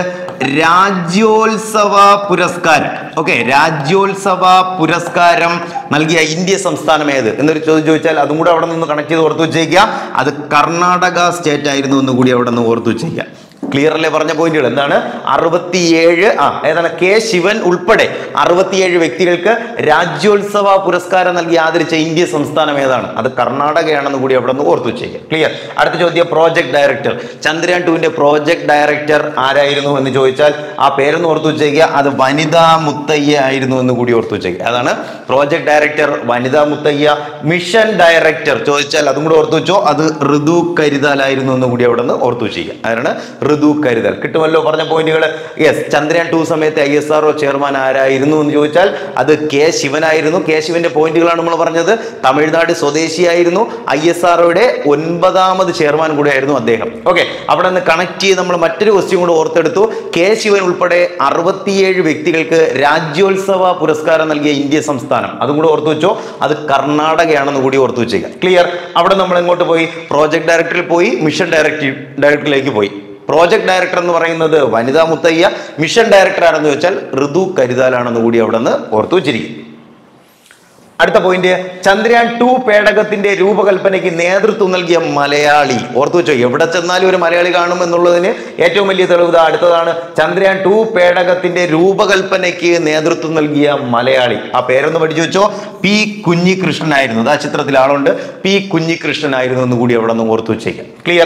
രാജ്യോത്സവ പുരസ്കാരം ഓക്കെ രാജ്യോത്സവ പുരസ്കാരം നൽകിയ ഇന്ത്യ സംസ്ഥാനം ഏത് എന്നൊരു ചോദ്യം ചോദിച്ചാൽ അതും കൂടെ അവിടെ നിന്ന് കണക്ട് ചെയ്ത് ഓർത്ത് വെച്ചേക്കുക അത് കർണാടക സ്റ്റേറ്റ് ആയിരുന്നു എന്ന് കൂടി അവിടെ നിന്ന് ഓർത്ത് വെച്ചേക്കുക ക്ലിയർ അല്ലേ പറഞ്ഞ പോയിന്റുകൾ എന്താണ് അറുപത്തിയേഴ് ആ ഏതാണ് കെ ശിവൻ ഉൾപ്പെടെ അറുപത്തിയേഴ് വ്യക്തികൾക്ക് രാജ്യോത്സവ പുരസ്കാരം നൽകി ആദരിച്ച ഇന്ത്യ സംസ്ഥാനം ഏതാണ് അത് കർണാടകയാണെന്ന് കൂടി അവിടെ നിന്ന് ഓർത്തു വെച്ചേക്കുക ക്ലിയർ അടുത്ത ചോദ്യം പ്രോജക്ട് ഡയറക്ടർ ചന്ദ്രയാൻ ടുവിന്റെ പ്രോജക്ട് ഡയറക്ടർ ആരായിരുന്നു എന്ന് ചോദിച്ചാൽ ആ പേരൊന്ന് ഓർത്തു വെച്ചേക്കുക അത് വനിതാ മുത്തയ്യ ആയിരുന്നു എന്ന് കൂടി ഓർത്തു വെച്ചേക്കുക അതാണ് പ്രോജക്ട് ഡയറക്ടർ വനിതാ മുത്തയ്യ മിഷൻ ഡയറക്ടർ ചോദിച്ചാൽ അതും കൂടി ഓർത്തു വെച്ചോ അത് ഋതു കരുതാലായിരുന്നു എന്ന് കൂടി അവിടെ നിന്ന് ഓർത്തു വെച്ചേക്കുക അതാണ് ഋതു കരുതൽ കിട്ടുമല്ലോ പറഞ്ഞ പോയിന്റുകൾ യെസ് ചന്ദ്രയാൻ ടു സമയത്ത് ഐ എസ് ആർ ചെയർമാൻ ആരായിരുന്നു എന്ന് ചോദിച്ചാൽ അത് കെ ശിവനായിരുന്നു കെ ശിവന്റെ പോയിന്റുകളാണ് നമ്മൾ പറഞ്ഞത് തമിഴ്നാട് സ്വദേശിയായിരുന്നു ഐ എസ് ആർഒയുടെ ഒൻപതാമത് ചെയർമാൻ കൂടെ ആയിരുന്നു അദ്ദേഹം ഓക്കെ അവിടെ നിന്ന് കണക്ട് ചെയ്ത് നമ്മൾ മറ്റൊരു ക്വസ്റ്റ്യൻ കൂടെ ഓർത്തെടുത്തു കെ ശിവൻ ഉൾപ്പെടെ അറുപത്തിയേഴ് വ്യക്തികൾക്ക് രാജ്യോത്സവ പുരസ്കാരം നൽകിയ ഇന്ത്യ സംസ്ഥാനം അതും കൂടെ ഓർത്തു വെച്ചോ അത് കർണാടകയാണെന്ന് കൂടി ഓർത്തു വെച്ചേക്കാം ക്ലിയർ അവിടെ നമ്മൾ എങ്ങോട്ട് പോയി പ്രോജക്ട് ഡയറക്ടറിൽ പോയി മിഷൻ ഡയറക്ടർ ഡയറക്ടറിലേക്ക് പോയി പ്രോജക്ട് ഡയറക്ടർ എന്ന് പറയുന്നത് വനിതാ മുത്തയ്യ മിഷൻ ഡയറക്ടർ ആണെന്ന് വെച്ചാൽ ഋതു കരുതാലാണെന്ന് കൂടി അവിടെ നിന്ന് ഓർത്തു വെച്ചിരിക്കും അടുത്ത പോയിന്റ് ചന്ദ്രയാൻ ടു പേടകത്തിന്റെ രൂപകൽപ്പനയ്ക്ക് നേതൃത്വം നൽകിയ മലയാളി ഓർത്തു വെച്ചോ എവിടെ ചെന്നാലും ഒരു മലയാളി കാണും എന്നുള്ളതിന് ഏറ്റവും വലിയ തെളിവ് ദാ അടുത്തതാണ് ചന്ദ്രയാൻ ടു പേടകത്തിന്റെ രൂപകൽപ്പനയ്ക്ക് നേതൃത്വം നൽകിയ മലയാളി ആ പേരൊന്ന് പഠിച്ചു വെച്ചോ പി കുഞ്ഞികൃഷ്ണൻ ആയിരുന്നു ആ ചിത്രത്തിൽ ആളുണ്ട് പി കുഞ്ഞികൃഷ്ണൻ ആയിരുന്നു എന്ന് കൂടി അവിടെ നിന്ന് ഓർത്തു വെച്ചേക്കാം ക്ലിയർ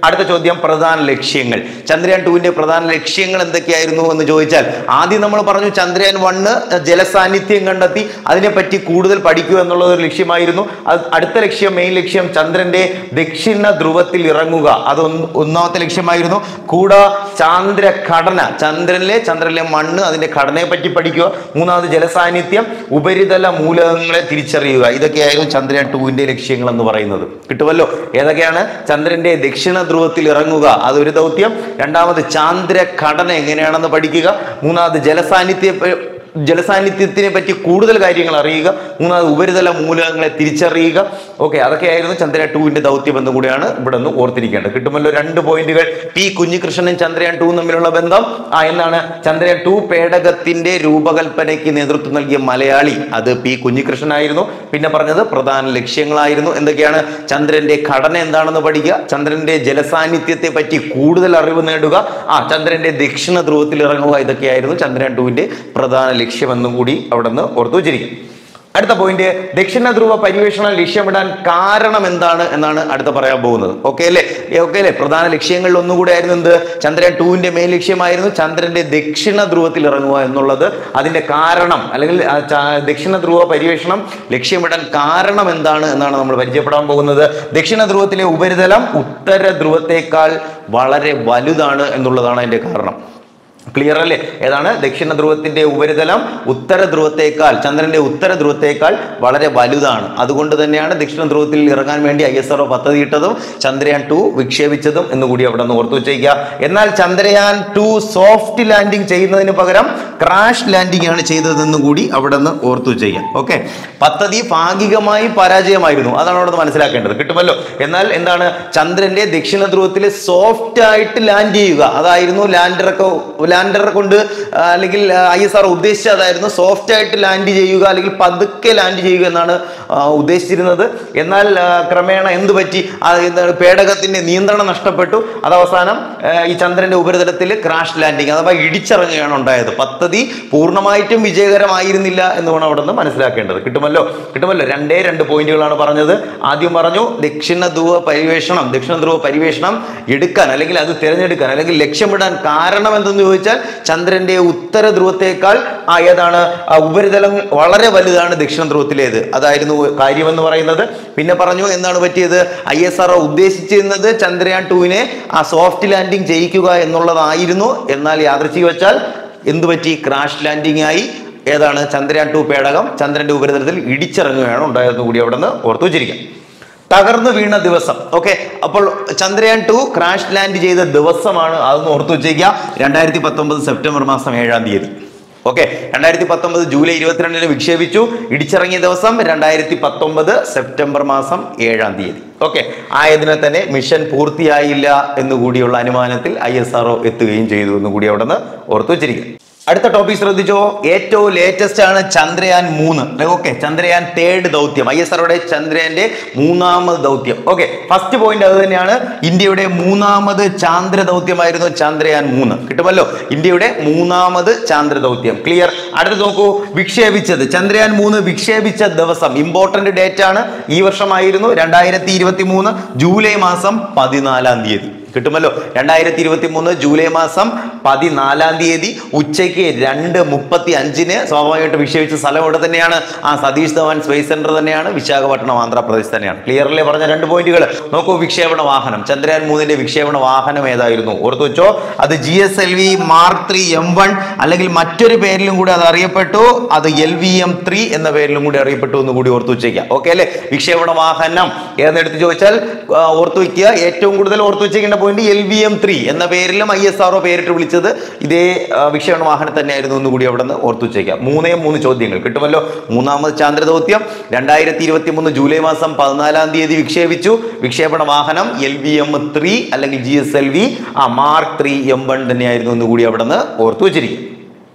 അടുത്ത ചോദ്യം പ്രധാന ലക്ഷ്യങ്ങൾ ചന്ദ്രയാൻ ടുവിന്റെ പ്രധാന ലക്ഷ്യങ്ങൾ എന്തൊക്കെയായിരുന്നു എന്ന് ചോദിച്ചാൽ ആദ്യം നമ്മൾ പറഞ്ഞു ചന്ദ്രയാൻ വണ്ണ് ജലസാന്നിധ്യം കണ്ടെത്തി അതിനെപ്പറ്റി കൂടുതൽ പഠിക്കുക എന്നുള്ളത് ഒരു ലക്ഷ്യമായിരുന്നു അത് അടുത്ത ലക്ഷ്യം മെയിൻ ലക്ഷ്യം ചന്ദ്രന്റെ ദക്ഷിണ ധ്രുവത്തിൽ ഇറങ്ങുക അത് ഒന്ന് ഒന്നാമത്തെ ലക്ഷ്യമായിരുന്നു കൂടെ ചാന്ദ്രഘടന ചന്ദ്രനിലെ ചന്ദ്രനിലെ മണ്ണ് അതിന്റെ ഘടനയെ പറ്റി പഠിക്കുക മൂന്നാമത് ജലസാന്നിധ്യം ഉപരിതല മൂലകങ്ങളെ തിരിച്ചറിയുക ഇതൊക്കെയായിരുന്നു ചന്ദ്രയാൻ ടുവിന്റെ ലക്ഷ്യങ്ങൾ എന്ന് പറയുന്നത് കിട്ടുമല്ലോ ഏതൊക്കെയാണ് ചന്ദ്രന്റെ ദക്ഷിണ ധ്രുവത്തിൽ ഇറങ്ങുക അതൊരു ദൗത്യം രണ്ടാമത് ചാന്ദ്രഘടന എങ്ങനെയാണെന്ന് പഠിക്കുക മൂന്നാമത് ജലസാന്നിധ്യ ജലസാന്നിധ്യത്തിനെ പറ്റി കൂടുതൽ കാര്യങ്ങൾ അറിയുക മൂന്നാമത് ഉപരിതല മൂലകങ്ങളെ തിരിച്ചറിയുക ഓക്കെ അതൊക്കെയായിരുന്നു ചന്ദ്രയാൻ ടുവിന്റെ ദൗത്യം എന്നും കൂടിയാണ് ഇവിടെ നിന്ന് ഓർത്തിരിക്കേണ്ടത് കിട്ടുമല്ലോ രണ്ട് പോയിന്റുകൾ പി കുഞ്ഞികൃഷ്ണനും ചന്ദ്രയാൻ ടൂവും തമ്മിലുള്ള ബന്ധം ആ എന്താണ് ചന്ദ്രയാൻ ടു പേടകത്തിന്റെ രൂപകൽപ്പനയ്ക്ക് നേതൃത്വം നൽകിയ മലയാളി അത് പി കുഞ്ഞികൃഷ്ണനായിരുന്നു പിന്നെ പറഞ്ഞത് പ്രധാന ലക്ഷ്യങ്ങളായിരുന്നു എന്തൊക്കെയാണ് ചന്ദ്രന്റെ ഘടന എന്താണെന്ന് പഠിക്കുക ചന്ദ്രന്റെ ജലസാന്നിധ്യത്തെ പറ്റി കൂടുതൽ അറിവ് നേടുക ആ ചന്ദ്രന്റെ ദക്ഷിണ ധ്രുവത്തിൽ ഇറങ്ങുക ഇതൊക്കെയായിരുന്നു ചന്ദ്രയാൻ ടുവിന്റെ പ്രധാന ലക്ഷ്യമെന്നും കൂടി അവിടെ നിന്ന് ഓർത്തു വെച്ചിരിക്കും അടുത്ത പോയിന്റ് ദക്ഷിണ ധ്രുവ പര്യവേഷണം ലക്ഷ്യമിടാൻ കാരണം എന്താണ് എന്നാണ് അടുത്ത പറയാൻ പോകുന്നത് ഓക്കെ അല്ലേ ഓക്കെ അല്ലേ പ്രധാന ലക്ഷ്യങ്ങളിൽ ഒന്നുകൂടെ ആയിരുന്നു എന്ത് ചന്ദ്രയാൻ ടൂവിന്റെ മെയിൻ ലക്ഷ്യമായിരുന്നു ചന്ദ്രന്റെ ദക്ഷിണ ധ്രുവത്തിൽ ഇറങ്ങുക എന്നുള്ളത് അതിന്റെ കാരണം അല്ലെങ്കിൽ ആ ച- ദക്ഷിണ ധ്രുവ പര്യവേഷണം ലക്ഷ്യമിടാൻ കാരണം എന്താണ് എന്നാണ് നമ്മൾ പരിചയപ്പെടാൻ പോകുന്നത് ദക്ഷിണ ധ്രുവത്തിലെ ഉപരിതലം ഉത്തര ധ്രുവത്തേക്കാൾ വളരെ വലുതാണ് എന്നുള്ളതാണ് അതിന്റെ കാരണം ക്ലിയർ അല്ലേ ഏതാണ് ദക്ഷിണ ധ്രുവത്തിന്റെ ഉപരിതലം ഉത്തര ധ്രുവത്തേക്കാൾ ചന്ദ്രന്റെ ഉത്തര ധ്രുവത്തേക്കാൾ വളരെ വലുതാണ് അതുകൊണ്ട് തന്നെയാണ് ദക്ഷിണ ധ്രുവത്തിൽ ഇറങ്ങാൻ വേണ്ടി ഐ എസ് ആർഒ പദ്ധതിയിട്ടതും ചന്ദ്രയാൻ ടു വിക്ഷേപിച്ചതും എന്ന് കൂടി അവിടെ നിന്ന് ഓർത്തു വെച്ചേക്കുക എന്നാൽ ചന്ദ്രയാൻ ടു സോഫ്റ്റ് ലാൻഡിംഗ് ചെയ്യുന്നതിന് പകരം ക്രാഷ് ലാൻഡിംഗ് ആണ് ചെയ്തതെന്ന് കൂടി അവിടെ നിന്ന് ഓർത്തു വെച്ചേക്കുക ഓക്കെ പദ്ധതി ഭാഗികമായി പരാജയമായിരുന്നു അതാണ് അവിടെ നിന്ന് മനസ്സിലാക്കേണ്ടത് കിട്ടുമല്ലോ എന്നാൽ എന്താണ് ചന്ദ്രന്റെ ദക്ഷിണ ധ്രുവത്തിൽ സോഫ്റ്റ് ആയിട്ട് ലാൻഡ് ചെയ്യുക അതായിരുന്നു ലാൻഡറൊക്കെ ലാൻഡർ കൊണ്ട് ആ, അല്ലെങ്കിൽ ഐ എസ് ആർ ഉദ്ദേശിച്ചതായിരുന്നു സോഫ്റ്റ് ആയിട്ട് ലാൻഡ് ചെയ്യുക അല്ലെങ്കിൽ പതുക്കെ ലാൻഡ് ചെയ്യുക എന്നാണ് ആ, ഉദ്ദേശിച്ചിരുന്നത് എന്നാൽ ആ, ക്രമേണ എന്ത് പറ്റി ആ, എന്താണ് പേടകത്തിന്റെ നിയന്ത്രണം നഷ്ടപ്പെട്ടു അത് അവസാനം ആ, ഈ ചന്ദ്രന്റെ ഉപരിതലത്തിൽ ക്രാഷ് ലാൻഡിങ് അഥവാ ഇടിച്ചിറങ്ങുകയാണ് ഉണ്ടായത് പദ്ധതി പൂർണ്ണമായിട്ടും വിജയകരമായിരുന്നില്ല എന്ന് വേണം അവിടെ നിന്ന് മനസ്സിലാക്കേണ്ടത് കിട്ടുമല്ലോ കിട്ടുമല്ലോ രണ്ടേ രണ്ട് പോയിന്റുകളാണ് പറഞ്ഞത് ആദ്യം പറഞ്ഞു ദക്ഷിണ ധ്രുവ പരിവേഷണം ദക്ഷിണ ധ്രുവ പരിവേഷണം എടുക്കാൻ അല്ലെങ്കിൽ അത് തിരഞ്ഞെടുക്കാൻ അല്ലെങ്കിൽ ലക്ഷ്യമിടാൻ കാരണം എന്തെന്ന് ചോദിച്ചാൽ ചന്ദ്രന്റെ ഉത്തര ധ്രുവത്തേക്കാൾ ആ ഏതാണ് ആ ഉപരിതലം വളരെ വലുതാണ് ദക്ഷിണ ധ്രുവത്തിലേത് അതായിരുന്നു കാര്യമെന്ന് പറയുന്നത് പിന്നെ പറഞ്ഞു എന്താണ് പറ്റിയത് ഐ എസ് ആർ ഉദ്ദേശിച്ചിരുന്നത് ചന്ദ്രയാൻ ടുവിനെ ആ സോഫ്റ്റ് ലാൻഡിംഗ് ചെയ്യിക്കുക എന്നുള്ളതായിരുന്നു എന്നാൽ യാദൃച്ഛിക വെച്ചാൽ എന്ത് പറ്റി ക്രാഷ് ലാൻഡിംഗ് ആയി ഏതാണ് ചന്ദ്രയാൻ ടു പേടകം ചന്ദ്രന്റെ ഉപരിതലത്തിൽ ഇടിച്ചിറങ്ങുകയാണ് ഉണ്ടായതെന്ന് കൂടി അവിടെ നിന്ന് ഓർത്തു വെച്ചിരിക്കാം തകർന്നു വീണ ദിവസം ഓക്കെ അപ്പോൾ ചന്ദ്രയാൻ ടു ക്രാഷ് ലാൻഡ് ചെയ്ത ദിവസമാണ് അതൊന്ന് ഓർത്തു വെച്ചേക്കുക രണ്ടായിരത്തി പത്തൊമ്പത് സെപ്റ്റംബർ മാസം ഏഴാം തീയതി ഓക്കെ രണ്ടായിരത്തി പത്തൊമ്പത് ജൂലൈ ഇരുപത്തിരണ്ടിന് വിക്ഷേപിച്ചു ഇടിച്ചിറങ്ങിയ ദിവസം രണ്ടായിരത്തി പത്തൊമ്പത് സെപ്റ്റംബർ മാസം ഏഴാം തീയതി ഓക്കെ ആയതിനെ തന്നെ മിഷൻ പൂർത്തിയായില്ല എന്നുകൂടിയുള്ള അനുമാനത്തിൽ ഐ എസ് ആർ എത്തുകയും ചെയ്തു എന്ന് കൂടി അവിടെ നിന്ന് ഓർത്തു വെച്ചിരിക്കുക അടുത്ത ടോപ്പിക് ശ്രദ്ധിച്ചോ ഏറ്റവും ലേറ്റസ്റ്റ് ആണ് ചന്ദ്രയാൻ മൂന്ന് ഓക്കെ ചന്ദ്രയാൻ തേർഡ് ദൗത്യം ഐ എസ് ആറുടെ ചന്ദ്രയാന്റെ മൂന്നാമത് ദൗത്യം ഓക്കെ ഫസ്റ്റ് പോയിന്റ് അത് തന്നെയാണ് ഇന്ത്യയുടെ മൂന്നാമത് ചാന്ദ്ര ദൗത്യമായിരുന്നു ചന്ദ്രയാൻ മൂന്ന് കിട്ടുമല്ലോ ഇന്ത്യയുടെ മൂന്നാമത് ചാന്ദ്ര ദൗത്യം ക്ലിയർ അടുത്ത് നോക്കൂ വിക്ഷേപിച്ചത് ചന്ദ്രയാൻ മൂന്ന് വിക്ഷേപിച്ച ദിവസം ഇമ്പോർട്ടന്റ് ഡേറ്റ് ആണ് ഈ വർഷമായിരുന്നു രണ്ടായിരത്തി ഇരുപത്തി മൂന്ന് ജൂലൈ മാസം പതിനാലാം തീയതി കിട്ടുമല്ലോ രണ്ടായിരത്തി ഇരുപത്തി മൂന്ന് ജൂലൈ മാസം പതിനാലാം തീയതി ഉച്ചയ്ക്ക് രണ്ട് മുപ്പത്തി അഞ്ചിന് സ്വാഭാവികമായിട്ട് വിക്ഷേപിച്ച സ്ഥലം ഇവിടെ തന്നെയാണ് ആ സതീഷ് ധവാൻ സ്പേസ് സെന്റർ തന്നെയാണ് വിശാഖപട്ടണം ആന്ധ്രാപ്രദേശ് തന്നെയാണ് ക്ലിയർലി പറഞ്ഞ രണ്ട് പോയിന്റുകൾ നോക്കൂ വിക്ഷേപണ വാഹനം ചന്ദ്രയാൻ മൂന്നിന്റെ വിക്ഷേപണ വാഹനം ഏതായിരുന്നു ഓർത്തു വെച്ചോ അത് G S L V mark three M one അല്ലെങ്കിൽ മറ്റൊരു പേരിലും കൂടി അത് അറിയപ്പെട്ടു അത് എൽ വി എം ത്രീ എന്ന പേരിലും കൂടി അറിയപ്പെട്ടു എന്ന് കൂടി ഓർത്തു വെച്ചേക്കാം ഓക്കെ അല്ലേ വിക്ഷേപണ വാഹനം ഏതെടുത്ത് ചോദിച്ചാൽ ആ, ഓർത്തു വെക്കുക ഏറ്റവും കൂടുതൽ ഓർത്തു വെച്ചേക്കേണ്ട point L V M three എന്ന പേരിലും ഐ എസ് ആർഒ പേരിട്ട് വിളിച്ചത് ഇതേ ആ, വിക്ഷേപണ വാഹനം തന്നെയായിരുന്നു എന്ന് കൂടി അവിടെ നിന്ന് ഓർത്തു വെച്ചേക്കാം മൂന്നേ മൂന്ന് ചോദ്യങ്ങൾ കിട്ടുമല്ലോ മൂന്നാമത് ചാന്ദ്ര ദൗത്യം രണ്ടായിരത്തി ഇരുപത്തി മൂന്ന് ജൂലൈ മാസം പതിനാലാം തീയതി വിക്ഷേപിച്ചു വിക്ഷേപണ വാഹനം എൽ വി എം ത്രീ അല്ലെങ്കിൽ ജി എസ് എൽ വി ആ മാർക്ക് ത്രീ എം വൺ തന്നെയായിരുന്നു എന്ന് കൂടി അവിടെ നിന്ന് ഓർത്തു വെച്ചിരിക്കും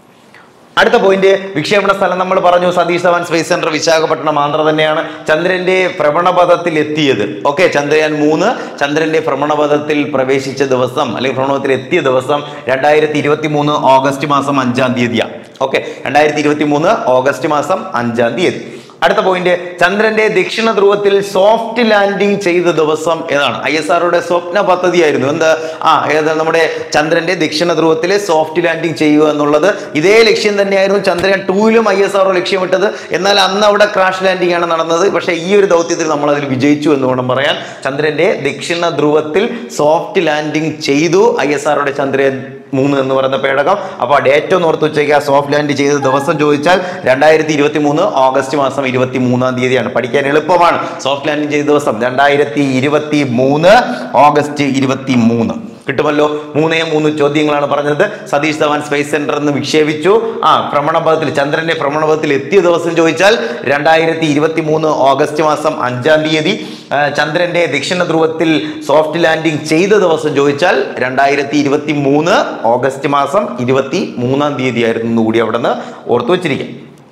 അടുത്ത പോയിന്റ് വിക്ഷേപണ സ്ഥലം നമ്മൾ പറഞ്ഞു സതീഷ് ധവാൻ സ്പേസ് സെന്റർ വിശാഖപട്ടണം ആന്ധ്ര തന്നെയാണ് ചന്ദ്രന്റെ ഭ്രമണപഥത്തിൽ എത്തിയത് ഓക്കെ ചന്ദ്രയാൻ മൂന്ന് ചന്ദ്രന്റെ ഭ്രമണപഥത്തിൽ പ്രവേശിച്ച ദിവസം അല്ലെങ്കിൽ ഭ്രമണപഥത്തിൽ എത്തിയ ദിവസം രണ്ടായിരത്തി ഇരുപത്തി മൂന്ന് ഓഗസ്റ്റ് മാസം അഞ്ചാം തീയതിയാണ് ഓക്കെ രണ്ടായിരത്തി ഇരുപത്തി മൂന്ന് ഓഗസ്റ്റ് മാസം അഞ്ചാം തീയതി അടുത്ത പോയിന്റ് ചന്ദ്രന്റെ ദക്ഷിണ ധ്രുവത്തിൽ സോഫ്റ്റ് ലാൻഡിംഗ് ചെയ്ത ദിവസം ഏതാണ് ഐ എസ് ആറുടെ സ്വപ്ന പദ്ധതിയായിരുന്നു എന്താ ആ ഏത് നമ്മുടെ ചന്ദ്രന്റെ ദക്ഷിണ ധ്രുവത്തിലെ സോഫ്റ്റ് ലാൻഡിംഗ് ചെയ്യുക എന്നുള്ളത് ഇതേ ലക്ഷ്യം തന്നെയായിരുന്നു ചന്ദ്രയാൻ ടൂവിലും ഐ എസ് ആർ ലക്ഷ്യമിട്ടത് എന്നാൽ അന്ന് അവിടെ ക്രാഷ് ലാൻഡിംഗ് ആണ് നടന്നത് പക്ഷേ ഈ ഒരു ദൗത്യത്തിൽ നമ്മൾ അതിൽ വിജയിച്ചു എന്ന് വേണം പറയാൻ ചന്ദ്രന്റെ ദക്ഷിണ ധ്രുവത്തിൽ സോഫ്റ്റ് ലാൻഡിംഗ് ചെയ്തു ഐ എസ് ആറുടെ ചന്ദ്രയാൻ മൂന്ന് എന്ന് പറയുന്ന പേടകം അപ്പോൾ ആ ഡേറ്റ് ഒന്ന് ഓർത്ത് വെച്ചേക്കുക സോഫ്റ്റ് ലാൻഡ് ചെയ്ത ദിവസം ചോദിച്ചാൽ രണ്ടായിരത്തി ഇരുപത്തി മൂന്ന് ഓഗസ്റ്റ് മാസം ഇരുപത്തി മൂന്നാം തീയതിയാണ് പഠിക്കാൻ എളുപ്പമാണ് സോഫ്റ്റ് ലാൻഡിംഗ് ചെയ്ത ദിവസം രണ്ടായിരത്തി ഇരുപത്തി മൂന്ന് ഓഗസ്റ്റ് ഇരുപത്തി മൂന്ന് കിട്ടുമല്ലോ മൂന്നേ മൂന്ന് ചോദ്യങ്ങളാണ് പറഞ്ഞത് സതീഷ് ധവാൻ സ്പേസ് സെന്റർ എന്ന് വിക്ഷേപിച്ചു ആ ഭ്രമണപഥത്തിൽ ചന്ദ്രന്റെ ഭ്രമണപഥത്തിൽ എത്തിയ ദിവസം ചോദിച്ചാൽ രണ്ടായിരത്തി ഇരുപത്തി മൂന്ന് ഓഗസ്റ്റ് മാസം അഞ്ചാം തീയതി ആ, ചന്ദ്രന്റെ ദക്ഷിണ ധ്രുവത്തിൽ സോഫ്റ്റ് ലാൻഡിംഗ് ചെയ്ത ദിവസം ചോദിച്ചാൽ രണ്ടായിരത്തി ഇരുപത്തി മൂന്ന് ഓഗസ്റ്റ് മാസം ഇരുപത്തി മൂന്നാം തീയതി ആയിരുന്നു എന്ന് കൂടി അവിടെ നിന്ന് ഓർത്തു വെച്ചിരിക്കാം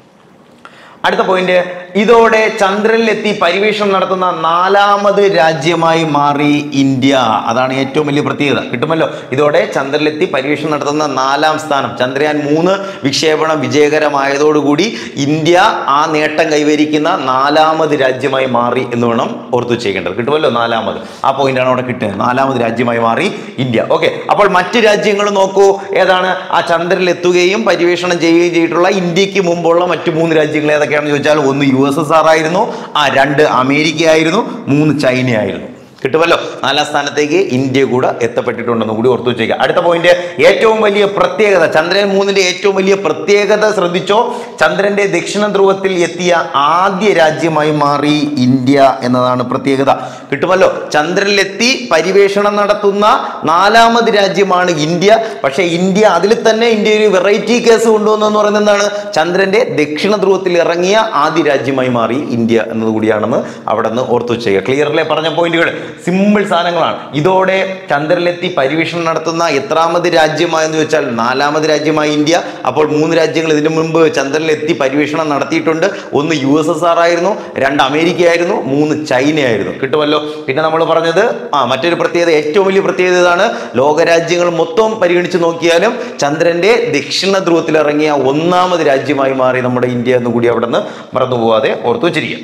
അടുത്ത പോയിന്റ് ഇതോടെ ചന്ദ്രനിലെത്തി പര്യവേഷണം നടത്തുന്ന നാലാമത് രാജ്യമായി മാറി ഇന്ത്യ അതാണ് ഏറ്റവും വലിയ പ്രത്യേകത കിട്ടുമല്ലോ ഇതോടെ ചന്ദ്രനിലെത്തി പര്യവേഷണം നടത്തുന്ന നാലാം സ്ഥാനം ചന്ദ്രയാൻ മൂന്ന് വിക്ഷേപണം വിജയകരമായതോടുകൂടി ഇന്ത്യ ആ നേട്ടം കൈവരിക്കുന്ന നാലാമത് രാജ്യമായി മാറി എന്ന് വേണം ഓർത്തു വെച്ചേക്കേണ്ടത് കിട്ടുമല്ലോ നാലാമത് ആ പോയിന്റാണ് അവിടെ കിട്ടുന്നത് നാലാമത് രാജ്യമായി മാറി ഇന്ത്യ ഓക്കെ അപ്പോൾ മറ്റ് രാജ്യങ്ങൾ നോക്കൂ ഏതാണ് ആ ചന്ദ്രനിൽ എത്തുകയും പര്യവേഷണം ചെയ്യുകയും ചെയ്തിട്ടുള്ള ഇന്ത്യക്ക് മുമ്പുള്ള മറ്റു മൂന്ന് രാജ്യങ്ങൾ ഏതൊക്കെയാണെന്ന് ചോദിച്ചാൽ ഒന്ന് യു എസ് എസ് ആർ ആയിരുന്നു ആ രണ്ട് അമേരിക്ക ആയിരുന്നു മൂന്ന് ചൈന ആയിരുന്നു കിട്ടുമല്ലോ നാലാം സ്ഥാനത്തേക്ക് ഇന്ത്യ കൂടെ എത്തപ്പെട്ടിട്ടുണ്ടെന്ന് കൂടി ഓർത്തു വെച്ചേക്കുക അടുത്ത പോയിന്റ് ഏറ്റവും വലിയ പ്രത്യേകത ചന്ദ്രൻ മൂന്നിന്റെ ഏറ്റവും വലിയ പ്രത്യേകത ശ്രദ്ധിച്ചോ ചന്ദ്രന്റെ ദക്ഷിണ ധ്രുവത്തിൽ എത്തിയ ആദ്യ രാജ്യമായി മാറി ഇന്ത്യ എന്നതാണ് പ്രത്യേകത കിട്ടുമല്ലോ ചന്ദ്രനിലെത്തി പരിവേഷണം നടത്തുന്ന നാലാമത് രാജ്യമാണ് ഇന്ത്യ പക്ഷേ ഇന്ത്യ അതിൽ തന്നെ ഇന്ത്യ ഒരു വെറൈറ്റി കേസ് കൊണ്ടുവന്നെന്ന് പറയുന്നത് എന്താണ് ചന്ദ്രന്റെ ദക്ഷിണ ധ്രുവത്തിൽ ഇറങ്ങിയ ആദ്യ രാജ്യമായി മാറി ഇന്ത്യ എന്നത് കൂടിയാണെന്ന് അവിടെ നിന്ന് ഓർത്തു വെച്ചേക്കുക ക്ലിയറിലെ പറഞ്ഞ പോയിന്റുകൾ സിമ്പിൾ സാധനങ്ങളാണ് ഇതോടെ ചന്ദ്രനിലെത്തി പരിവേഷണം നടത്തുന്ന എത്രാമത് രാജ്യമായെന്ന് ചോദിച്ചാൽ നാലാമത് രാജ്യമായി ഇന്ത്യ അപ്പോൾ മൂന്ന് രാജ്യങ്ങൾ ഇതിനു മുമ്പ് ചന്ദ്രനിലെത്തി പരിവേഷണം നടത്തിയിട്ടുണ്ട് ഒന്ന് യു എസ് എസ് ആർ ആയിരുന്നു രണ്ട് അമേരിക്ക ആയിരുന്നു മൂന്ന് ചൈന ആയിരുന്നു കിട്ടുമല്ലോ പിന്നെ നമ്മൾ പറഞ്ഞത് ആ മറ്റൊരു പ്രത്യേകത ഏറ്റവും വലിയ പ്രത്യേകത ഇതാണ് ലോകരാജ്യങ്ങൾ മൊത്തം പരിഗണിച്ച് നോക്കിയാലും ചന്ദ്രന്റെ ദക്ഷിണ ധ്രുവത്തിൽ ഇറങ്ങിയ ഒന്നാമത് രാജ്യമായി മാറി നമ്മുടെ ഇന്ത്യ എന്ന് കൂടി അവിടെ നിന്ന് മറന്നുപോകാതെ ഓർത്തു വെച്ചിരിക്കുക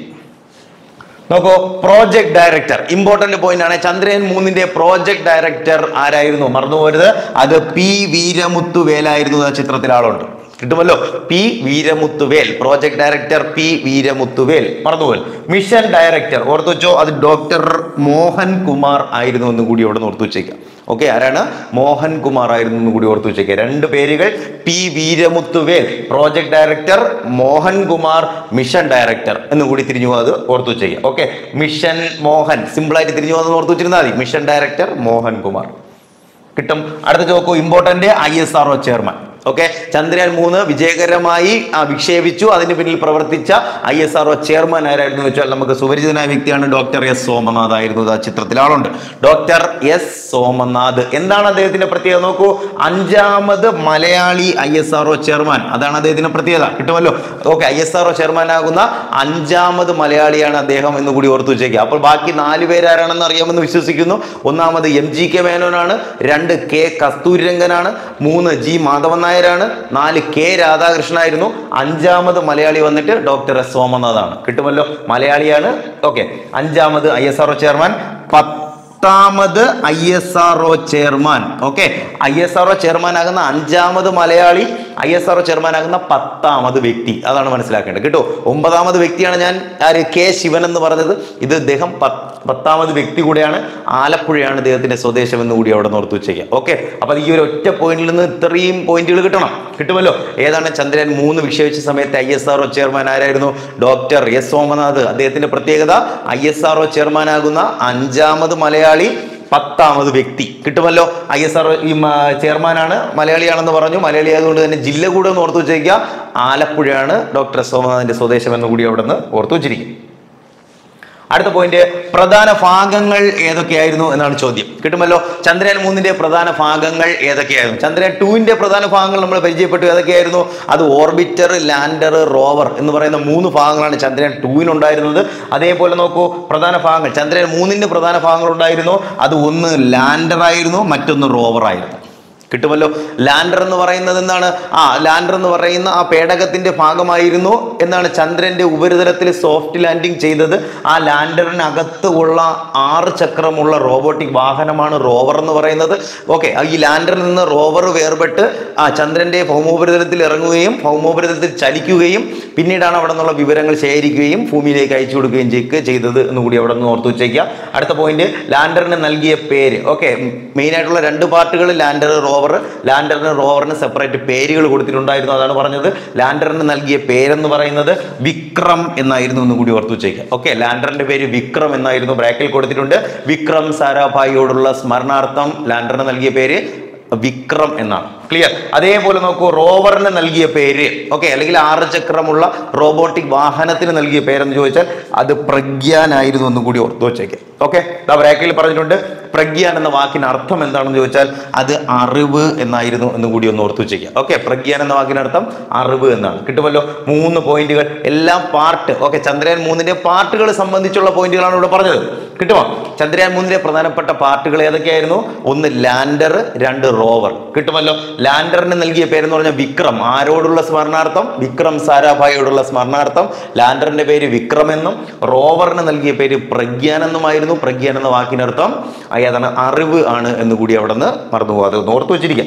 നോക്കൂ പ്രോജക്ട് ഡയറക്ടർ ഇമ്പോർട്ടന്റ് പോയിന്റ് ആണ് ചന്ദ്രയൻ മൂന്നിന്റെ പ്രോജക്ട് ഡയറക്ടർ ആരായിരുന്നു മറന്നുപോരുത് അത് പി വീരമുത്തുവേലായിരുന്നു ആ ചിത്രത്തിൽ ആളുണ്ട് കിട്ടുമല്ലോ P Veeramuthuvel project director P Veeramuthuvel മറന്നുപോൽ മിഷൻ ഡയറക്ടർ ഓർത്തു വെച്ചോ അത് ഡോക്ടർ മോഹൻ കുമാർ ആയിരുന്നു എന്ന് കൂടി അവിടെ നിന്ന് ഓർത്തു വെച്ചേക്കാം ഓക്കെ ആരാണ് മോഹൻ കുമാർ ആയിരുന്നു എന്ന് കൂടി ഓർത്തു വെച്ചേക്കുക രണ്ട് പേരുകൾ P Veeramuthuvel project director Mohan Kumar mission director എന്ന് കൂടി തിരിഞ്ഞു അത് ഓർത്തു വെച്ചേക്കുക ഓക്കെ മിഷൻ മോഹൻ സിമ്പിളായിട്ട് തിരിഞ്ഞു പോകുന്നത് ഓർത്തു വെച്ചിരുന്നാൽ മതി മിഷൻ ഡയറക്ടർ മോഹൻ കുമാർ കിട്ടും അടുത്ത ചോക്കു important I S R chairman okay Chandrayaan മൂന്ന് വിജയകരമായി ആ, വിക്ഷേപിച്ചു അതിന് പിന്നിൽ പ്രവർത്തിച്ച ഐ എസ് ആർ ചെയർമാൻ ആരായിരുന്നു എന്ന് വെച്ചാൽ നമുക്ക് സുപരിചിതനായ വ്യക്തിയാണ് ഡോക്ടർ എസ് സോമനാഥ് ആയിരുന്നു ആ ചിത്രത്തിൽ ആളുണ്ട് ഡോക്ടർ എസ് സോമനാഥ് എന്താണ് അദ്ദേഹത്തിന്റെ പ്രത്യേകത നോക്കൂ അഞ്ചാമത് Malayali I S R chairman അതാണ് അദ്ദേഹത്തിന്റെ പ്രത്യേകത കിട്ടുമല്ലോ okay I S R chairman ആകുന്ന അഞ്ചാമത് മലയാളിയാണ് അദ്ദേഹം എന്ന് കൂടി ഓർത്തു വെച്ചേക്കുക അപ്പോൾ ബാക്കി നാല് പേരാരാണെന്ന് അറിയാമെന്ന് വിശ്വസിക്കുന്നു ഒന്നാമത് എം ജി കെ മേനോനാണ് രണ്ട് കെ കസ്തൂരിരംഗനാണ് മൂന്ന് ജി മാധവൻ നായരാണ് നാല് കെ രാധാകൃഷ്ണനായിരുന്നു അഞ്ചാമത് മലയാളി വന്നിട്ട് ഡോക്ടർ എസ് സോമനാഥാണ് കിട്ടുമല്ലോ മലയാളിയാണ് ഓക്കെ അഞ്ചാമത് ഐ എസ് ആർ ചെയർമാൻ പത്താമത് I S R chairman okay I S R chairman ആകുന്ന അഞ്ചാമത് Malayali I S R chairman ആകുന്ന പത്താമത് വ്യക്തി അതാണ് മനസ്സിലാക്കേണ്ടത് കേട്ടോ ഒമ്പതാമത് വ്യക്തിയാണ് ഞാൻ ആര് കെ ശിവൻ എന്ന് പറഞ്ഞത് ഇത് ഇദ്ദേഹം പത്ത് പത്താമത് വ്യക്തി കൂടെയാണ് ആലപ്പുഴയാണ് ഇദ്ദേഹത്തിന്റെ സ്വദേശം എന്ന് കൂടി അവിടെ ഓർത്ത് വെച്ചേക്കാം ഓക്കെ അപ്പൊ ഈ ഒരു ഒറ്റ പോയിന്റിൽ നിന്ന് ഇത്രയും പോയിന്റുകൾ കിട്ടണം കിട്ടുമല്ലോ ഏതാണ് ചന്ദ്രൻ മൂന്ന് വിക്ഷേപിച്ച സമയത്ത് ഐ എസ് ആർ ചെയർമാൻ ആരായിരുന്നു ഡോക്ടർ എസ് സോമനാഥ് അദ്ദേഹത്തിന്റെ പ്രത്യേകത ഐ എസ് ആർ ചെയർമാൻ ആകുന്ന അഞ്ചാമത് മലയാളി പത്താമത് വ്യക്തി കിട്ടുമല്ലോ ഐ എസ് ആർ ഈ മ- ചെയർമാനാണ് മലയാളിയാണെന്ന് പറഞ്ഞു മലയാളി ആയതുകൊണ്ട് തന്നെ ജില്ല കൂടെ ഒന്ന് ഓർത്തു വെച്ചേക്കുക ആലപ്പുഴയാണ് ഡോക്ടർ എസ് സോമനാഥിന്റെ സ്വദേശം എന്ന് കൂടി അവിടെ നിന്ന് ഓർത്തു വെച്ചിരിക്കും അടുത്ത പോയിന്റ് പ്രധാന ഭാഗങ്ങൾ ഏതൊക്കെയായിരുന്നു എന്നാണ് ചോദ്യം കിട്ടുമല്ലോ ചന്ദ്രയാൻ മൂന്നിന്റെ പ്രധാന ഭാഗങ്ങൾ ഏതൊക്കെയായിരുന്നു ചന്ദ്രയാൻ ടൂവിന്റെ പ്രധാന ഭാഗങ്ങൾ നമ്മൾ പരിചയപ്പെട്ടു ഏതൊക്കെയായിരുന്നു അത് ഓർബിറ്റർ ലാൻഡർ റോവർ എന്ന് പറയുന്ന മൂന്ന് ഭാഗങ്ങളാണ് ചന്ദ്രയാൻ ടൂവിനുണ്ടായിരുന്നത് അതേപോലെ നോക്കൂ പ്രധാന ഭാഗങ്ങൾ ചന്ദ്രയാൻ മൂന്നിന്റെ പ്രധാന ഭാഗങ്ങൾ ഉണ്ടായിരുന്നു അത് ഒന്ന് ലാൻഡർ ആയിരുന്നു മറ്റൊന്ന് റോവർ ആയിരുന്നു കിട്ടുമല്ലോ ലാൻഡർ എന്ന് പറയുന്നത് എന്താണ് ആ ലാൻഡർ എന്ന് പറയുന്ന ആ പേടകത്തിന്റെ ഭാഗമായിരുന്നു എന്നാണ് ചന്ദ്രന്റെ ഉപരിതലത്തിൽ സോഫ്റ്റ് ലാൻഡിംഗ് ചെയ്തത് ആ ലാൻഡറിനകത്ത് ഉള്ള ആറ് ചക്രമുള്ള റോബോട്ടിക് വാഹനമാണ് റോവർ എന്ന് പറയുന്നത് ഓക്കെ ഈ ലാൻഡറിൽ നിന്ന് റോവർ വേർപെട്ട് ആ ചന്ദ്രന്റെ ഭൗമോപരിതലത്തിൽ ഇറങ്ങുകയും ഭൗമോപരിതലത്തിൽ ചലിക്കുകയും പിന്നീടാണ് അവിടെ നിന്നുള്ള വിവരങ്ങൾ ശേഖരിക്കുകയും ഭൂമിയിലേക്ക് അയച്ചു കൊടുക്കുകയും ചെയ്യുക ചെയ്തത് എന്ന് കൂടി അവിടെ നിന്ന് ഓർത്തു വെച്ചേക്കുക അടുത്ത പോയിന്റ് ലാൻഡറിന് നൽകിയ പേര് ഓക്കെ മെയിൻ ആയിട്ടുള്ള രണ്ട് പാർട്ടുകൾ ലാൻഡർ റോവർ ലാൻഡറിന് റോവറിന് സെപ്പറേറ്റ് പേരുകൾ കൊടുത്തിട്ടുണ്ടായിരുന്നു അതാണ് പറഞ്ഞത് ലാൻഡറിന് നൽകിയ പേരെന്ന് പറയുന്നത് വിക്രം എന്നായിരുന്നു എന്ന് കൂടി ഓർത്തു വെച്ചേക്കുക ഓക്കെ ലാൻഡറിന്റെ പേര് വിക്രം എന്നായിരുന്നു ബ്രാക്കിൽ കൊടുത്തിട്ടുണ്ട് വിക്രം സാരാഭായിയോടുള്ള സ്മരണാർത്ഥം ലാൻഡറിന് നൽകിയ പേര് വിക്രം എന്നാണ് ക്ലിയർ അതേപോലെ നോക്കൂ റോവറിന് നൽകിയ പേര് ഓക്കെ അല്ലെങ്കിൽ ആറ് ചക്രമുള്ള റോബോട്ടിക് വാഹനത്തിന് നൽകിയ പേരെന്ന് ചോദിച്ചാൽ അത് പ്രഗ്യാനായിരുന്നു എന്ന് കൂടി ഓർത്തു വെച്ചേക്കാം ഓക്കെ ബ്രാക്കിൽ പറഞ്ഞിട്ടുണ്ട് പ്രഗ്യാൻ എന്ന വാക്കിന് അർത്ഥം എന്താണെന്ന് ചോദിച്ചാൽ അത് അറിവ് എന്നായിരുന്നു എന്ന് കൂടി ഒന്ന് ഓർത്തു വെച്ചേക്കാം ഓക്കെ പ്രഗ്യാൻ എന്ന വാക്കിന് അർത്ഥം അറിവ് എന്നാണ് കിട്ടുമല്ലോ മൂന്ന് പോയിന്റുകൾ എല്ലാം പാർട്ട് ഓക്കെ ചന്ദ്രയാൻ മൂന്നിന്റെ പാർട്ടുകൾ സംബന്ധിച്ചുള്ള പോയിന്റുകളാണ് ഇവിടെ പറഞ്ഞത് കിട്ടുമോ ചന്ദ്രയാൻ മൂന്നിന്റെ പ്രധാനപ്പെട്ട പാർട്ടുകൾ ഏതൊക്കെയായിരുന്നു ഒന്ന് ലാൻഡർ രണ്ട് റോവർ കിട്ടുമല്ലോ ലാൻഡറിന് നൽകിയ പേരെന്ന് പറഞ്ഞാൽ വിക്രം ആരോടുള്ള സ്മരണാർത്ഥം വിക്രം സാരാഭായിയോടുള്ള സ്മരണാർത്ഥം ലാൻഡറിന്റെ പേര് വിക്രം എന്നും റോവറിന് നൽകിയ പേര് പ്രഗ്യാൻ എന്നുമായിരുന്നു പ്രഗ്യാൻ എന്ന വാക്കിനർത്ഥം ഏതാണ് അറിവ് ആണ് എന്ന് കൂടി അവിടെ നിന്ന് മറന്നു പോകാതെ ഒന്ന് ഓർത്ത് വെച്ചിരിക്കാം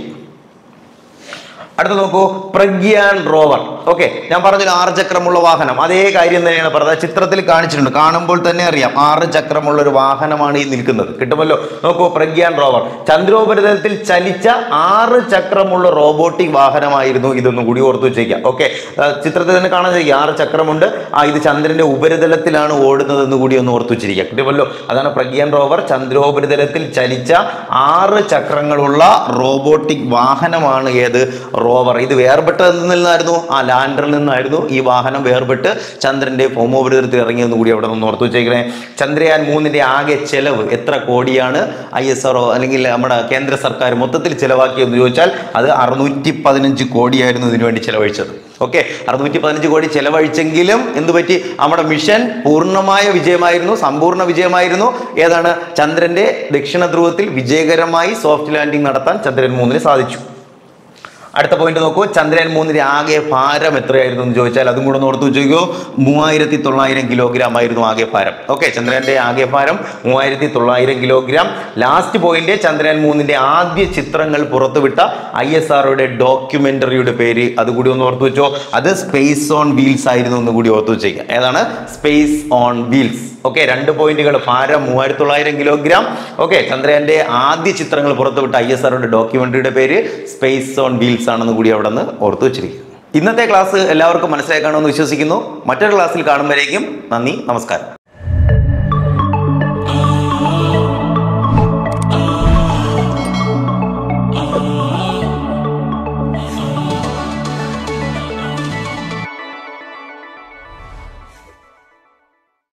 അടുത്ത നോക്കൂ പ്രഗ്യാൻ റോവർ ഓക്കെ ഞാൻ പറഞ്ഞൊരു ആറ് ചക്രമുള്ള വാഹനം അതേ കാര്യം തന്നെയാണ് പറഞ്ഞത് ചിത്രത്തിൽ കാണിച്ചിട്ടുണ്ട് കാണുമ്പോൾ തന്നെ അറിയാം ആറ് ചക്രമുള്ള ഒരു വാഹനമാണ് ഈ നിൽക്കുന്നത് കിട്ടുമല്ലോ നോക്കൂ പ്രഗ്യാൻ റോവർ ചന്ദ്രോപരിതലത്തിൽ ചലിച്ച ആറ് ചക്രമുള്ള റോബോട്ടിക് വാഹനമായിരുന്നു ഇതൊന്നും കൂടി ഓർത്തു വെച്ചേക്കാം ഓക്കെ ചിത്രത്തിൽ തന്നെ കാണാൻ കഴിയും ആറ് ചക്രമുണ്ട് ആ ഇത് ചന്ദ്രന്റെ ഉപരിതലത്തിലാണ് ഓടുന്നത് എന്ന് കൂടി ഒന്ന് ഓർത്തു വെച്ചിരിക്കുക കിട്ടുമല്ലോ അതാണ് പ്രഗ്യാൻ റോവർ ചന്ദ്രോപരിതലത്തിൽ ചലിച്ച ആറ് ചക്രങ്ങളുള്ള റോബോട്ടിക് വാഹനമാണ് ഏത് റോവർ ഇത് വേർപെട്ടതിൽ നിന്നായിരുന്നു ആ ലാൻഡറിൽ നിന്നായിരുന്നു ഈ വാഹനം വേർപെട്ട് ചന്ദ്രന്റെ ഭൗമോപരിതലത്തിൽ ഇറങ്ങിയെന്ന് കൂടി അവിടെ നിന്ന് ഓർത്തു വെച്ചേക്കണേ ചന്ദ്രയാൻ മൂന്നിന്റെ ആകെ ചെലവ് എത്ര കോടിയാണ് ഐ എസ് ആർഒ അല്ലെങ്കിൽ നമ്മുടെ കേന്ദ്ര സർക്കാർ മൊത്തത്തിൽ ചെലവാക്കിയെന്ന് ചോദിച്ചാൽ അത് അറുന്നൂറ്റി പതിനഞ്ച് കോടിയായിരുന്നു ഇതിനു വേണ്ടി ചെലവഴിച്ചത് ഓക്കെ അറുന്നൂറ്റി പതിനഞ്ച് കോടി ചെലവഴിച്ചെങ്കിലും എന്ത് പറ്റി നമ്മുടെ മിഷൻ പൂർണ്ണമായ വിജയമായിരുന്നു സമ്പൂർണ്ണ വിജയമായിരുന്നു ഏതാണ് ചന്ദ്രന്റെ ദക്ഷിണ ധ്രുവത്തിൽ വിജയകരമായി സോഫ്റ്റ് ലാൻഡിംഗ് നടത്താൻ ചന്ദ്രൻ മൂന്നിന് സാധിച്ചു അടുത്ത പോയിന്റ് നോക്കൂ ചന്ദ്രയാൻ മൂന്നിന്റെ ആകെ ഭാരം എത്രയായിരുന്നു എന്ന് ചോദിച്ചാൽ അതും കൂടെ ഒന്ന് ഓർത്ത് വെച്ചോക്കോ മൂവായിരത്തി തൊള്ളായിരം കിലോഗ്രാം ആയിരുന്നു ആകെ ഭാരം ഓക്കെ ചന്ദ്രയാന്റെ ആകെ ഭാരം മൂവായിരത്തി തൊള്ളായിരം കിലോഗ്രാം ലാസ്റ്റ് പോയിന്റ് ചന്ദ്രയാൻ മൂന്നിന്റെ ആദ്യ ചിത്രങ്ങൾ പുറത്തുവിട്ട ഐ എസ് ആർഒയുടെ ഡോക്യുമെന്ററിയുടെ പേര് അതുകൂടി ഒന്ന് ഓർത്ത് വെച്ചോ അത് സ്പേസ് ഓൺ വീൽസ് ആയിരുന്നു എന്ന് കൂടി ഓർത്ത് വെച്ചേക്കുക ഏതാണ് സ്പേസ് ഓൺ വീൽസ് ഓക്കെ രണ്ട് പോയിന്റുകൾ ഭാരം മൂവായിരത്തി തൊള്ളായിരം കിലോഗ്രാം ഓക്കെ ചന്ദ്രയാന്റെ ആദ്യ ചിത്രങ്ങൾ പുറത്തുവിട്ട ഐ എസ് ആർഒയുടെ ഡോക്യുമെന്ററിയുടെ പേര് സ്പേസ് ഓൺ വീൽസ് ആണെന്ന് കൂടി അവിടെ നിന്ന് ഓർത്തു വെച്ചിരിക്കുക ഇന്നത്തെ ക്ലാസ് എല്ലാവർക്കും മനസ്സിലാക്കാണമെന്ന് വിശ്വസിക്കുന്നു മറ്റൊരു ക്ലാസ്സിൽ കാണുമ്പോഴേക്കും നന്ദി നമസ്കാരം